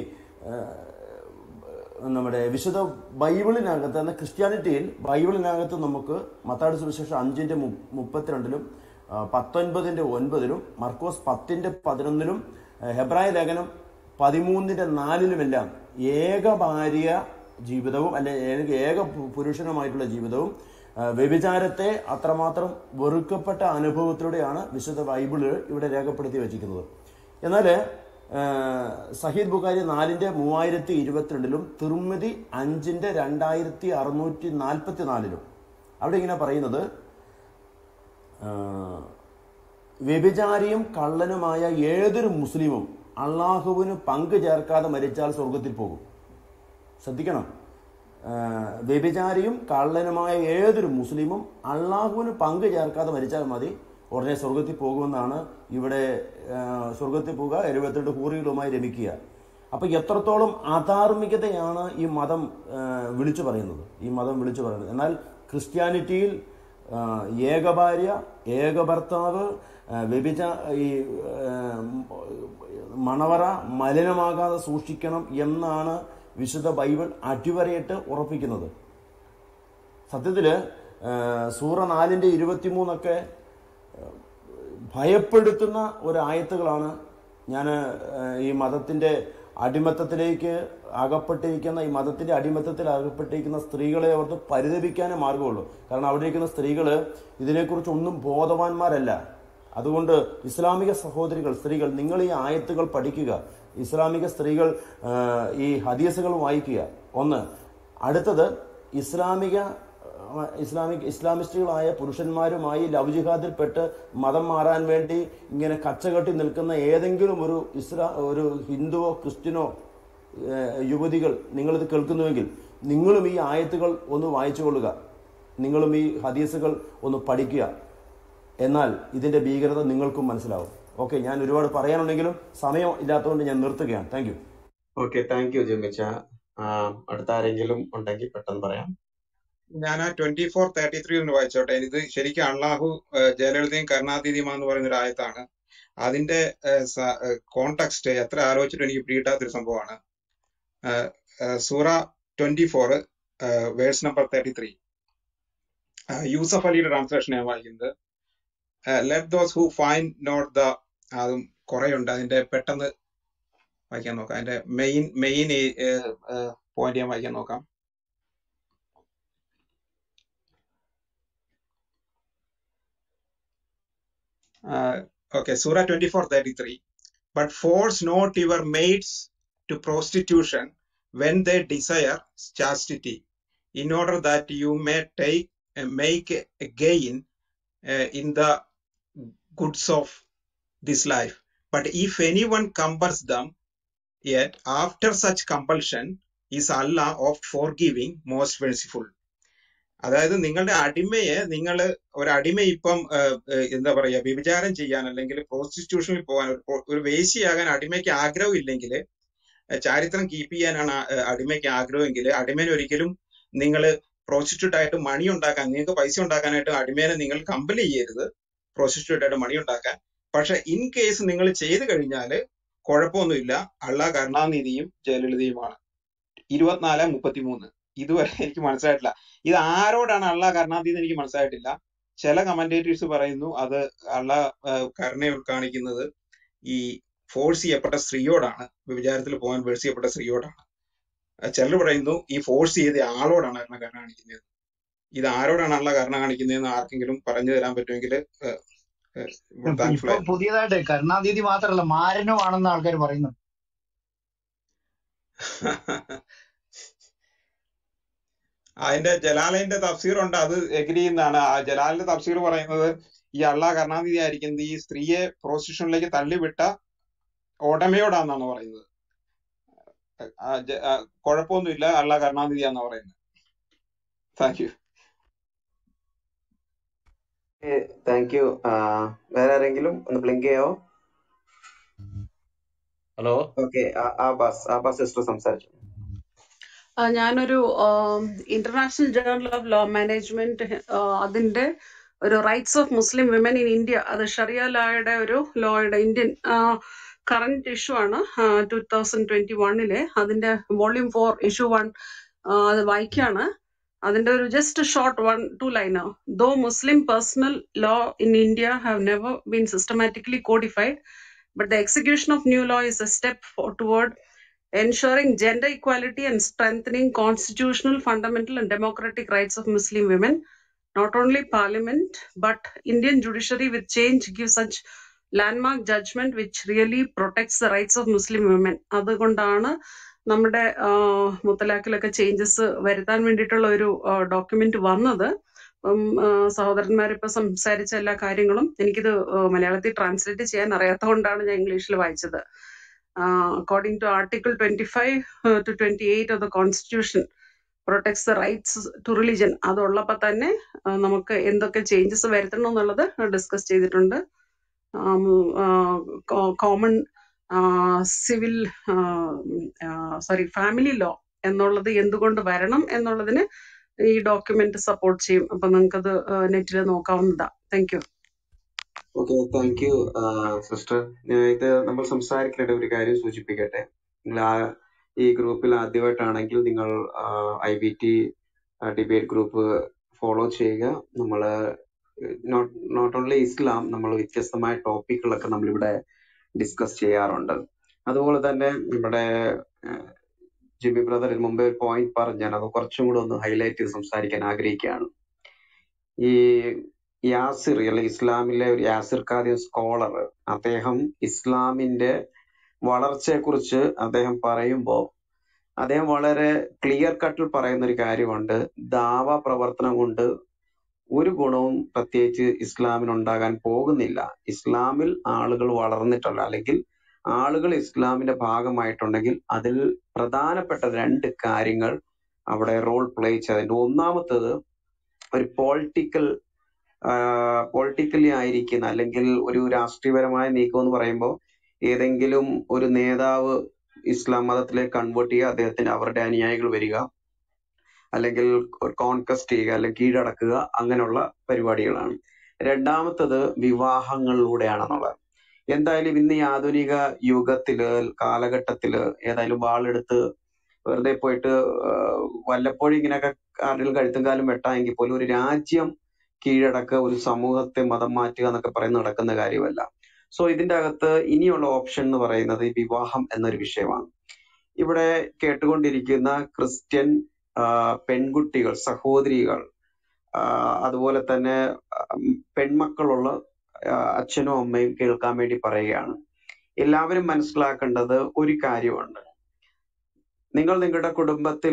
ഏഹ് നമ്മുടെ വിശുദ്ധ ബൈബിളിനകത്ത് എന്ന ക്രിസ്ത്യാനിറ്റിയിൽ ബൈബിളിനകത്ത് നമുക്ക് മത്താട് സുവിശേഷം അഞ്ചിന്റെ മു- മുപ്പത്തിരണ്ടിലും ആ, പത്തൊൻപതിന്റെ ഒൻപതിലും മർക്കോസ് പത്തിന്റെ പതിനൊന്നിലും ആ, ഹെബ്രായ ലേഖനം പതിമൂന്നിന്റെ നാലിലുമെല്ലാം ഏക ഭാര്യ ജീവിതവും അല്ലെ ഏക ഏക പു- പുരുഷനുമായിട്ടുള്ള ജീവിതവും ആ, വ്യഭിചാരത്തെ അത്രമാത്രം വെറുക്കപ്പെട്ട അനുഭവത്തിലൂടെയാണ് വിശുദ്ധ ബൈബിള് ഇവിടെ രേഖപ്പെടുത്തി വച്ചിരിക്കുന്നത് എന്നാൽ സഹീദ് ബുഖാരി നാലിന്റെ മൂവായിരത്തി ഇരുപത്തിരണ്ടിലും തിർമിതി അഞ്ചിന്റെ രണ്ടായിരത്തി അറുന്നൂറ്റി നാൽപ്പത്തി നാലിലും അവിടെ ഇങ്ങനെ പറയുന്നത് ആ, വ്യഭിചാരിയും കള്ളനുമായ ഏതൊരു മുസ്ലിമും അള്ളാഹുവിന് പങ്ക് ചേർക്കാതെ മരിച്ചാൽ സ്വർഗത്തിൽ പോകും ശ്രദ്ധിക്കണം ആ, വ്യഭിചാരിയും കള്ളനുമായ ഏതൊരു മുസ്ലിമും അള്ളാഹുവിന് പങ്ക് ചേർക്കാതെ മരിച്ചാൽ മതി ഉടനെ സ്വർഗത്തിൽ പോകുമെന്നാണ് ഇവിടെ ആ, സ്വർഗത്തിൽ പോകുക എഴുപത്തിരണ്ട് ഹൂറികളുമായി രമിക്കുക അപ്പൊ എത്രത്തോളം അധാർമികതയാണ് ഈ മതം ആ, വിളിച്ചു പറയുന്നത് ഈ മതം വിളിച്ചു പറയുന്നത് എന്നാൽ ക്രിസ്ത്യാനിറ്റിയിൽ ആ, ഏകഭാര്യ ഏകഭർത്താവ് ആ, വ്യഭിച ഈ ആ, മണവറ മലിനമാകാതെ സൂക്ഷിക്കണം എന്നാണ് വിശുദ്ധ ബൈബിൾ അടിവരയിട്ട് ഉറപ്പിക്കുന്നത് സത്യത്തില് ആ, സൂറ നാലിന്റെ ഇരുപത്തിമൂന്നൊക്കെ ഭയപ്പെടുത്തുന്ന ഒരു ആയത്തുകളാണ് ഞാൻ ഈ മതത്തിന്റെ അടിമത്തത്തിലേക്ക് അകപ്പെട്ടിരിക്കുന്ന ഈ മതത്തിന്റെ അടിമത്തത്തിൽ അകപ്പെട്ടിരിക്കുന്ന സ്ത്രീകളെ ഓർത്ത് പരിതപിക്കാനേ മാർഗമുള്ളൂ കാരണം അവിടെ ഇരിക്കുന്ന സ്ത്രീകൾ ഇതിനെക്കുറിച്ച് ഒന്നും ബോധവാന്മാരല്ല അതുകൊണ്ട് ഇസ്ലാമിക സഹോദരികൾ സ്ത്രീകൾ നിങ്ങൾ ഈ ആയത്തുകൾ പഠിക്കുക ഇസ്ലാമിക സ്ത്രീകൾ ആ, ഈ ഹദീസുകൾ വായിക്കുക ഒന്ന് അടുത്തത് ഇസ്ലാമിക ആ, ഇസ്ലാമിക് ഇസ്ലാമിസ്റ്റുകളായ പുരുഷന്മാരുമായി ലവ് ജിഹാദിൽപ്പെട്ട് മതം മാറാൻ വേണ്ടി ഇങ്ങനെ കച്ചകെട്ടി നിൽക്കുന്ന ഏതെങ്കിലും ഒരു ഇസ്ലാ ഒരു ഹിന്ദുവോ ക്രിസ്ത്യനോ ഏഹ്, യുവതികൾ നിങ്ങളിത് കേൾക്കുന്നുവെങ്കിൽ നിങ്ങളും ഈ ആയത്തുകൾ ഒന്ന് വായിച്ചു കൊള്ളുക നിങ്ങളും ഈ ഹദീസുകൾ ഒന്ന് പഠിക്കുക എന്നാൽ ഇതിന്റെ ഭീകരത നിങ്ങൾക്കും മനസ്സിലാവും ഓക്കെ ഞാൻ ഒരുപാട് പറയാനുണ്ടെങ്കിലും സമയം ഇല്ലാത്തതുകൊണ്ട് ഞാൻ നിർത്തുകയാണ് thank you okay thank you ജിമിച്ച അടുത്ത ആരെങ്കിലും ഉണ്ടെങ്കിൽ പെട്ടെന്ന് പറയാം ഞാൻ ആ ട്വന്റി ഫോർ തേർട്ടി ത്രീ ഒന്ന് വായിച്ചോട്ടെ ഇത് ശരിക്കും അള്ളാഹു ഏഹ്, ജയലളിതയും കരുണാതീതിയുമ എന്ന് പറയുന്ന ഒരു ആയത്താണ് അതിന്റെ കോണ്ടെക്സ്റ്റ് എത്ര ആലോചിച്ചിട്ടും എനിക്ക് പിടികിട്ടാത്തൊരു സംഭവമാണ് ഏഹ്, ഏഹ്, സൂറ twenty four verse number thirty three Yusuf അലിയുടെ ട്രാൻസ്ലേഷൻ ഞാൻ വായിക്കുന്നത് let those who find not the അതും കുറെ ഉണ്ട് അതിന്റെ പെട്ടെന്ന് വായിക്കാൻ നോക്കാം അതിന്റെ മെയിൻ മെയിൻ പോയിന്റ് ഞാൻ വായിക്കാൻ നോക്കാം ഓക്കെ സൂറ twenty four thirty three but force not your maids to prostitution when they desire chastity in order that you may take make a gain in the goods of this life. But if anyone compels them, yet after such compulsion is Allah oft forgiving, most merciful. അതായത് നിങ്ങളുടെ അടിമയെ നിങ്ങൾ ഒരു അടിമ ഇപ്പം ഏഹ്, ഏഹ്, എന്താ പറയാ വ്യഭിചാരം ചെയ്യാൻ അല്ലെങ്കിൽ പ്രോസ്റ്റിറ്റ്യൂഷനിൽ പോകാൻ ഒരു പ്രോ- ഒരു വേശ്യയാകാൻ അടിമയ്ക്ക് ആഗ്രഹം ഇല്ലെങ്കിൽ ചാരിത്രം കീപ്പ് ചെയ്യാനാണ് ആ, ഏഹ്, അടിമയ്ക്ക് ആഗ്രഹമെങ്കിൽ അടിമേനെ ഒരിക്കലും നിങ്ങൾ പ്രോസ്റ്റിറ്റ്യൂട്ട് ആയിട്ട് മണി ഉണ്ടാക്കാൻ നിങ്ങൾക്ക് പൈസ ഉണ്ടാക്കാനായിട്ട് അടിമേനെ നിങ്ങൾ കമ്പൽ ചെയ്യരുത് പ്രോസ്റ്റിറ്റ്യൂട്ട് ആയിട്ട് മണി ഉണ്ടാക്കാൻ പക്ഷെ ഇൻ കേസ് നിങ്ങൾ ചെയ്തു കഴിഞ്ഞാൽ കുഴപ്പമൊന്നുമില്ല അള്ളാഹ് കരുണാനിധിയും ജയലളിതയുമാണ് ഇരുപത്തിനാല് മുപ്പത്തിമൂന്ന് ഇതുവരെ എനിക്ക് മനസ്സിലായിട്ടില്ല ഇത് ആരോടാണ് അള്ളാഹ് കരുണാനിധി എന്ന് എനിക്ക് മനസ്സിലായിട്ടില്ല ചില കമന്റേറ്റേഴ്സ് പറയുന്നു അത് അള്ളാഹ് ഏഹ്, കരുണ കാണിക്കുന്നത് ഈ ഫോഴ്സ് ചെയ്യപ്പെട്ട സ്ത്രീയോടാണ് വ്യഭിചാരത്തിൽ പോകാൻ ഫോഴ്സ് ചെയ്യപ്പെട്ട സ്ത്രീയോടാണ് ചിലർ പറയുന്നു ഈ ഫോഴ്സ് ചെയ്ത ആളോടാണ് കരുണ കരുണ കാണിക്കുന്നത് ഇത് ആരോടാണ് അള്ള കരുണ കാണിക്കുന്നതെന്ന് ആർക്കെങ്കിലും പറഞ്ഞു തരാൻ പറ്റുമെങ്കിൽ താങ്ക്ഫുൾ ഇപ്പൊ ആയിരുന്നു പുതിയതായിട്ട് കരുണാനിധി മാത്രമല്ല മാരനുമാണെന്ന് ആൾക്കാർ പറയുന്നു അതിന്റെ ജലാലിന്റെ തഫ്സീർ ഉണ്ട് അത് എഗ്രി ചെയ്യുന്നതാണ് ആ ജലാലിന്റെ തഫ്സീർ പറയുന്നത് ഈ അള്ളാഹ് കരുണാനിധി ആയിരിക്കുന്നത് ഈ സ്ത്രീയെ പ്രോസ്റ്റിറ്റ്യൂഷനിലേക്ക് തള്ളിവിട്ട ഉടമയോടാന്നാണ് പറയുന്നത് ആ ജ- ആ കുഴപ്പമൊന്നുമില്ല അള്ളാഹ് കരുണാനിധിയാന്ന് പറയുന്നത് താങ്ക് യു താങ്ക് യു വേറെ ആരെങ്കിലും ഒന്ന് ബ്ലിങ്ക് ചെയ്യാവോ hello okay Abbas Abbas sister സംസാരിച്ചു ആ, ഞാനൊരു international journal of law management അതിന്റെ ഒരു rights of Muslim women in India അത് ഷറിയ ലോയുടെ ഒരു ലോയുടെ ഇന്ത്യൻ കറന്റ് ഇഷ്യൂ ആണ് ടൂ തൗസൻഡ് ട്വന്റി വണ്ണിലെ അതിന്റെ വോള്യൂം ഫോർ ഇഷ്യൂ വൺ അത് വായിക്കാണ് അതിന്റെ ഒരു just short one two liner though Muslim personal law in India have never been systematically codified but the execution of new law is a step for, toward ensuring gender equality and strengthening constitutional, fundamental, and democratic rights of Muslim women. Not only Parliament, but Indian judiciary with change gives such landmark judgment which really protects the rights of Muslim women. അതുകൊണ്ടാണ് നമ്മുടെ ആഹ്, മുത്തലാഖിലൊക്കെ changes വരുത്താൻ വേണ്ടിയിട്ടുള്ള ഒരു document വന്നത് അപ്പം സഹോദരന്മാരിപ്പോ സംസാരിച്ച എല്ലാ കാര്യങ്ങളും എനിക്കിത് ആഹ്, മലയാളത്തിൽ ട്രാൻസ്ലേറ്റ് ചെയ്യാൻ അറിയാത്തതുകൊണ്ടാണ് ഞാൻ ഇംഗ്ലീഷിൽ വായിച്ചത് according to article twenty five to twenty eight of the constitution protects the rights to religion അതുള്ളപ്പോൾ തന്നെ ആ, നമുക്ക് എന്തൊക്കെ ചേഞ്ചസ് വരുത്തണം എന്നുള്ളത് ഡിസ്കസ് ചെയ്തിട്ടുണ്ട് common civil sorry family law എന്നുള്ളത് എന്തുകൊണ്ട് വരണം എന്നുള്ളതിന് ഈ ഡോക്യുമെന്റ് സപ്പോർട്ട് ചെയ്യും അപ്പൊ നിങ്ങൾക്കത് നെറ്റിൽ നോക്കാവുന്നതാ thank you okay thank you sister ഇത് നമ്മൾ സംസാരിക്കേണ്ട ഒരു കാര്യം സൂചിപ്പിക്കട്ടെ നിങ്ങൾ ആ ഈ ഗ്രൂപ്പിൽ ആദ്യമായിട്ടാണെങ്കിൽ നിങ്ങൾ I B T debate group follow ചെയ്യുക നമ്മൾ നോട്ട് നോട്ട് ഓൺലി ഇസ്ലാം നമ്മൾ വ്യത്യസ്തമായ ടോപ്പിക്കുകളൊക്കെ നമ്മളിവിടെ ഡിസ്കസ് ചെയ്യാറുണ്ട് അതുപോലെ തന്നെ നമ്മുടെ ആഹ്, ജിബി ബ്രദർ ഇതിന് മുമ്പേ ഒരു പോയിന്റ് പറഞ്ഞു ഞാൻ അത് കുറച്ചും കൂടെ ഒന്ന് ഹൈലൈറ്റ് ചെയ്ത് സംസാരിക്കാൻ ആഗ്രഹിക്കുകയാണ് ഈ യാസിർ അല്ലെങ്കിൽ ഇസ്ലാമിലെ ഒരു യാസിർ ഖാദിം സ്കോളർ അദ്ദേഹം ഇസ്ലാമിന്റെ വളർച്ചയെക്കുറിച്ച് അദ്ദേഹം പറയുമ്പോൾ അദ്ദേഹം വളരെ ക്ലിയർ കട്ടിൽ പറയുന്ന ഒരു കാര്യമുണ്ട് ദാവ പ്രവർത്തനം കൊണ്ട് ഒരു ഗുണവും പ്രത്യേകിച്ച് ഇസ്ലാമിന് ഉണ്ടാകാൻ പോകുന്നില്ല ഇസ്ലാമിൽ ആളുകൾ വളർന്നിട്ടുള്ള അല്ലെങ്കിൽ ആളുകൾ ഇസ്ലാമിന്റെ ഭാഗമായിട്ടുണ്ടെങ്കിൽ അതിൽ പ്രധാനപ്പെട്ട രണ്ട് കാര്യങ്ങൾ അവിടെ റോൾ പ്ലേ ചെയ്തിട്ടുണ്ട് ഒന്നാമത്തത് ഒരു പൊളിറ്റിക്കൽ പൊളിറ്റിക്കലി ആയിരിക്കുന്ന അല്ലെങ്കിൽ ഒരു രാഷ്ട്രീയപരമായ നീക്കം എന്ന് പറയുമ്പോൾ ഏതെങ്കിലും ഒരു നേതാവ് ഇസ്ലാം മതത്തിലേക്ക് കൺവേർട്ട് ചെയ്യുക അദ്ദേഹത്തിന് അവരുടെ അനുയായികൾ വരിക അല്ലെങ്കിൽ കോൺകസ്റ്റ് ചെയ്യുക അല്ലെങ്കിൽ കീഴടക്കുക അങ്ങനെയുള്ള പരിപാടികളാണ് രണ്ടാമത്തത് വിവാഹങ്ങളിലൂടെയാണെന്നുള്ളത് എന്തായാലും ഇന്ന് ഈ ആധുനിക യുഗത്തില് കാലഘട്ടത്തില് ഏതായാലും വാളെടുത്ത് വെറുതെ പോയിട്ട് ആഹ് വല്ലപ്പോഴും ഇങ്ങനെയൊക്കെ ആരുടെയും കഴുത്തും കാലും വെട്ടാമെങ്കിൽ പോലും ഒരു രാജ്യം കീഴടക്കുക ഒരു സമൂഹത്തെ മതം മാറ്റുക എന്നൊക്കെ പറയുന്നത് നടക്കുന്ന കാര്യമല്ല സോ ഇതിന്റെ അകത്ത് ഇനിയുള്ള ഓപ്ഷൻ എന്ന് പറയുന്നത് ഈ വിവാഹം എന്നൊരു വിഷയമാണ് ഇവിടെ കേട്ടുകൊണ്ടിരിക്കുന്ന ക്രിസ്ത്യൻ ആഹ് പെൺകുട്ടികൾ സഹോദരികൾ ആഹ് അതുപോലെ തന്നെ ഉം പെൺമക്കളുള്ള ആഹ് അച്ഛനും അമ്മയും കേൾക്കാൻ വേണ്ടി പറയുകയാണ് എല്ലാവരും മനസ്സിലാക്കേണ്ടത് ഒരു കാര്യമുണ്ട് നിങ്ങൾ നിങ്ങളുടെ കുടുംബത്തിൽ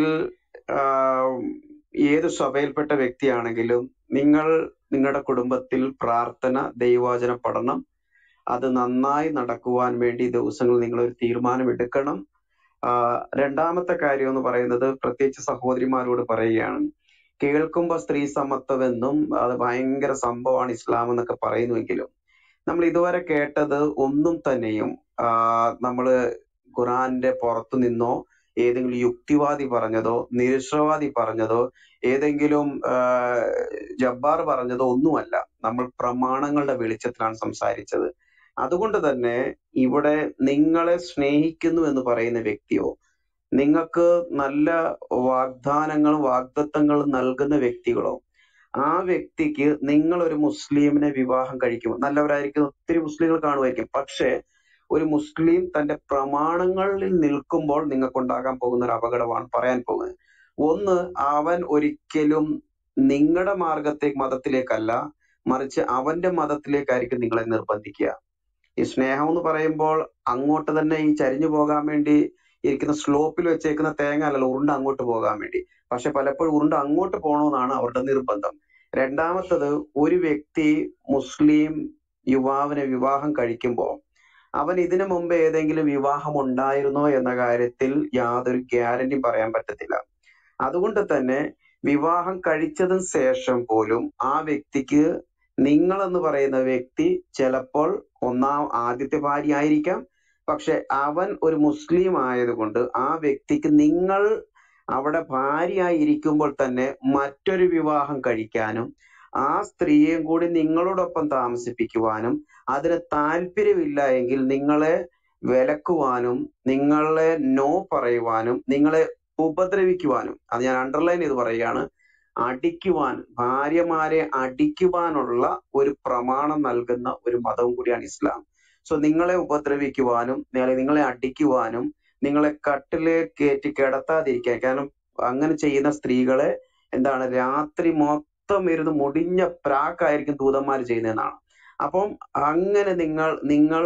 ആഹ് ഏത് സഭയിൽപ്പെട്ട വ്യക്തിയാണെങ്കിലും നിങ്ങൾ നിങ്ങളുടെ കുടുംബത്തിൽ പ്രാർത്ഥന ദൈവവചന പഠനം അത് നന്നായി നടക്കുവാൻ വേണ്ടി ഈ ദിവസങ്ങൾ നിങ്ങൾ ഒരു തീരുമാനം എടുക്കണം ആഹ് രണ്ടാമത്തെ കാര്യം എന്ന് പറയുന്നത് പ്രത്യേകിച്ച് സഹോദരിമാരോട് പറയുകയാണ് കേൾക്കുമ്പോൾ സ്ത്രീ സമത്വമെന്നും അത് ഭയങ്കര സംഭവമാണ് ഇസ്ലാം എന്നൊക്കെ പറയുന്നുവെങ്കിലും നമ്മൾ ഇതുവരെ കേട്ടത് ഒന്നും തന്നെയും ആഹ് നമ്മള് ഖുറാന്റെ പുറത്തു നിന്നോ ഏതെങ്കിലും യുക്തിവാദി പറഞ്ഞതോ നിരുഷ്ട്രവാദി പറഞ്ഞതോ ഏതെങ്കിലും ആഹ് ജബ്ബാർ പറഞ്ഞതോ ഒന്നുമല്ല നമ്മൾ പ്രമാണങ്ങളുടെ വെളിച്ചത്തിലാണ് സംസാരിച്ചത് അതുകൊണ്ട് തന്നെ ഇവിടെ നിങ്ങളെ സ്നേഹിക്കുന്നു എന്ന് പറയുന്ന വ്യക്തിയോ നിങ്ങൾക്ക് നല്ല വാഗ്ദാനങ്ങളും വാഗ്ദത്തങ്ങളും നൽകുന്ന വ്യക്തികളോ ആ വ്യക്തിക്ക് നിങ്ങൾ ഒരു മുസ്ലിമിനെ വിവാഹം കഴിക്കും നല്ലവരായിരിക്കും ഒത്തിരി മുസ്ലിങ്ങൾ കാണുമായിരിക്കും പക്ഷേ ഒരു മുസ്ലിം തന്റെ പ്രമാണങ്ങളിൽ നിൽക്കുമ്പോൾ നിങ്ങൾക്കുണ്ടാകാൻ പോകുന്ന ഒരു അപകടമാണ് പറയാൻ പോകുന്നത് ഒന്ന് അവൻ ഒരിക്കലും നിങ്ങളുടെ മാർഗത്തെ മതത്തിലേക്കല്ല മറിച്ച് അവന്റെ മതത്തിലേക്കായിരിക്കും നിങ്ങളെ നിർബന്ധിക്കുക ഈ സ്നേഹം എന്ന് പറയുമ്പോൾ അങ്ങോട്ട് തന്നെ ഈ ചരിഞ്ഞു പോകാൻ വേണ്ടി ഇരിക്കുന്ന സ്ലോപ്പിൽ വെച്ചേക്കുന്ന തേങ്ങ അല്ലല്ലോ ഉരുണ്ട് അങ്ങോട്ട് പോകാൻ വേണ്ടി പക്ഷെ പലപ്പോഴും ഉരുണ്ട് അങ്ങോട്ട് പോകണമെന്നാണ് അവരുടെ നിർബന്ധം രണ്ടാമത്തത് ഒരു വ്യക്തി മുസ്ലിം യുവാവിനെ വിവാഹം കഴിക്കുമ്പോൾ അവൻ ഇതിനു മുമ്പ് ഏതെങ്കിലും വിവാഹം ഉണ്ടായിരുന്നോ എന്ന കാര്യത്തിൽ യാതൊരു ഗ്യാരണ്ടി പറയാൻ പറ്റത്തില്ല അതുകൊണ്ട് തന്നെ വിവാഹം കഴിച്ചതിന് ശേഷം പോലും ആ വ്യക്തിക്ക് നിങ്ങൾ എന്ന് പറയുന്ന വ്യക്തി ചിലപ്പോൾ ഒന്നാം ആദ്യത്തെ ഭാര്യ ആയിരിക്കാം പക്ഷെ അവൻ ഒരു മുസ്ലിം ആയതുകൊണ്ട് ആ വ്യക്തിക്ക് നിങ്ങൾ അവിടെ ഭാര്യയായി ഇരിക്കുമ്പോൾ തന്നെ മറ്റൊരു വിവാഹം കഴിക്കാനും ആ സ്ത്രീയെയും കൂടി നിങ്ങളോടൊപ്പം താമസിപ്പിക്കുവാനും അതിന് താല്പര്യമില്ല എങ്കിൽ നിങ്ങളെ വിലക്കുവാനും നിങ്ങളെ നോ പറയുവാനും നിങ്ങളെ ഉപദ്രവിക്കുവാനും അത് ഞാൻ അണ്ടർലൈൻ ചെയ്ത് പറയുകയാണ് അടിക്കുവാൻ ഭാര്യമാരെ അടിക്കുവാനുള്ള ഒരു പ്രമാണം നൽകുന്ന ഒരു മതവും കൂടിയാണ് ഇസ്ലാം സോ നിങ്ങളെ ഉപദ്രവിക്കുവാനും നിങ്ങളെ നിങ്ങളെ അടിക്കുവാനും നിങ്ങളെ കട്ടില് കയറ്റി കിടത്താതിരിക്കാൻ കാരണം അങ്ങനെ ചെയ്യുന്ന സ്ത്രീകളെ എന്താണ് രാത്രി മൊത്തം ഇരുന്ന് മുടിഞ്ഞ പ്രാക്കായിരിക്കും ദൂതന്മാർ ചെയ്യുന്നതെന്നാണ് അപ്പം അങ്ങനെ നിങ്ങൾ നിങ്ങൾ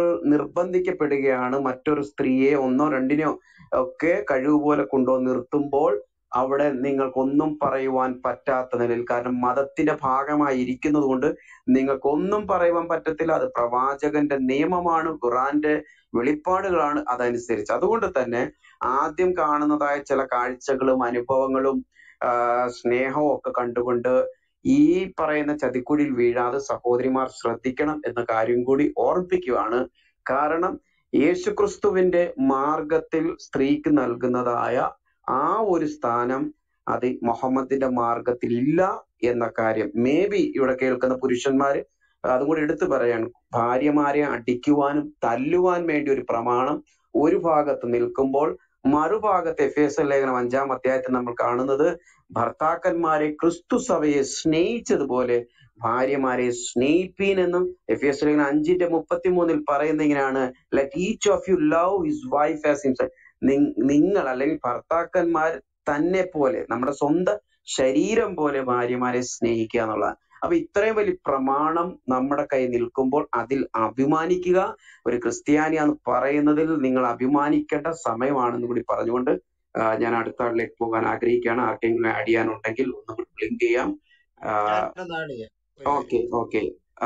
നിർബന്ധിക്കപ്പെടുകയാണ് മറ്റൊരു സ്ത്രീയെ ഒന്നോ രണ്ടിനോ ഒക്കെ കഴിവ് പോലെ കൊണ്ടുവന്ന് നിർത്തുമ്പോൾ അവിടെ നിങ്ങൾക്കൊന്നും പറയുവാൻ പറ്റാത്ത നിലയിൽ കാരണം മതത്തിന്റെ ഭാഗമായി ഇരിക്കുന്നത് കൊണ്ട് നിങ്ങൾക്കൊന്നും പറയുവാൻ പറ്റത്തില്ല അത് പ്രവാചകന്റെ നിയമമാണ് ഖുറാന്റെ വെളിപ്പാടുകളാണ് അതനുസരിച്ച് അതുകൊണ്ട് തന്നെ ആദ്യം കാണുന്നതായ ചില കാഴ്ചകളും അനുഭവങ്ങളും ആ, സ്നേഹവും ഒക്കെ കണ്ടുകൊണ്ട് ഈ പറയുന്ന ചതിക്കുഴിയിൽ വീഴാതെ സഹോദരിമാർ ശ്രദ്ധിക്കണം എന്ന കാര്യം കൂടി ഓർമ്മിപ്പിക്കുകയാണ് കാരണം യേശുക്രിസ്തുവിന്റെ മാർഗത്തിൽ സ്ത്രീക്ക് നൽകുന്നതായ ആ ഒരു സ്ഥാനം അത് മുഹമ്മദിന്റെ മാർഗത്തിൽ ഇല്ല എന്ന കാര്യം മേ ബി ഇവിടെ കേൾക്കുന്ന പുരുഷന്മാര് അതും കൂടി എടുത്തു പറയാണ് ഭാര്യമാരെ അടിക്കുവാനും തല്ലുവാൻ വേണ്ടി ഒരു പ്രമാണം ഒരു ഭാഗത്ത് നിൽക്കുമ്പോൾ മറുഭാഗത്ത് എഫ് എസ് ലേഖനം അഞ്ചാം അധ്യായത്തിൽ നമ്മൾ കാണുന്നത് ഭർത്താക്കന്മാരെ ക്രിസ്തു സഭയെ സ്നേഹിച്ചതുപോലെ ഭാര്യമാരെ സ്നേഹിപ്പീൻ എന്നും എഫ് എസ് ലേഖനം അഞ്ചിന്റെ മുപ്പത്തിമൂന്നിൽ പറയുന്ന ഇങ്ങനെയാണ് let each of you love his wife as himself നിങ്ങൾ അല്ലെങ്കിൽ ഭർത്താക്കന്മാർ തന്നെ പോലെ നമ്മുടെ സ്വന്തം ശരീരം പോലെ ഭാര്യമാരെ സ്നേഹിക്കുക എന്നുള്ളതാണ് അപ്പൊ ഇത്രയും വലിയ പ്രമാണം നമ്മുടെ കയ്യിൽ നിൽക്കുമ്പോൾ അതിൽ അഭിമാനിക്കുക ഒരു ക്രിസ്ത്യാനിയാന്ന് പറയുന്നതിൽ നിങ്ങൾ അഭിമാനിക്കേണ്ട സമയമാണെന്ന് കൂടി പറഞ്ഞുകൊണ്ട് ആ, ഞാൻ അടുത്ത ആളിലേക്ക് പോകാൻ ആഗ്രഹിക്കുകയാണ് ആർക്കെങ്കിലും ആഡ് ചെയ്യാനുണ്ടെങ്കിൽ ഒന്നും കൂടി ബ്ലിങ്ക് ചെയ്യാം ഞാനൊന്ന് ആഡ് ചെയ്യാം ഒരു ഓക്കെ ഓക്കെ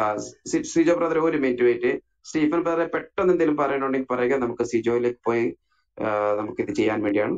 സിജോ ബ്രദർ ഒരു മിനിറ്റ് വെയിറ്റ് സ്റ്റീഫൻ ബ്രദറെ പെട്ടെന്ന് എന്തെങ്കിലും പറയാനുണ്ടെങ്കിൽ പറയുക നമുക്ക് സിജോയിലേക്ക് പോയി ആ, നമുക്കിത് ചെയ്യാൻ വേണ്ടിയാണ്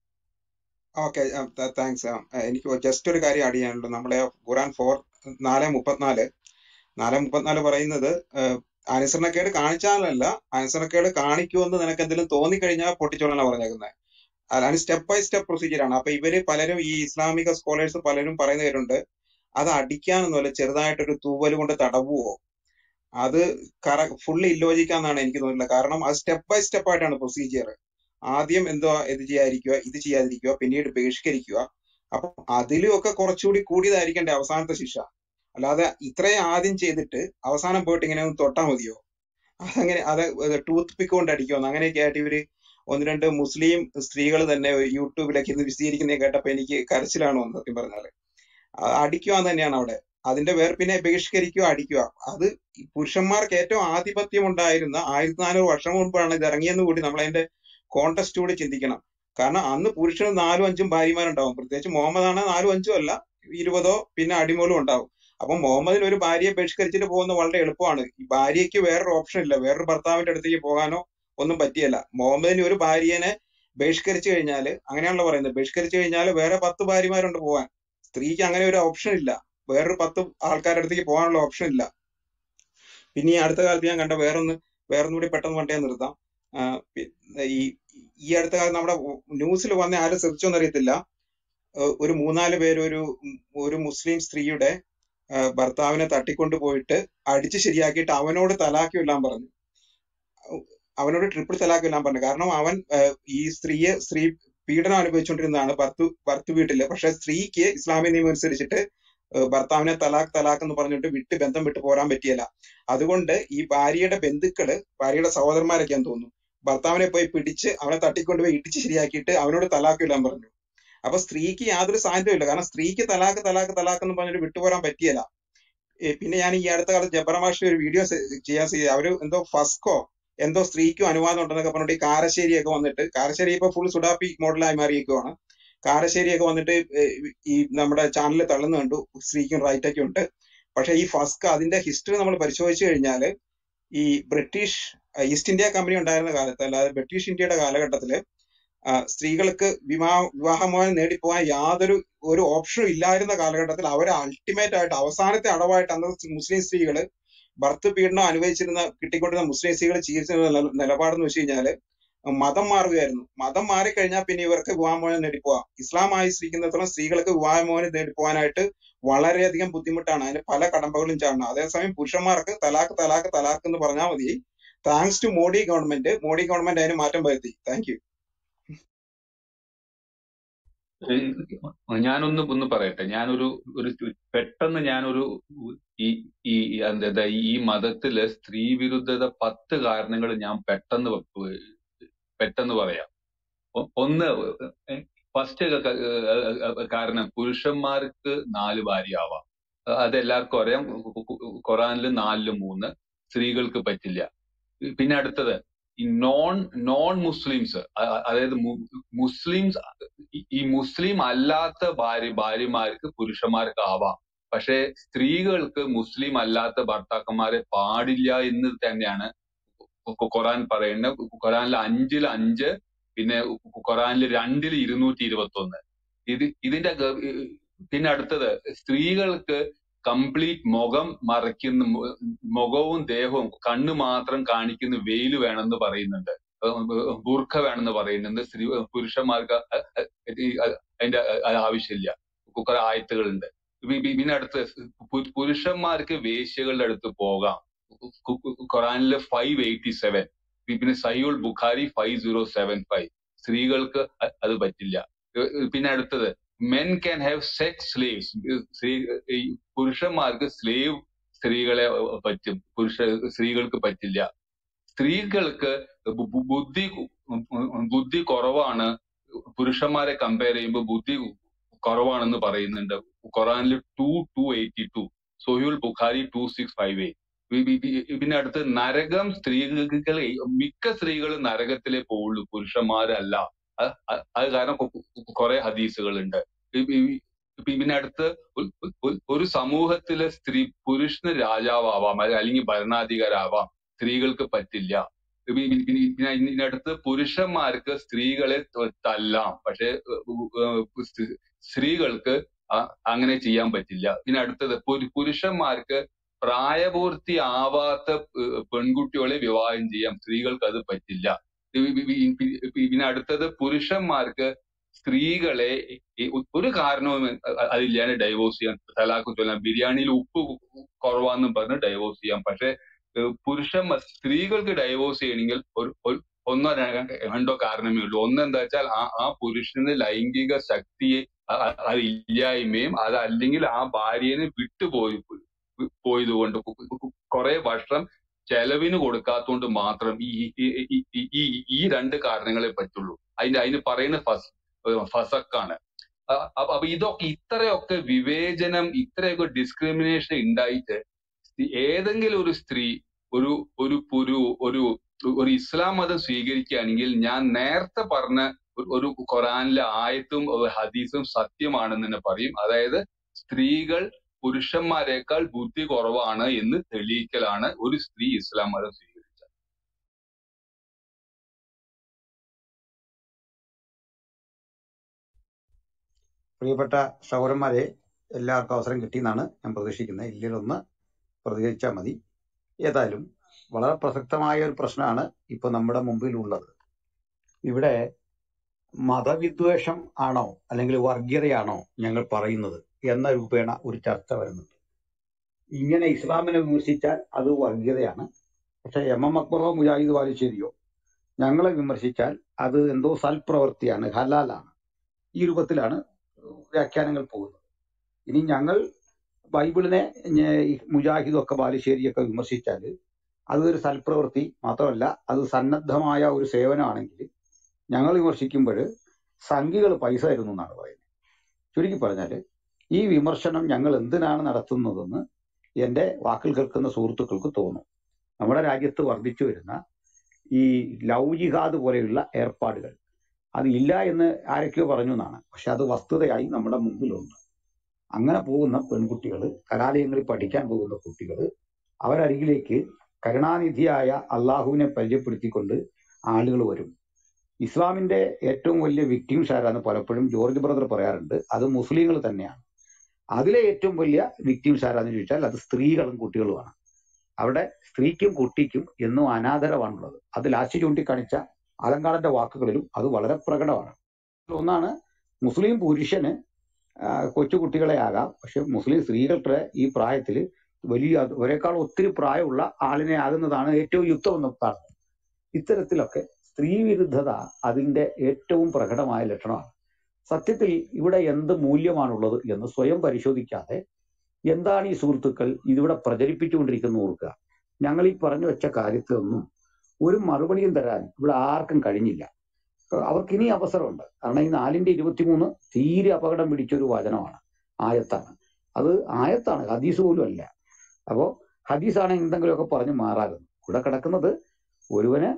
ഓക്കെ താങ്ക്സ് എനിക്ക് ജസ്റ്റ് ഒരു കാര്യം ആഡ് ചെയ്യാനുള്ളൂ നമ്മളെ ഖുറാൻ ഫോർ നാല് മുപ്പത്തിനാല് നാല് മുപ്പത്തിനാല് പറയുന്നത് ഏഹ്, അനുസരണക്കേട് കാണിച്ചാലല്ല അനുസരണക്കേട് കാണിക്കുമെന്ന് നിനക്ക് എന്തെങ്കിലും തോന്നിക്കഴിഞ്ഞാൽ പൊട്ടിച്ചോളാനാണ് പറഞ്ഞേക്കുന്നത് അതാണ് സ്റ്റെപ്പ് ബൈ സ്റ്റെപ്പ് പ്രൊസീജിയർ ആണ് അപ്പൊ ഇവര് പലരും ഈ ഇസ്ലാമിക സ്കോളേഴ്സ് പലരും പറയുന്ന കേട്ടുണ്ട് അത് അടിക്കാനൊന്നുമല്ല ചെറുതായിട്ടൊരു തൂവൽ കൊണ്ട് തടവുവോ അത് കറ ഫുള്ളി ഇല്ലോജിക്കാന്നാണ് എനിക്ക് തോന്നുന്നത് കാരണം അത് സ്റ്റെപ്പ് ബൈ സ്റ്റെപ്പ് ആയിട്ടാണ് പ്രൊസീജിയർ ആദ്യം എന്തോ ഇത് ചെയ്യാതിരിക്കുക ഇത് ചെയ്യാതിരിക്കുക പിന്നീട് ബഹിഷ്കരിക്കുക അപ്പൊ അതിലും ഒക്കെ കുറച്ചുകൂടി കൂടിയതായിരിക്കണ്ടേ അവസാനത്തെ ശിക്ഷ അല്ലാതെ ഇത്രയും ആദ്യം ചെയ്തിട്ട് അവസാനം പോയിട്ട് ഇങ്ങനെ ഒന്ന് തൊട്ടാ മതിയോ അതങ്ങനെ അത് ടൂത്ത് പിക്ക് കൊണ്ട് അടിക്കുമെന്ന് അങ്ങനെയൊക്കെ ആയിട്ട് ഇവര് ഒന്ന് രണ്ട് മുസ്ലിം സ്ത്രീകൾ തന്നെ യൂട്യൂബിലൊക്കെ ഇത് വിശദീകരിക്കുന്നത് കേട്ടപ്പോ എനിക്ക് കരച്ചിലാണ് വന്നത് സത്യം പറഞ്ഞാല് അത് അടിക്കുക തന്നെയാണ് അവിടെ അതിന്റെ വേർ പിന്നെ ബഹിഷ്കരിക്കുക അടിക്കുക അത് ഈ പുരുഷന്മാർക്ക് ഏറ്റവും ആധിപത്യം ഉണ്ടായിരുന്ന ആയിരത്തി നാനൂറ് വർഷം മുൻപാണ് ഇത് ഇറങ്ങിയെന്ന് കൂടി നമ്മൾ അതിന്റെ കോണ്ടസ്റ്റ് കൂടി ചിന്തിക്കണം കാരണം അന്ന് പുരുഷന് നാലും അഞ്ചും ഭാര്യമാരുണ്ടാവും പ്രത്യേകിച്ച് മുഹമ്മദ് ആണ് നാലും അഞ്ചും അല്ല ഇരുപതോ പിന്നെ അടിമോളും ഉണ്ടാവും അപ്പൊ മുഹമ്മദിന് ഒരു ഭാര്യയെ ബഹിഷ്കരിച്ചിട്ട് പോകുന്നത് വളരെ എളുപ്പമാണ് ഈ ഭാര്യയ്ക്ക് വേറൊരു ഓപ്ഷൻ ഇല്ല വേറൊരു ഭർത്താവിന്റെ അടുത്തേക്ക് പോകാനോ ഒന്നും പറ്റിയല്ല മുഹമ്മദിന് ഒരു ഭാര്യനെ ബഹിഷ്കരിച്ചു കഴിഞ്ഞാൽ അങ്ങനെയാണല്ലോ പറയുന്നത് ബഹിഷ്കരിച്ചു കഴിഞ്ഞാൽ വേറെ പത്ത് ഭാര്യമാരുണ്ട് പോവാൻ സ്ത്രീക്ക് അങ്ങനെ ഒരു ഓപ്ഷൻ ഇല്ല വേറൊരു പത്ത് ആൾക്കാരുടെ അടുത്തേക്ക് പോകാനുള്ള ഓപ്ഷൻ ഇല്ല പിന്നെ ഈ അടുത്ത കാലത്ത് ഞാൻ കണ്ട വേറൊന്ന് വേറൊന്നും കൂടി പെട്ടെന്ന് പണ്ടേ നിർത്താം ആ, പി- ഈ ഈ അടുത്ത കാലത്ത് നമ്മുടെ ന്യൂസിൽ വന്ന ആരും ശ്രദ്ധിച്ചോന്ന് അറിയത്തില്ല ഏഹ് ഒരു മൂന്നാല് പേര് ഒരു ഒരു മുസ്ലിം സ്ത്രീയുടെ ആ, ഭർത്താവിനെ തട്ടിക്കൊണ്ടു പോയിട്ട് അടിച്ച് ശരിയാക്കിയിട്ട് അവനോട് തലാക്ക് കൊല്ലാൻ പറഞ്ഞു അവനോട് ട്രിപ്പിൾ തലാക്ക് കൊല്ലാൻ പറഞ്ഞു കാരണം അവൻ ഏഹ്, ഈ സ്ത്രീയെ സ്ത്രീ പീഡനം അനുഭവിച്ചുകൊണ്ടിരുന്നതാണ് ഭർത്തു ഭർത്തു വീട്ടില് പക്ഷെ സ്ത്രീക്ക് ഇസ്ലാമിക നിയമം അനുസരിച്ചിട്ട് ഏഹ്, ഭർത്താവിനെ തലാക്ക് തലാക്ക് എന്ന് പറഞ്ഞിട്ട് വിട്ട് ബന്ധം വിട്ട് പോരാൻ പറ്റിയല്ല അതുകൊണ്ട് ഈ ഭാര്യയുടെ ബന്ധുക്കള് ഭാര്യയുടെ സഹോദരന്മാരൊക്കെയാന്ന് തോന്നുന്നു ഭർത്താവിനെ പോയി പിടിച്ച് അവനെ തട്ടിക്കൊണ്ടുപോയി ഇടിച്ച് ശരിയാക്കിയിട്ട് അവനോട് തലാക്ക് കൊല്ലാൻ പറഞ്ഞു അപ്പൊ സ്ത്രീക്ക് യാതൊരു സാധ്യതയില്ല കാരണം സ്ത്രീക്ക് തലാക്ക് തലാക്ക് തലാക്ക് എന്ന് പറഞ്ഞിട്ട് വിട്ടുപോരാൻ പറ്റിയല്ല ഏ, പിന്നെ ഞാൻ ഈ അടുത്ത കാലത്ത് ജബ്ബർ മാഷി ഒരു വീഡിയോ ചെയ്യാൻ ചെയ്തു അവര് എന്തോ ഫസ്കോ എന്തോ സ്ത്രീക്കും അനുവാദം ഉണ്ടെന്നൊക്കെ പറഞ്ഞിട്ട് ഈ കാരശ്ശേരിയൊക്കെ വന്നിട്ട് കാരശ്ശേരി ഇപ്പൊ ഫുൾ സുഡാപ്പി മോഡലായി മാറിയിരിക്കുവാണ് കാരശ്ശേരിയൊക്കെ വന്നിട്ട് ഏ, ഈ നമ്മുടെ ചാനലിൽ തള്ളുന്ന കണ്ടു സ്ത്രീക്കും റൈറ്റ് ഒക്കെ ഉണ്ട് പക്ഷെ ഈ ഫസ്ക് അതിന്റെ ഹിസ്റ്ററി നമ്മൾ പരിശോധിച്ചു കഴിഞ്ഞാല് ഈ British ah East India company ഉണ്ടായിരുന്ന കാലത്ത് അല്ലാതെ ബ്രിട്ടീഷ് ഇന്ത്യയുടെ കാലഘട്ടത്തില് ആ, സ്ത്രീകൾക്ക് വിവാഹ വിവാഹമോചനം നേടിപ്പോകാൻ യാതൊരു ഒരു ഓപ്ഷനും ഇല്ലായിരുന്ന കാലഘട്ടത്തിൽ അവർ അൾട്ടിമേറ്റ് ആയിട്ട് അവസാനത്തെ അടവായിട്ട് അന്ന് മുസ്ലിം സ്ത്രീകള് ഭർത്തൃ പീഡനം അനുഭവിച്ചിരുന്ന കിട്ടിക്കൊണ്ടിരുന്ന മുസ്ലിം സ്ത്രീകൾ സ്വീകരിച്ചിരുന്ന നില- നിലപാടെന്ന് വെച്ച് കഴിഞ്ഞാല് മതം മാറുകയായിരുന്നു മതം മാറിക്കഴിഞ്ഞാൽ പിന്നെ ഇവർക്ക് വിവാഹമോചനം നേടിപ്പോവാം ഇസ്ലാം ആശ്രയിക്കുന്നിടത്തോളം സ്ത്രീകൾക്ക് വിവാഹമോചനം നേടിപ്പോകാനായിട്ട് വളരെയധികം ബുദ്ധിമുട്ടാണ് അതിന് പല കടമ്പകളും ചാടണം അതേസമയം പുരുഷന്മാർക്ക് തലാക്ക് തലാക്ക് തലാക്ക് എന്ന് പറഞ്ഞാൽ മതി thanks to Modi government Modi government അതിന് മാറ്റം വരുത്തി താങ്ക് യു ഏഹ് ഞാനൊന്ന് ഒന്ന് പറയട്ടെ ഞാനൊരു ഒരു പെട്ടെന്ന് ഞാനൊരു ഈ ഈ ഈ എന്താ ഈ മതത്തിലെ സ്ത്രീ വിരുദ്ധത പത്ത് കാരണങ്ങൾ ഞാൻ പെട്ടെന്ന് വ- പെട്ടെന്ന് പറയാം ഒ- ഒന്ന് ഫസ്റ്റ് കാരണം പുരുഷന്മാർക്ക് നാല് ഭാര്യ ആവാം അതെല്ലാവർക്കും അറിയാം ഖുറാനിൽ നാലില് മൂന്ന് സ്ത്രീകൾക്ക് പറ്റില്ല പിന്നെ അടുത്തത് ഈ നോൺ നോൺ മുസ്ലിംസ് അതായത് മു- മുസ്ലിംസ് ഈ ഈ മുസ്ലിം അല്ലാത്ത ഭാര്യ ഭാര്യമാർക്ക് പുരുഷന്മാർക്ക് ആവാം പക്ഷെ സ്ത്രീകൾക്ക് മുസ്ലിം അല്ലാത്ത ഭർത്താക്കന്മാരെ പാടില്ല എന്ന് തന്നെയാണ് ഖു- ഖുറാൻ പറയുന്നത് ഖുറാനിൽ അഞ്ചിൽ അഞ്ച് പിന്നെ ഖുറാനിൽ രണ്ടിൽ ഇരുന്നൂറ്റി ഇരുപത്തി ഒന്ന് ഇത് ഇതിന്റെ ഗ- പിന്നെ അടുത്തത് സ്ത്രീകൾക്ക് കംപ്ലീറ്റ് മുഖം മറയ്ക്കുന്ന മു- മുഖവും ദേഹവും കണ്ണ് മാത്രം കാണിക്കുന്ന വെയില് വേണമെന്ന് പറയുന്നുണ്ട് ബുർഖ വേണമെന്ന് പറയുന്നുണ്ട് സ്ത്രീ പുരുഷന്മാർക്ക് അ- അ- ഈ അ- അതിന്റെ അ- ആവശ്യമില്ല കുറെ ആയത്തുകളുണ്ട് പി- പി- പിന്നെ അടുത്ത് പു- പുരുഷന്മാർക്ക് വേശ്യകളുടെ അടുത്ത് പോകാം കു- കു- ഖുറാനിലെ ഫൈവ് എയ്റ്റി സെവൻ പിന്നെ സയ്യുൽ Bukhari five zero seven five സ്ത്രീകൾക്ക് അ- അത് പറ്റില്ല ഏഹ് ഏഹ് പിന്നെ അടുത്തത് men can have sex slaves സ്ത്രീ ഈ പുരുഷന്മാർക്ക് സ്ലേവ് സ്ത്രീകളെ അഹ് പറ്റും പുരുഷ സ്ത്രീകൾക്ക് പറ്റില്ല സ്ത്രീകൾക്ക് ബു- ബു- ബുദ്ധി ബുദ്ധി കുറവാണ് പുരുഷന്മാരെ കമ്പയർ ചെയ്യുമ്പോൾ ബുദ്ധി കുറവാണെന്ന് പറയുന്നുണ്ട് ഖുറാനിൽ ടു ടു എയ്റ്റി ടു സൊഹ്യുൽ Bukhari two six five eight പിന്നെ അടുത്ത് നരകം സ്ത്രീകൾ മിക്ക സ്ത്രീകളും നരകത്തിലേ പോവുള്ളൂ പുരുഷന്മാരല്ല അത് അത് അത് കാരണം കുറെ ഹദീസുകളുണ്ട് ഈ- ഈ- പിന്നെ അടുത്ത് ഒരു ഒരു- ഒരു സമൂഹത്തിലെ സ്ത്രീ പുരുഷന് രാജാവാവാം അല്ലെ- അല്ലെങ്കിൽ ഭരണാധികാരാവാം സ്ത്രീകൾക്ക് പറ്റില്ല ഇപ്പൊ ഈ- പിന്നെ പിന്നെ ഇതിനടുത്ത് പുരുഷന്മാർക്ക് സ്ത്രീകളെ ത- തല്ലാം പക്ഷെ സ്ത്രീകൾക്ക് അ- അങ്ങനെ ചെയ്യാൻ പറ്റില്ല പിന്നെ അടുത്തത് പുരു- പുരുഷന്മാർക്ക് പ്രായപൂർത്തി ആവാത്ത ഏഹ് പെൺകുട്ടികളെ വിവാഹം ചെയ്യാം സ്ത്രീകൾക്ക് അത് പറ്റില്ല ഈ- ഈ- ഈ- ഈ- ഈ- പിന്നെ അടുത്തത് പുരുഷന്മാർക്ക് സ്ത്രീകളെ ഈ ഒരു കാരണവും അ- അതില്ലാതെ ഡൈവോഴ്സ് ചെയ്യാൻ തലാഖ് ചൊല്ലാൻ ബിരിയാണിയിൽ ഉപ്പ് കുറവാന്നും പറഞ്ഞ് ഡൈവോഴ്സ് ചെയ്യാം പക്ഷെ ഏഹ് പുരുഷന്മാർ സ്ത്രീകൾക്ക് ഡൈവോഴ്സ് ചെയ്യണമെങ്കിൽ ഒരു ഒരു- ഒന്നോ ര- രണ്ടോ കാരണമേ ഉള്ളൂ ഒന്ന് എന്താ വെച്ചാൽ ആ ആ പുരുഷന് ലൈംഗിക ശക്തിയെ അ- അ- അത് ഇല്ലായ്മയും അത് അല്ലെങ്കിൽ ആ ഭാര്യനെ വിട്ടുപോയി പോയത് കൊണ്ട് കുറെ വർഷം ചെലവിന് കൊടുക്കാത്തതുകൊണ്ട് മാത്രം ഈ ഈ ഈ ഈ- ഈ ഈ രണ്ട് കാരണങ്ങളെ പറ്റുള്ളൂ അതിന്റെ അതിന് പറയുന്ന ഫസ് ഫസക്കാണ് അ- അപ്പൊ അപ്പൊ ഇതൊക്കെ ഇത്രയൊക്കെ വിവേചനം ഇത്രയൊക്കെ ഡിസ്ക്രിമിനേഷൻ ഉണ്ടായിട്ട് ഈ ഏതെങ്കിലും ഒരു സ്ത്രീ ഒരു ഒരു പുരു ഒരു ഒരു ഇസ്ലാം മതം സ്വീകരിക്കുകയാണെങ്കിൽ ഞാൻ നേരത്തെ പറഞ്ഞ ഒരു ഒരു ഖുറാനിലെ ആയത്തും ഒരു ഹദീസും സത്യമാണെന്ന് തന്നെ പറയും അതായത് സ്ത്രീകൾ പുരുഷന്മാരെക്കാൾ ബുദ്ധി കുറവാണ് എന്ന് തെളിയിക്കലാണ് ഒരു സ്ത്രീ ഇസ്ലാം മതം സ്വീകരിച്ചത് പ്രിയപ്പെട്ട സഹോദരന്മാരെ എല്ലാവർക്കും അവസരം കിട്ടിയെന്നാണ് ഞാൻ പ്രതീക്ഷിക്കുന്നത് ഇല്ലൊന്ന് പ്രതികരിച്ചാൽ മതി ഏതായാലും വളരെ പ്രസക്തമായ ഒരു പ്രശ്നമാണ് ഇപ്പൊ നമ്മുടെ മുമ്പിലുള്ളത് ഇവിടെ മതവിദ്വേഷം ആണോ അല്ലെങ്കിൽ വർഗീയതയാണോ ഞങ്ങൾ പറയുന്നത് എന്ന രൂപേണ ഒരു ചർച്ച വരുന്നുണ്ട് ഇങ്ങനെ ഇസ്ലാമിനെ വിമർശിച്ചാൽ അത് വർഗീയതയാണ് പക്ഷെ എം എം അക്ബറോ മുജാഹിദ് വാലിശ്ശേരിയോ ഞങ്ങളെ വിമർശിച്ചാൽ അത് എന്തോ സൽപ്രവൃത്തിയാണ് ഹലാലാണ് ഈ രൂപത്തിലാണ് വ്യാഖ്യാനങ്ങൾ പോകുന്നത് ഇനി ഞങ്ങൾ ബൈബിളിനെ ഞ- ഈ മുജാഹിദും ഒക്കെ ബാലുശ്ശേരിയൊക്കെ വിമർശിച്ചാൽ അത് ഒരു സൽപ്രവൃത്തി മാത്രമല്ല അത് സന്നദ്ധമായ ഒരു സേവനമാണെങ്കിൽ ഞങ്ങൾ വിമർശിക്കുമ്പോൾ സംഘികൾ പൈസ തരുന്നു എന്നാണ് പറയുന്നത് ചുരുക്കി പറഞ്ഞാൽ ഈ വിമർശനം ഞങ്ങൾ എന്തിനാണ് നടത്തുന്നതെന്ന് എൻ്റെ വാക്കിൽ കേൾക്കുന്ന സുഹൃത്തുക്കൾക്ക് തോന്നും നമ്മുടെ രാജ്യത്ത് വർദ്ധിച്ചു വരുന്ന ഈ ലവ് ജിഹാദ് പോലെയുള്ള ഏർപ്പാടുകൾ അത് ഇല്ല എന്ന് ആരൊക്കെയോ പറഞ്ഞു എന്നാണ് പക്ഷെ അത് വസ്തുതയായി നമ്മുടെ മുമ്പിലുണ്ട് അങ്ങനെ പോകുന്ന പെൺകുട്ടികൾ കലാലയങ്ങളിൽ പഠിക്കാൻ പോകുന്ന കുട്ടികൾ അവരരികിലേക്ക് കരുണാനിധിയായ അള്ളാഹുവിനെ പരിചയപ്പെടുത്തിക്കൊണ്ട് ആളുകൾ വരും ഇസ്ലാമിന്റെ ഏറ്റവും വലിയ വിക്ടിംസ് ആരാന്ന് പലപ്പോഴും ജോർജ് ബ്രദർ പറയാറുണ്ട് അത് മുസ്ലിങ്ങൾ തന്നെയാണ് അതിലെ ഏറ്റവും വലിയ വിക്ടിംസ് ആരാന്ന് ചോദിച്ചാൽ അത് സ്ത്രീകളും കുട്ടികളുമാണ് അവിടെ സ്ത്രീക്കും കുട്ടിക്കും എന്നും അനാദരവാണുള്ളത് അത് ലാസ്റ്റ് ചൂണ്ടിക്കാണിച്ച അലങ്കാടന്റെ വാക്കുകളിലും അത് വളരെ പ്രകടമാണ് ഒന്നാണ് മുസ്ലിം പുരുഷന് ആ, കൊച്ചുകുട്ടികളെ ആകാം പക്ഷെ മുസ്ലിം സ്ത്രീകളുടെ ഈ പ്രായത്തിൽ വലിയ ഒരേക്കാൾ ഒത്തിരി പ്രായമുള്ള ആളിനെ ആകുന്നതാണ് ഏറ്റവും യുക്തമെന്ന് കാണുന്നത് ഇത്തരത്തിലൊക്കെ സ്ത്രീ വിരുദ്ധത അതിന്റെ ഏറ്റവും പ്രകടമായ ലക്ഷണമാണ് സത്യത്തിൽ ഇവിടെ എന്ത് മൂല്യമാണുള്ളത് എന്ന് സ്വയം പരിശോധിക്കാതെ എന്താണ് ഈ സുഹൃത്തുക്കൾ ഇതിവിടെ പ്രചരിപ്പിച്ചുകൊണ്ടിരിക്കുന്നത് ഓർക്കുക ഞങ്ങൾ ഈ പറഞ്ഞു വെച്ച കാര്യത്തിലൊന്നും ഒരു മറുപടിയും തരാൻ ഇവിടെ ആർക്കും കഴിഞ്ഞില്ല അവർക്ക് ഇനി അവസരമുണ്ട് കാരണം ഈ നാലിന്റെ ഇരുപത്തിമൂന്ന് തീരെ അപകടം പിടിച്ചൊരു വചനമാണ് ആയത്താണ് അത് ആയത്താണ് ഹദീസ് പോലും അല്ല അപ്പോ ഹദീസാണ് എന്തെങ്കിലുമൊക്കെ പറഞ്ഞ് മാറാകുന്നു ഇവിടെ കിടക്കുന്നത് ഒരുവന്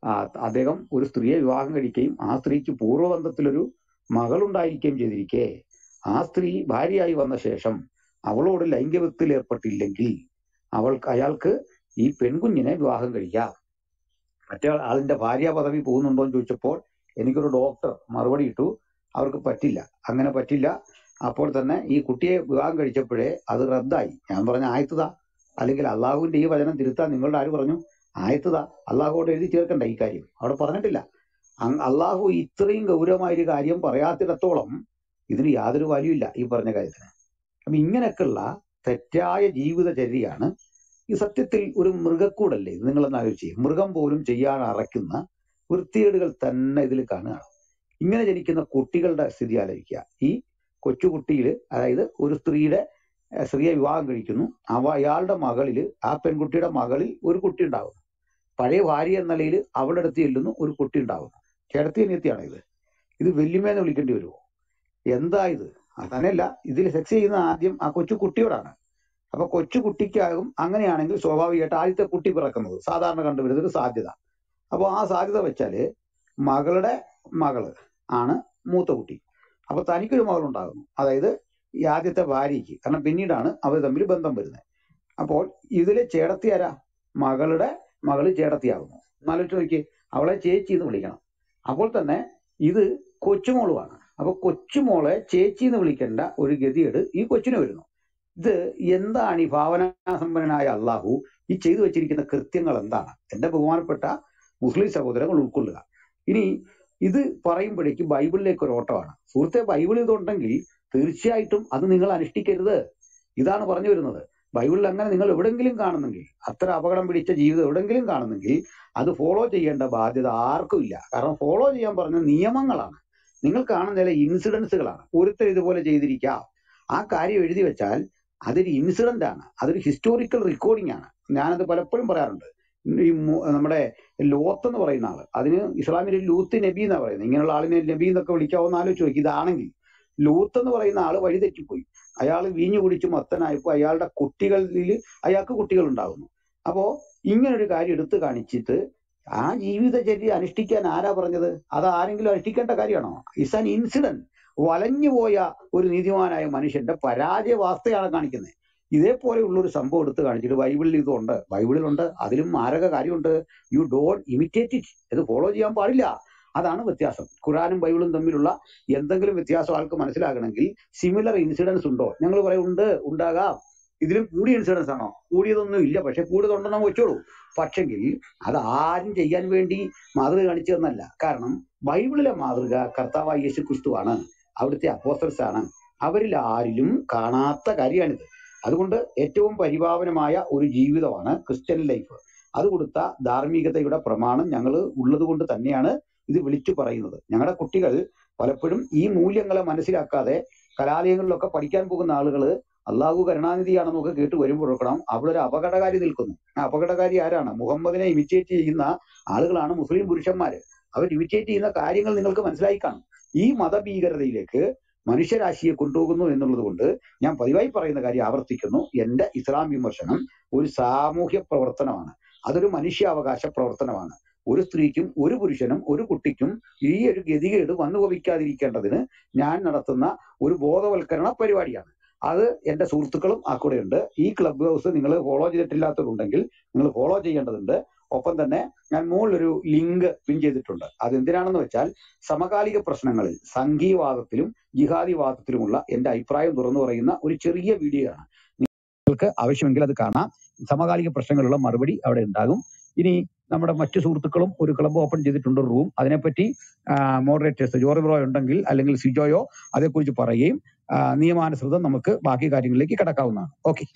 ആ, അദ്ദേഹം ഒരു സ്ത്രീയെ വിവാഹം കഴിക്കുകയും ആ സ്ത്രീക്ക് പൂർവ്വബന്ധത്തിലൊരു മകളുണ്ടായിരിക്കുകയും ചെയ്തിരിക്കെ ആ സ്ത്രീ ഭാര്യയായി വന്ന ശേഷം അവളോട് ലൈംഗികത്തിൽ ഏർപ്പെട്ടില്ലെങ്കിൽ അവൾക്ക് അയാൾക്ക് ഈ പെൺകുഞ്ഞിനെ വിവാഹം കഴിക്കാം മറ്റേ ആളിന്റെ ഭാര്യ പദവി പോകുന്നുണ്ടോ എന്ന് ചോദിച്ചപ്പോൾ എനിക്കൊരു ഡോക്ടർ മറുപടി ഇട്ടു അവർക്ക് പറ്റില്ല അങ്ങനെ പറ്റില്ല അപ്പോൾ തന്നെ ഈ കുട്ടിയെ വിവാഹം കഴിച്ചപ്പോഴേ അത് റദ്ദായി ഞാൻ പറഞ്ഞ ആയത്തുതാ അല്ലെങ്കിൽ അള്ളാഹുവിന്റെ ഈ വചനം തിരുത്താൻ നിങ്ങളുടെ ആര് പറഞ്ഞു ആയത്തുതാ അള്ളാഹുവോട് എഴുതി ചേർക്കണ്ട ഈ കാര്യം അവിടെ പറഞ്ഞിട്ടില്ല അങ് അള്ളാഹു ഇത്രയും ഗൗരവമായ ഒരു കാര്യം പറയാത്തിടത്തോളം ഇതിന് യാതൊരു വാല്യൂ ഇല്ല ഈ പറഞ്ഞ കാര്യത്തിന് അപ്പൊ ഇങ്ങനെയൊക്കെയുള്ള തെറ്റായ ജീവിതചര്യയാണ് ഈ സത്യത്തിൽ ഒരു മൃഗക്കൂടല്ലേ ഇത് നിങ്ങളൊന്ന് ആലോചിച്ച് മൃഗം പോലും ചെയ്യാൻ അറയ്ക്കുന്ന വൃത്തികേടുകൾ തന്നെ ഇതിൽ കാണുകയാണ് ഇങ്ങനെ ജനിക്കുന്ന കുട്ടികളുടെ സ്ഥിതി ആലോചിക്കുക ഈ കൊച്ചുകുട്ടിയിൽ അതായത് ഒരു സ്ത്രീയുടെ ഏഹ് സ്ത്രീയെ വിവാഹം കഴിക്കുന്നു അവ അയാളുടെ മകളിൽ ആ പെൺകുട്ടിയുടെ മകളിൽ ഒരു കുട്ടി ഉണ്ടാകുന്നു പഴയ ഭാര്യ എന്ന നിലയിൽ അവളുടെ അടുത്ത് ചെല്ലുന്നു ഒരു കുട്ടി ഉണ്ടാകുന്നു ചേട്ടത്തി അനിയത്തിയാണ് ഇത് ഇത് വല്യമ്മേന്ന് വിളിക്കേണ്ടി വരുമോ എന്താ ഇത് അതന്നെയല്ല ഇതിൽ സെക്സ് ചെയ്യുന്ന ആദ്യം ആ കൊച്ചു കുട്ടിയോടാണ് അപ്പൊ കൊച്ചു കുട്ടിക്കാകും അങ്ങനെയാണെങ്കിൽ സ്വാഭാവികമായിട്ട് ആദ്യത്തെ കുട്ടി പിറക്കുന്നത് സാധാരണ കണ്ടുവരുന്ന ഒരു സാധ്യത അപ്പോൾ ആ സാധ്യത വെച്ചാല് മകളുടെ മകള് ആണ് മൂത്ത കുട്ടി അപ്പൊ തനിക്കൊരു മകളുണ്ടാകുന്നു അതായത് ഈ ആദ്യത്തെ ഭാര്യയ്ക്ക് കാരണം പിന്നീടാണ് അവർ തമ്മിൽ ബന്ധം വരുന്നത് അപ്പോൾ ഇതിലെ ചേടത്തി ആരാ മകളുടെ മകള് ചേടത്തിയാകുന്നു എന്നാലോട്ട് നോക്കി അവളെ ചേച്ചി എന്ന് വിളിക്കണം അപ്പോൾ തന്നെ ഇത് കൊച്ചുമോളുമാണ് അപ്പൊ കൊച്ചുമോളെ ചേച്ചി എന്ന് വിളിക്കേണ്ട ഒരു ഗതികേട് ഈ കൊച്ചിന് വരുന്നു ഇത് എന്താണ് ഈ ഭാവനാസമ്പന്നനായ അള്ളാഹു ഈ ചെയ്തു വെച്ചിരിക്കുന്ന കൃത്യങ്ങൾ എന്താണ് എന്റെ ബഹുമാനപ്പെട്ട മുസ്ലിം സഹോദരങ്ങൾ ഉൾക്കൊള്ളുക ഇനി ഇത് പറയുമ്പോഴേക്ക് ബൈബിളിലേക്ക് ഒരു ഓട്ടമാണ് സുഹൃത്തെ ബൈബിൾ ഇതുണ്ടെങ്കിൽ തീർച്ചയായിട്ടും അത് നിങ്ങൾ അനുഷ്ഠിക്കരുത് ഇതാണ് പറഞ്ഞു വരുന്നത് ബൈബിളിൽ അങ്ങനെ നിങ്ങൾ എവിടെങ്കിലും കാണുന്നെങ്കിൽ അത്ര അപകടം പിടിച്ച ജീവിതം എവിടെങ്കിലും കാണുന്നെങ്കിൽ അത് ഫോളോ ചെയ്യേണ്ട ബാധ്യത ആർക്കും ഇല്ല കാരണം ഫോളോ ചെയ്യാൻ പറഞ്ഞ നിയമങ്ങളാണ് നിങ്ങൾ കാണുന്ന ചില ഇൻസിഡൻസുകളാണ് ഒരുത്തർ ഇതുപോലെ ചെയ്തിരിക്കാം ആ കാര്യം എഴുതി വെച്ചാൽ അതൊരു ഇൻസിഡന്റ് ആണ് അതൊരു ഹിസ്റ്റോറിക്കൽ റെക്കോർഡിംഗ് ആണ് ഞാനത് പലപ്പോഴും പറയാറുണ്ട് ഈ മു- നമ്മുടെ ലോത്ത് എന്ന് പറയുന്ന ആള് അതിന് ഇസ്ലാമിൽ ലൂത്ത് നബി എന്നാ പറയുന്നത് ഇങ്ങനെയുള്ള ആളിനെ നബി എന്നൊക്കെ വിളിക്കാവുന്ന ആലോചിച്ച് നോക്കി ഇതാണെങ്കിൽ ലൂത്ത് എന്ന് പറയുന്ന ആള് വഴി തെറ്റിപ്പോയി അയാൾ വീഞ്ഞു കുടിച്ച് മത്തനായപ്പോ അയാളുടെ കുട്ടികളിൽ അയാൾക്ക് കുട്ടികൾ ഉണ്ടാകുന്നു അപ്പോ ഇങ്ങനെ ഒരു കാര്യം എടുത്തു കാണിച്ചിട്ട് ആ ജീവിതചര്യ അനുഷ്ഠിക്കാൻ ആരാ പറഞ്ഞത് അത് ആരെങ്കിലും അനുഷ്ഠിക്കേണ്ട കാര്യമാണോ ഇസ് ആൻ ഇൻസിഡന്റ് വലഞ്ഞുപോയ ഒരു നീതിമാനായ മനുഷ്യന്റെ പരാജയവാസ്തയാണ് കാണിക്കുന്നത് ഇതേപോലെയുള്ള ഒരു സംഭവം എടുത്ത് കാണിച്ചിട്ട് ബൈബിളിൽ ഇതുണ്ട് ബൈബിളിലുണ്ട് അതിലും മാരക കാര്യമുണ്ട് യു ഡോണ്ട് ഇമിറ്റേറ്റ് ഇറ്റ് ഇത് ഫോളോ ചെയ്യാൻ പാടില്ല അതാണ് വ്യത്യാസം ഖുറാനും ബൈബിളും തമ്മിലുള്ള എന്തെങ്കിലും വ്യത്യാസം ആൾക്ക് മനസ്സിലാകണമെങ്കിൽ സിമിലർ ഇൻസിഡൻസ് ഉണ്ടോ ഞങ്ങൾ പറയും ഉണ്ട് ഉണ്ടാകാം ഇതിലും കൂടിയ ഇൻസിഡൻസ് ആണോ കൂടിയതൊന്നും ഇല്ല പക്ഷെ കൂടുതലുണ്ടെന്ന് വെച്ചോളൂ പക്ഷെങ്കിൽ അത് ആരും ചെയ്യാൻ വേണ്ടി മാതൃക കാണിച്ചു തന്നല്ല കാരണം ബൈബിളിലെ മാതൃക കർത്താവായ യേശു ക്രിസ്തുവാണ് അവിടുത്തെ അപ്പോസ്റ്റൽസ് ആണ് അവരിൽ ആരിലും കാണാത്ത കാര്യമാണിത് അതുകൊണ്ട് ഏറ്റവും പരിപാവനമായ ഒരു ജീവിതമാണ് ക്രിസ്ത്യൻ ലൈഫ് അത് കൊടുത്ത ധാർമ്മികതയുടെ പ്രമാണം ഞങ്ങൾ ഉള്ളത് കൊണ്ട് തന്നെയാണ് ഇത് വിളിച്ചു പറയുന്നത് ഞങ്ങളുടെ കുട്ടികൾ പലപ്പോഴും ഈ മൂല്യങ്ങളെ മനസ്സിലാക്കാതെ കലാലയങ്ങളിലൊക്കെ പഠിക്കാൻ പോകുന്ന ആളുകൾ അള്ളാഹു കരുണാനിധിയാണെന്നൊക്കെ കേട്ട് വരുമ്പോഴേക്കണം അവിടെ ഒരു അപകടകാരി നിൽക്കുന്നു ആ അപകടകാരി ആരാണ് മുഹമ്മദിനെ ഇമിറ്റേറ്റ് ചെയ്യുന്ന ആളുകളാണ് മുസ്ലിം പുരുഷന്മാര് അവർ ഇമിറ്റേറ്റ് ചെയ്യുന്ന കാര്യങ്ങൾ നിങ്ങൾക്ക് മനസ്സിലായി കാണും ഈ മതഭീകരതയിലേക്ക് മനുഷ്യരാശിയെ കൊണ്ടുപോകുന്നു എന്നുള്ളത് കൊണ്ട് ഞാൻ പതിവായി പറയുന്ന കാര്യം ആവർത്തിക്കുന്നു എന്റെ ഇസ്ലാം വിമർശനം ഒരു സാമൂഹ്യ പ്രവർത്തനമാണ് അതൊരു മനുഷ്യാവകാശ പ്രവർത്തനമാണ് ഒരു സ്ത്രീക്കും ഒരു പുരുഷനും ഒരു കുട്ടിക്കും ഈ ഒരു ഗതികേട് വന്നു ഭവിക്കാതിരിക്കേണ്ടതിന് ഞാൻ നടത്തുന്ന ഒരു ബോധവൽക്കരണ പരിപാടിയാണ് അത് എന്റെ സുഹൃത്തുക്കളും ആ കൂടെ ഉണ്ട് ഈ ക്ലബ് ഹൗസ് നിങ്ങൾ ഫോളോ ചെയ്തിട്ടില്ലാത്തവരുണ്ടെങ്കിൽ നിങ്ങൾ ഫോളോ ചെയ്യേണ്ടതുണ്ട് ഒപ്പം തന്നെ ഞാൻ മുകളിലൊരു ലിങ്ക് പിൻ ചെയ്തിട്ടുണ്ട് അത് എന്തിനാണെന്ന് വെച്ചാൽ സമകാലിക പ്രശ്നങ്ങളിൽ സംഘീവാദത്തിലും ജിഹാദിവാദത്തിലുമുള്ള എന്റെ അഭിപ്രായം തുറന്നു പറയുന്ന ഒരു ചെറിയ വീഡിയോ ആണ് നിങ്ങൾക്ക് ആവശ്യമെങ്കിൽ അത് കാണാം സമകാലിക പ്രശ്നങ്ങളുള്ള മറുപടി അവിടെ ഉണ്ടാകും ഇനി നമ്മുടെ മറ്റു സുഹൃത്തുക്കളും ഒരു ക്ലബ്ബ് ഓപ്പൺ ചെയ്തിട്ടുണ്ട് റൂം അതിനെപ്പറ്റി മോഡറേറ്റേഴ്സ് ജോറി ബ്രോ ഉണ്ടെങ്കിൽ അല്ലെങ്കിൽ സിജോയോ അതേക്കുറിച്ച് പറയുകയും ആ, നിയമാനുസൃതം നമുക്ക് ബാക്കി കാര്യങ്ങളിലേക്ക് കിടക്കാവുന്നതാണ് okay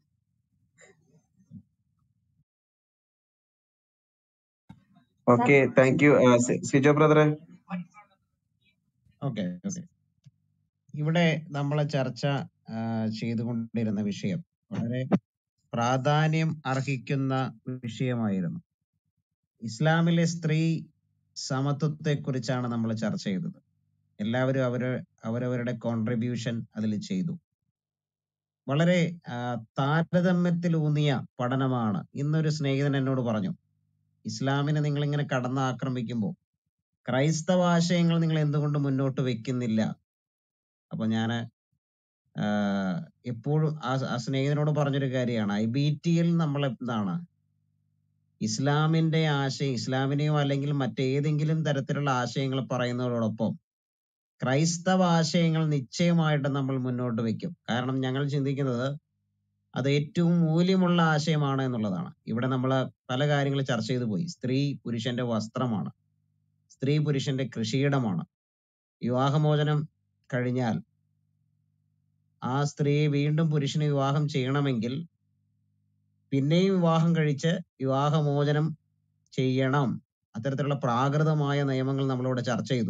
okay thank you Sijo ബ്രദറെ ഓക്കെ ഓക്കെ ഇവിടെ നമ്മളെ ചർച്ച ആ, ചെയ്തുകൊണ്ടിരുന്ന വിഷയം വളരെ പ്രാധാന്യം അർഹിക്കുന്ന വിഷയമായിരുന്നു ഇസ്ലാമിലെ സ്ത്രീ സമത്വത്തെ കുറിച്ചാണ് നമ്മൾ ചർച്ച ചെയ്തത് എല്ലാവരും അവര് അവരവരുടെ കോൺട്രിബ്യൂഷൻ അതിൽ ചെയ്തു വളരെ ആ, താരതമ്യത്തിൽ ഊന്നിയ പഠനമാണ് ഇന്നൊരു സ്നേഹിതൻ എന്നോട് പറഞ്ഞു ഇസ്ലാമിനെ നിങ്ങൾ ഇങ്ങനെ കടന്നാക്രമിക്കുമ്പോൾ ക്രൈസ്തവ ആശയങ്ങൾ നിങ്ങൾ എന്തുകൊണ്ട് മുന്നോട്ട് വെക്കുന്നില്ല അപ്പൊ ഞാൻ എപ്പോഴും ആ ആ സ്നേഹിതനോട് പറഞ്ഞൊരു കാര്യമാണ് ഐ ബി ടിയിൽ നമ്മൾ എന്താണ് ഇസ്ലാമിന്റെ ആശയം ഇസ്ലാമിനെയോ അല്ലെങ്കിൽ മറ്റേതെങ്കിലും തരത്തിലുള്ള ആശയങ്ങൾ പറയുന്നതോടൊപ്പം ക്രൈസ്തവ ആശയങ്ങൾ നിശ്ചയമായിട്ട് നമ്മൾ മുന്നോട്ട് വെക്കും കാരണം ഞങ്ങൾ ചിന്തിക്കുന്നത് അത് ഏറ്റവും മൂല്യമുള്ള ആശയമാണ് എന്നുള്ളതാണ് ഇവിടെ നമ്മൾ പല കാര്യങ്ങൾ ചർച്ച ചെയ്തു പോയി സ്ത്രീ പുരുഷന്റെ വസ്ത്രമാണ് സ്ത്രീ പുരുഷന്റെ കൃഷിയിടമാണ് വിവാഹമോചനം കഴിഞ്ഞാൽ ആ സ്ത്രീയെ വീണ്ടും പുരുഷന് വിവാഹം ചെയ്യണമെങ്കിൽ പിന്നെയും വിവാഹം കഴിച്ച് വിവാഹമോചനം ചെയ്യണം അത്തരത്തിലുള്ള പ്രാകൃതമായ നിയമങ്ങൾ നമ്മളിവിടെ ചർച്ച ചെയ്തു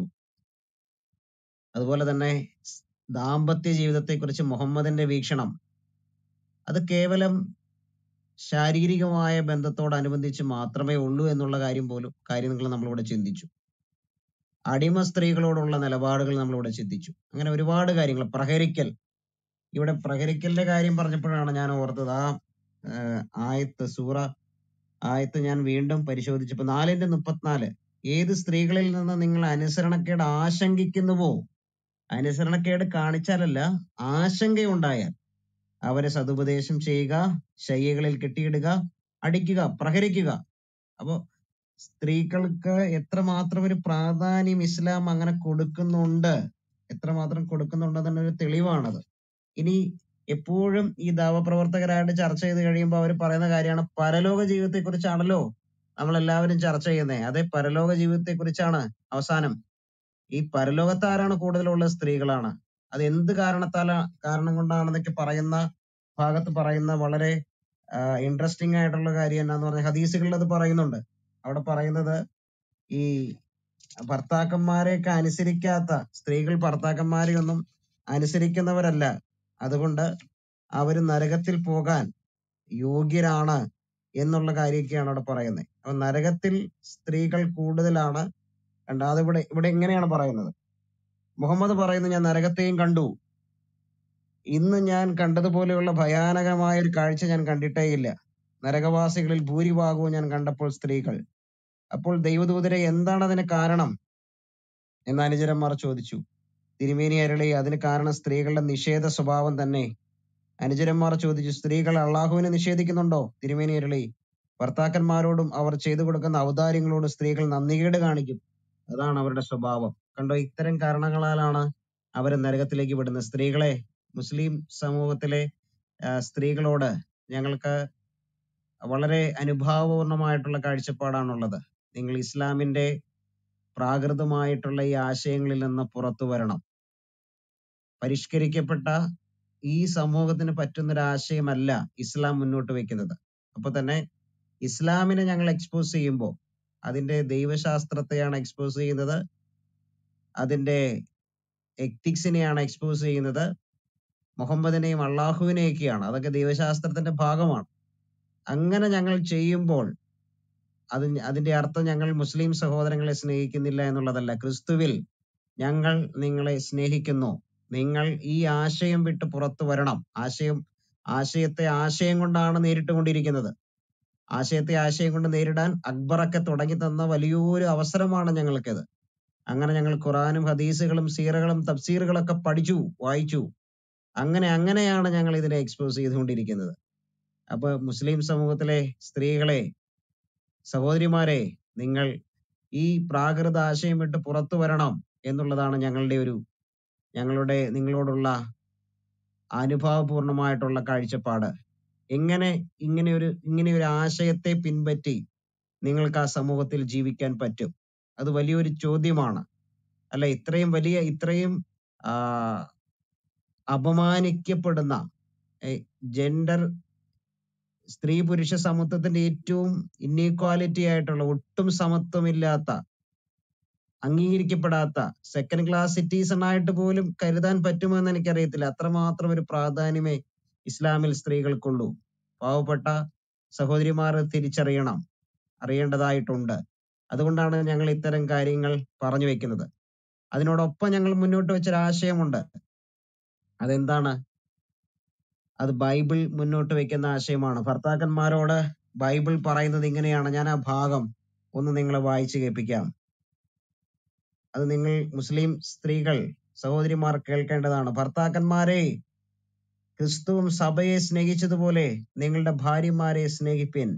അതുപോലെ തന്നെ സ് ദാമ്പത്യ ജീവിതത്തെക്കുറിച്ച് മുഹമ്മദിന്റെ വീക്ഷണം അത് കേവലം ശാരീരികമായ ബന്ധത്തോടനുബന്ധിച്ച് മാത്രമേ ഉള്ളൂ എന്നുള്ള കാര്യം പോലും കാര്യങ്ങൾ നമ്മളിവിടെ ചിന്തിച്ചു അടിമ സ്ത്രീകളോടുള്ള നിലപാടുകൾ നമ്മളിവിടെ ചിന്തിച്ചു അങ്ങനെ ഒരുപാട് കാര്യങ്ങൾ പ്രഹരിക്കൽ ഇവിടെ പ്രഹരിക്കലിന്റെ കാര്യം പറഞ്ഞപ്പോഴാണ് ഞാൻ ഓർത്തത് ആ ആഹ് ആയത്ത് സൂറ ആയത്ത് ഞാൻ വീണ്ടും പരിശോധിച്ചപ്പോ നാലിന്റെ മുപ്പത്തിനാല് ഏത് സ്ത്രീകളിൽ നിന്ന് നിങ്ങൾ അനുസരണക്കേട് ആശങ്കിക്കുന്നുവോ അനുസരണക്കേട് കാണിച്ചാലല്ല ആശങ്കയുണ്ടായാൽ അവരെ സതുപദേശം ചെയ്യുക ശയ്യകളിൽ കെട്ടിയിടുക അടിക്കുക പ്രഹരിക്കുക അപ്പോ സ്ത്രീകൾക്ക് എത്രമാത്രം ഒരു പ്രാധാന്യം ഇസ്ലാം അങ്ങനെ കൊടുക്കുന്നുണ്ട് എത്രമാത്രം കൊടുക്കുന്നുണ്ടെന്നതിന് ഒരു തെളിവാണത് ഇനി എപ്പോഴും ഈ ദാവപ്രവർത്തകരായിട്ട് ചർച്ച ചെയ്ത് കഴിയുമ്പോൾ അവർ പറയുന്ന കാര്യമാണ് പരലോക ജീവിതത്തെ കുറിച്ചാണല്ലോ നമ്മൾ എല്ലാവരും ചർച്ച ചെയ്യുന്നത് അതെ പരലോക ജീവിതത്തെ കുറിച്ചാണ് അവസാനം ഈ പരലോകത്ത് ആരാണ് കൂടുതലുള്ള സ്ത്രീകളാണ് അത് എന്ത് കാരണത്താല കാരണം കൊണ്ടാണെന്നൊക്കെ പറയുന്ന ഭാഗത്ത് പറയുന്ന വളരെ ഇൻട്രസ്റ്റിംഗ് ആയിട്ടുള്ള കാര്യം എന്നാന്ന് പറഞ്ഞാൽ ഹദീസുകളിൽ അത് പറയുന്നുണ്ട് അവിടെ പറയുന്നത് ഈ ഭർത്താക്കന്മാരെയൊക്കെ അനുസരിക്കാത്ത സ്ത്രീകൾ ഭർത്താക്കന്മാരെ ഒന്നും അനുസരിക്കുന്നവരല്ല അതുകൊണ്ട് അവര് നരകത്തിൽ പോകാൻ യോഗ്യരാണ് എന്നുള്ള കാര്യമൊക്കെയാണ് അവിടെ പറയുന്നത് അപ്പൊ നരകത്തിൽ സ്ത്രീകൾ കൂടുതലാണ് രണ്ടാമത് ഇവിടെ ഇവിടെ ഇങ്ങനെയാണ് പറയുന്നത് മുഹമ്മദ് പറയുന്നു ഞാൻ നരകത്തെയും കണ്ടു ഇന്ന് ഞാൻ കണ്ടതുപോലെയുള്ള ഭയാനകമായ ഒരു കാഴ്ച ഞാൻ കണ്ടിട്ടേയില്ല നരകവാസികളിൽ ഭൂരിഭാഗവും ഞാൻ കണ്ടപ്പോൾ സ്ത്രീകൾ അപ്പോൾ ദൈവദൂതരെ എന്താണ് അതിന് കാരണം എന്ന് അനുചരന്മാർ ചോദിച്ചു തിരുമേനി അരളി അതിന് കാരണം സ്ത്രീകളുടെ നിഷേധ സ്വഭാവം തന്നെ അനുചരന്മാർ ചോദിച്ചു സ്ത്രീകൾ അള്ളാഹുവിനെ നിഷേധിക്കുന്നുണ്ടോ തിരുമേനി അരളി ഭർത്താക്കന്മാരോടും അവർ ചെയ്തു കൊടുക്കുന്ന ഔദാര്യങ്ങളോടും സ്ത്രീകൾ നന്ദികേട് കാണിക്കും അതാണ് അവരുടെ സ്വഭാവം കണ്ടോ ഇത്തരം കാരണങ്ങളാലാണ് അവരെ നരകത്തിലേക്ക് വിടുന്നത് സ്ത്രീകളെ മുസ്ലിം സമൂഹത്തിലെ ആ, സ്ത്രീകളോട് ഞങ്ങൾക്ക് വളരെ അനുഭാവപൂർണമായിട്ടുള്ള കാഴ്ചപ്പാടാണുള്ളത് നിങ്ങൾ ഇസ്ലാമിന്റെ പ്രാകൃതമായിട്ടുള്ള ഈ ആശയങ്ങളിൽ നിന്ന് പുറത്തു വരണം പരിഷ്കരിക്കപ്പെട്ട ഈ സമൂഹത്തിന് പറ്റുന്ന ഒരു ആശയമല്ല ഇസ്ലാം മുന്നോട്ട് വെക്കുന്നത് അപ്പൊ തന്നെ ഇസ്ലാമിനെ ഞങ്ങൾ എക്സ്പോസ് ചെയ്യുമ്പോൾ അതിന്റെ ദൈവശാസ്ത്രത്തെയാണ് എക്സ്പോസ് ചെയ്യുന്നത് അതിന്റെ എത്തിക്സിനെയാണ് എക്സ്പോസ് ചെയ്യുന്നത് മുഹമ്മദിനെയും അള്ളാഹുവിനെയൊക്കെയാണ് അതൊക്കെ ദൈവശാസ്ത്രത്തിന്റെ ഭാഗമാണ് അങ്ങനെ ഞങ്ങൾ ചെയ്യുമ്പോൾ അത് അതിന്റെ അർത്ഥം ഞങ്ങൾ മുസ്ലിം സഹോദരങ്ങളെ സ്നേഹിക്കുന്നില്ല എന്നുള്ളതല്ല ക്രിസ്തുവിൽ ഞങ്ങൾ നിങ്ങളെ സ്നേഹിക്കുന്നു നിങ്ങൾ ഈ ആശയം വിട്ട് പുറത്തു വരണം ആശയം ആശയത്തെ ആശയം കൊണ്ടാണ് നേരിട്ടുകൊണ്ടിരിക്കുന്നത് ആശയത്തെ ആശയം കൊണ്ട് നേരിടാൻ അക്ബറൊക്കെ തുടങ്ങി തന്ന വലിയൊരു അവസരമാണ് ഞങ്ങൾക്കത് അങ്ങനെ ഞങ്ങൾ ഖുറാനും ഹദീസുകളും സീറകളും തഫ്സീറുകളൊക്കെ പഠിച്ചു വായിച്ചു അങ്ങനെ അങ്ങനെയാണ് ഞങ്ങൾ ഇതിനെ എക്സ്പോസ് ചെയ്തുകൊണ്ടിരിക്കുന്നത് അപ്പൊ മുസ്ലിം സമൂഹത്തിലെ സ്ത്രീകളെ സഹോദരിമാരെ നിങ്ങൾ ഈ പ്രാകൃത ആശയം വിട്ട് പുറത്തു വരണം എന്നുള്ളതാണ് ഞങ്ങളുടെ ഒരു ഞങ്ങളുടെ നിങ്ങളോടുള്ള അനുഭാവപൂർണമായിട്ടുള്ള കാഴ്ചപ്പാട് എങ്ങനെ ഇങ്ങനെ ഒരു ഇങ്ങനെ ഒരു ആശയത്തെ പിൻപറ്റി നിങ്ങൾക്ക് ആ സമൂഹത്തിൽ ജീവിക്കാൻ പറ്റും അത് വലിയൊരു ചോദ്യമാണ് അല്ല ഇത്രയും വലിയ ഇത്രയും ആ, അപമാനിക്കപ്പെടുന്ന ജെൻഡർ സ്ത്രീ പുരുഷ സമത്വത്തിന്റെ ഏറ്റവും ഇന്നീക്വാലിറ്റി ആയിട്ടുള്ള ഒട്ടും സമത്വമില്ലാത്ത അംഗീകരിക്കപ്പെടാത്ത സെക്കൻഡ് ക്ലാസ് സിറ്റിസൺ ആയിട്ട് പോലും കരുതാൻ പറ്റുമോ എന്ന് എനിക്കറിയത്തില്ല അത്രമാത്രം ഒരു പ്രാധാന്യമേ ഇസ്ലാമിൽ സ്ത്രീകൾക്കുള്ളൂ പാവപ്പെട്ട സഹോദരിമാർ തിരിച്ചറിയണം അറിയേണ്ടതായിട്ടുണ്ട് അതുകൊണ്ടാണ് ഞങ്ങൾ ഇത്തരം കാര്യങ്ങൾ പറഞ്ഞു വെക്കുന്നത് അതിനോടൊപ്പം ഞങ്ങൾ മുന്നോട്ട് വെച്ചൊരു ആശയമുണ്ട് അതെന്താണ് അത് ബൈബിൾ മുന്നോട്ട് വെക്കുന്ന ആശയമാണ് ഭർത്താക്കന്മാരോട് ബൈബിൾ പറയുന്നത് ഇങ്ങനെയാണ് ഞാൻ ആ ഭാഗം ഒന്ന് നിങ്ങളെ വായിച്ചു കേൾപ്പിക്കാം അത് നിങ്ങൾ മുസ്ലിം സ്ത്രീകൾ സഹോദരിമാർ കേൾക്കേണ്ടതാണ് ഭർത്താക്കന്മാരെ ക്രിസ്തുവും സഭയെ സ്നേഹിച്ചതുപോലെ നിങ്ങളുടെ ഭാര്യമാരെ സ്നേഹിപ്പിൻ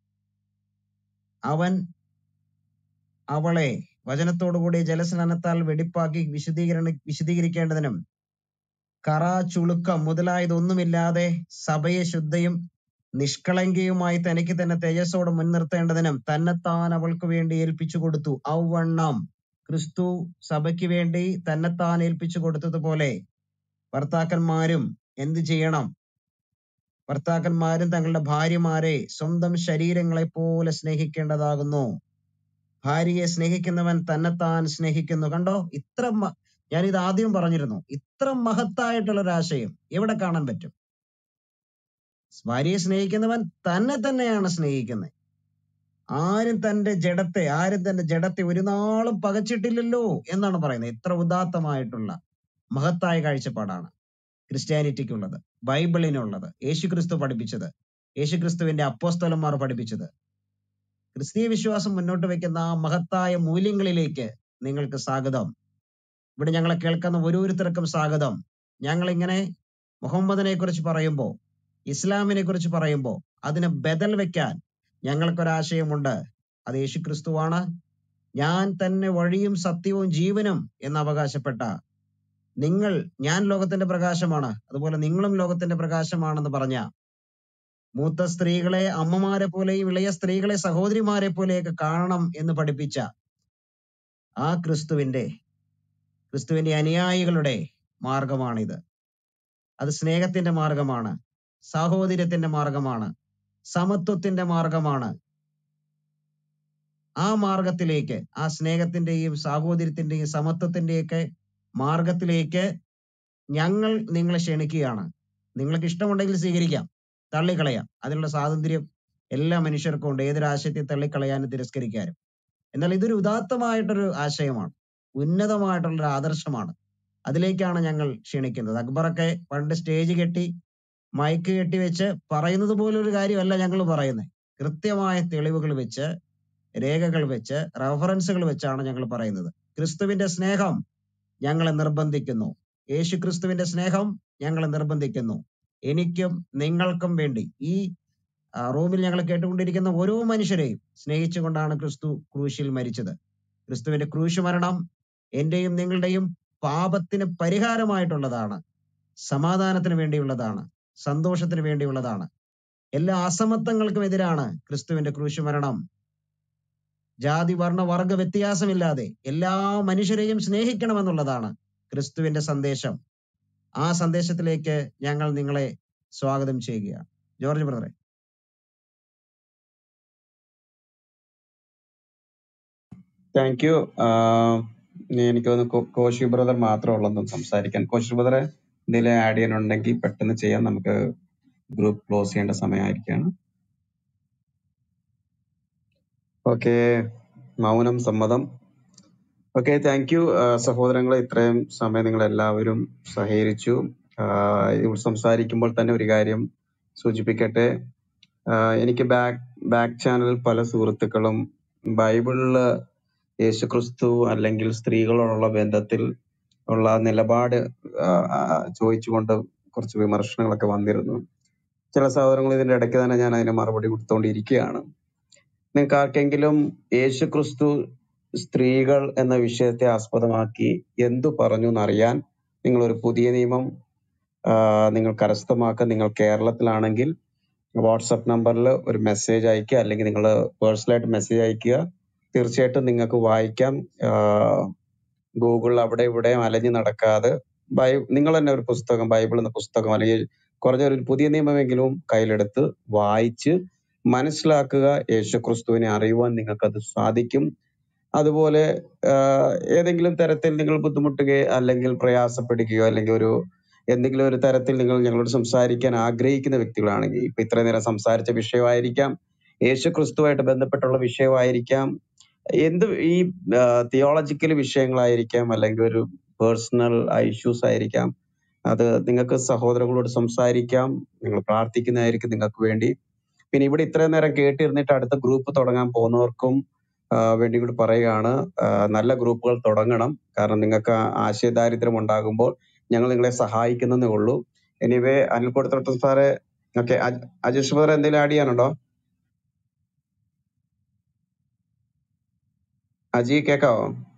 അവൻ അവളെ വചനത്തോടുകൂടി ജലസ്നാനത്താൽ വെടിപ്പാക്കി വിശദീകരണ വിശദീകരിക്കേണ്ടതിനും കറ ചുളുക്കം മുതലായതൊന്നുമില്ലാതെ സഭയെ ശുദ്ധയും നിഷ്കളങ്കയുമായി തനിക്ക് തന്നെ തേജസ്സോടെ മുൻനിർത്തേണ്ടതിനും തന്നെത്താൻ അവൾക്ക് വേണ്ടി ഏൽപ്പിച്ചു കൊടുത്തു ഔവണ്ണം ക്രിസ്തു സഭയ്ക്ക് വേണ്ടി തന്നെത്താൻ ഏൽപ്പിച്ചു കൊടുത്തതുപോലെ ഭർത്താക്കന്മാരും എന്ത് ചെയ്യണം ഭർത്താക്കന്മാരും തങ്ങളുടെ ഭാര്യമാരെ സ്വന്തം ശരീരങ്ങളെ പോലെ സ്നേഹിക്കേണ്ടതാകുന്നു ഭാര്യയെ സ്നേഹിക്കുന്നവൻ തന്നെത്താൻ സ്നേഹിക്കുന്നു കണ്ടോ ഇത്ര മ- ഞാനിത് ആദ്യം പറഞ്ഞിരുന്നു ഇത്ര മഹത്തായിട്ടുള്ള ഒരു ആശയം എവിടെ കാണാൻ പറ്റും ഭാര്യയെ സ്നേഹിക്കുന്നവൻ തന്നെ തന്നെയാണ് സ്നേഹിക്കുന്നത് ആരും തന്റെ ജഡത്തെ ആരും തന്റെ ജഡത്തെ ഒരു നാളും പകച്ചിട്ടില്ലല്ലോ എന്നാണ് പറയുന്നത് ഇത്ര ഉദാത്തമായിട്ടുള്ള മഹത്തായ കാഴ്ചപ്പാടാണ് ക്രിസ്ത്യാനിറ്റിക്കുള്ളത് ബൈബിളിനുള്ളത് യേശുക്രിസ്തു പഠിപ്പിച്ചത് യേശുക്രിസ്തുവിന്റെ അപ്പോസ്തലന്മാർ പഠിപ്പിച്ചത് ക്രിസ്തീയ വിശ്വാസം മുന്നോട്ട് വെക്കുന്ന ആ മഹത്തായ മൂല്യങ്ങളിലേക്ക് നിങ്ങൾക്ക് സ്വാഗതം ഇവിടെ ഞങ്ങളെ കേൾക്കുന്ന ഓരോരുത്തർക്കും സ്വാഗതം ഞങ്ങൾ ഇങ്ങനെ മുഹമ്മദിനെ കുറിച്ച് പറയുമ്പോൾ ഇസ്ലാമിനെ കുറിച്ച് പറയുമ്പോൾ അതിന് ബദൽ വെക്കാൻ ഞങ്ങൾക്കൊരാശയമുണ്ട് അത് യേശുക്രിസ്തുവാണ് ഞാൻ തന്നെ വഴിയും സത്യവും ജീവനും എന്ന് അവകാശപ്പെട്ട നിങ്ങൾ ഞാൻ ലോകത്തിന്റെ പ്രകാശമാണ് അതുപോലെ നിങ്ങളും ലോകത്തിന്റെ പ്രകാശമാണെന്ന് പറഞ്ഞ മൂത്ത സ്ത്രീകളെ അമ്മമാരെ പോലെയും ഇളയ സ്ത്രീകളെ സഹോദരിമാരെ പോലെയൊക്കെ കാണണം എന്ന് പഠിപ്പിച്ച ആ ക്രിസ്തുവിന്റെ ക്രിസ്തുവിന്റെ അനുയായികളുടെ മാർഗമാണിത് അത് സ്നേഹത്തിന്റെ മാർഗമാണ് സാഹോദര്യത്തിന്റെ മാർഗമാണ് സമത്വത്തിന്റെ മാർഗമാണ് ആ മാർഗത്തിലേക്ക് ആ സ്നേഹത്തിന്റെയും സാഹോദര്യത്തിന്റെയും സമത്വത്തിന്റെയൊക്കെ മാർഗത്തിലേക്ക് ഞങ്ങൾ നിങ്ങളെ ക്ഷണിക്കുകയാണ് നിങ്ങൾക്ക് ഇഷ്ടമുണ്ടെങ്കിൽ സ്വീകരിക്കാം തള്ളിക്കളയാം അതിനുള്ള സ്വാതന്ത്ര്യം എല്ലാ മനുഷ്യർക്കും ഉണ്ട് ഏതൊരാശയത്തെ തള്ളിക്കളയാനും തിരസ്കരിക്കാനും എന്നാൽ ഇതൊരു ഉദാത്തമായിട്ടൊരു ആശയമാണ് ഉന്നതമായിട്ടുള്ള ഒരു ആദർശമാണ് അതിലേക്കാണ് ഞങ്ങൾ ക്ഷണിക്കുന്നത് അക്ബറൊക്കെ പണ്ട് സ്റ്റേജ് കെട്ടി മൈക്ക് കെട്ടി വെച്ച് പറയുന്നത് പോലെ ഒരു കാര്യമല്ല ഞങ്ങൾ പറയുന്നത് കൃത്യമായ തെളിവുകൾ വെച്ച് രേഖകൾ വെച്ച് റെഫറൻസുകൾ വെച്ചാണ് ഞങ്ങൾ പറയുന്നത് ക്രിസ്തുവിന്റെ സ്നേഹം ഞങ്ങളെ നിർബന്ധിക്കുന്നു യേശു ക്രിസ്തുവിന്റെ സ്നേഹം ഞങ്ങളെ നിർബന്ധിക്കുന്നു എനിക്കും നിങ്ങൾക്കും വേണ്ടി ഈ ആ, റൂമിൽ ഞങ്ങൾ കേട്ടുകൊണ്ടിരിക്കുന്ന ഓരോ മനുഷ്യരെയും സ്നേഹിച്ചുകൊണ്ടാണ് ക്രിസ്തു ക്രൂശിൽ മരിച്ചത് ക്രിസ്തുവിന്റെ ക്രൂശ് മരണം എന്റെയും നിങ്ങളുടെയും പാപത്തിന് പരിഹാരമായിട്ടുള്ളതാണ് സമാധാനത്തിന് വേണ്ടിയുള്ളതാണ് സന്തോഷത്തിന് വേണ്ടിയുള്ളതാണ് എല്ലാ അസമത്വങ്ങൾക്കും എതിരാണ് ക്രിസ്തുവിന്റെ ക്രൂശ് മരണം ജാതി വർണ്ണ വർഗ വ്യത്യാസമില്ലാതെ എല്ലാ മനുഷ്യരെയും സ്നേഹിക്കണമെന്നുള്ളതാണ് ക്രിസ്തുവിന്റെ സന്ദേശം ആ സന്ദേശത്തിലേക്ക് ഞങ്ങൾ നിങ്ങളെ സ്വാഗതം ചെയ്യുകയാണ് ജോർജ് ബ്രദറെ താങ്ക് യു എനിക്ക് തോന്നുന്നു കോ- കോശി ബ്രദർ മാത്രമേ ഉള്ളൂ സംസാരിക്കാൻ കോശി ബ്രദറെ എന്തെങ്കിലും ആഡ് ചെയ്യാനുണ്ടെങ്കിൽ പെട്ടെന്ന് ചെയ്യാം നമുക്ക് ഗ്രൂപ്പ് ക്ലോസ് ചെയ്യേണ്ട സമയമായിരിക്കാണ് ഓക്കെ മൗനം സമ്മതം ഓക്കെ താങ്ക് യു സഹോദരങ്ങളെ ഇത്രയും സമയം നിങ്ങൾ എല്ലാവരും സഹകരിച്ചു ആഹ് ഇവിടെ സംസാരിക്കുമ്പോൾ തന്നെ ഒരു കാര്യം സൂചിപ്പിക്കട്ടെ ആഹ് എനിക്ക് ബാക്ക് ബാക്ക് ചാനൽ പല സുഹൃത്തുക്കളും ബൈബിളില് യേശുക്രിസ്തു അല്ലെങ്കിൽ സ്ത്രീകളോടുള്ള ബന്ധത്തിൽ ഉള്ള നിലപാട് ആഹ് ആഹ് ചോദിച്ചുകൊണ്ട് കുറച്ച് വിമർശനങ്ങളൊക്കെ വന്നിരുന്നു ചില സഹോദരങ്ങൾ ഇതിന്റെ ഇടയ്ക്ക് തന്നെ ഞാൻ അതിന് മറുപടി കൊടുത്തുകൊണ്ടിരിക്കുകയാണ് നിങ്ങൾക്ക് ആർക്കെങ്കിലും യേശുക്രിസ്തു സ്ത്രീകൾ എന്ന വിഷയത്തെ ആസ്പദമാക്കി എന്തു പറഞ്ഞു എന്നറിയാൻ നിങ്ങൾ ഒരു പുതിയ നിയമം ആ, നിങ്ങൾ കരസ്ഥമാക്കുക നിങ്ങൾ കേരളത്തിലാണെങ്കിൽ വാട്സപ്പ് നമ്പറിൽ ഒരു മെസ്സേജ് അയക്കുക അല്ലെങ്കിൽ നിങ്ങൾ പേഴ്സണലായിട്ട് മെസ്സേജ് അയക്കുക തീർച്ചയായിട്ടും നിങ്ങൾക്ക് വായിക്കാം ഗൂഗിളിൽ അവിടെ ഇവിടെ അലഞ്ഞു നടക്കാതെ ബൈ നിങ്ങൾ തന്നെ ഒരു പുസ്തകം ബൈബിൾ എന്ന പുസ്തകം അല്ലെങ്കിൽ കുറഞ്ഞ ഒരു പുതിയ നിയമമെങ്കിലും കയ്യിലെടുത്ത് വായിച്ച് മനസ്സിലാക്കുക യേശുക്രിസ്തുവിനെ അറിയുവാൻ നിങ്ങൾക്കത് സാധിക്കും അതുപോലെ ആഹ് ഏതെങ്കിലും തരത്തിൽ നിങ്ങൾ ബുദ്ധിമുട്ടുകയോ അല്ലെങ്കിൽ പ്രയാസപ്പെടുകയോ അല്ലെങ്കിൽ ഒരു എന്തെങ്കിലും ഒരു തരത്തിൽ നിങ്ങൾ ഞങ്ങളോട് സംസാരിക്കാൻ ആഗ്രഹിക്കുന്ന വ്യക്തികളാണെങ്കിൽ ഇപ്പൊ ഇത്ര നേരം സംസാരിച്ച വിഷയമായിരിക്കാം യേശു ക്രിസ്തുവായിട്ട് ബന്ധപ്പെട്ടുള്ള വിഷയമായിരിക്കാം എന്ത് ഈ തിയോളജിക്കൽ വിഷയങ്ങളായിരിക്കാം അല്ലെങ്കിൽ ഒരു പേഴ്സണൽ ഇഷ്യൂസ് ആയിരിക്കാം അത് നിങ്ങൾക്ക് സഹോദരങ്ങളോട് സംസാരിക്കാം നിങ്ങൾ പ്രാർത്ഥിക്കുന്നതായിരിക്കും നിങ്ങൾക്ക് വേണ്ടി പിന്നെ ഇവിടെ ഇത്രയും നേരം കേട്ടിരുന്നിട്ട് അടുത്ത ഗ്രൂപ്പ് തുടങ്ങാൻ പോകുന്നവർക്കും ആ, വേണ്ടി കൂടി പറയുകയാണ് ആ, നല്ല ഗ്രൂപ്പുകൾ തുടങ്ങണം കാരണം നിങ്ങൾക്ക് ആശയദാരിദ്ര്യം ഉണ്ടാകുമ്പോൾ ഞങ്ങൾ നിങ്ങളെ സഹായിക്കുന്നതേ ഉള്ളൂ എനിവേ അനിൽ കൊടുത്തോട്ടം സാറെ ഓക്കെ അജീഷ് ബ്രദർ എന്തെങ്കിലും ആഡ് ചെയ്യാനുണ്ടോ അജി കേക്കാവോ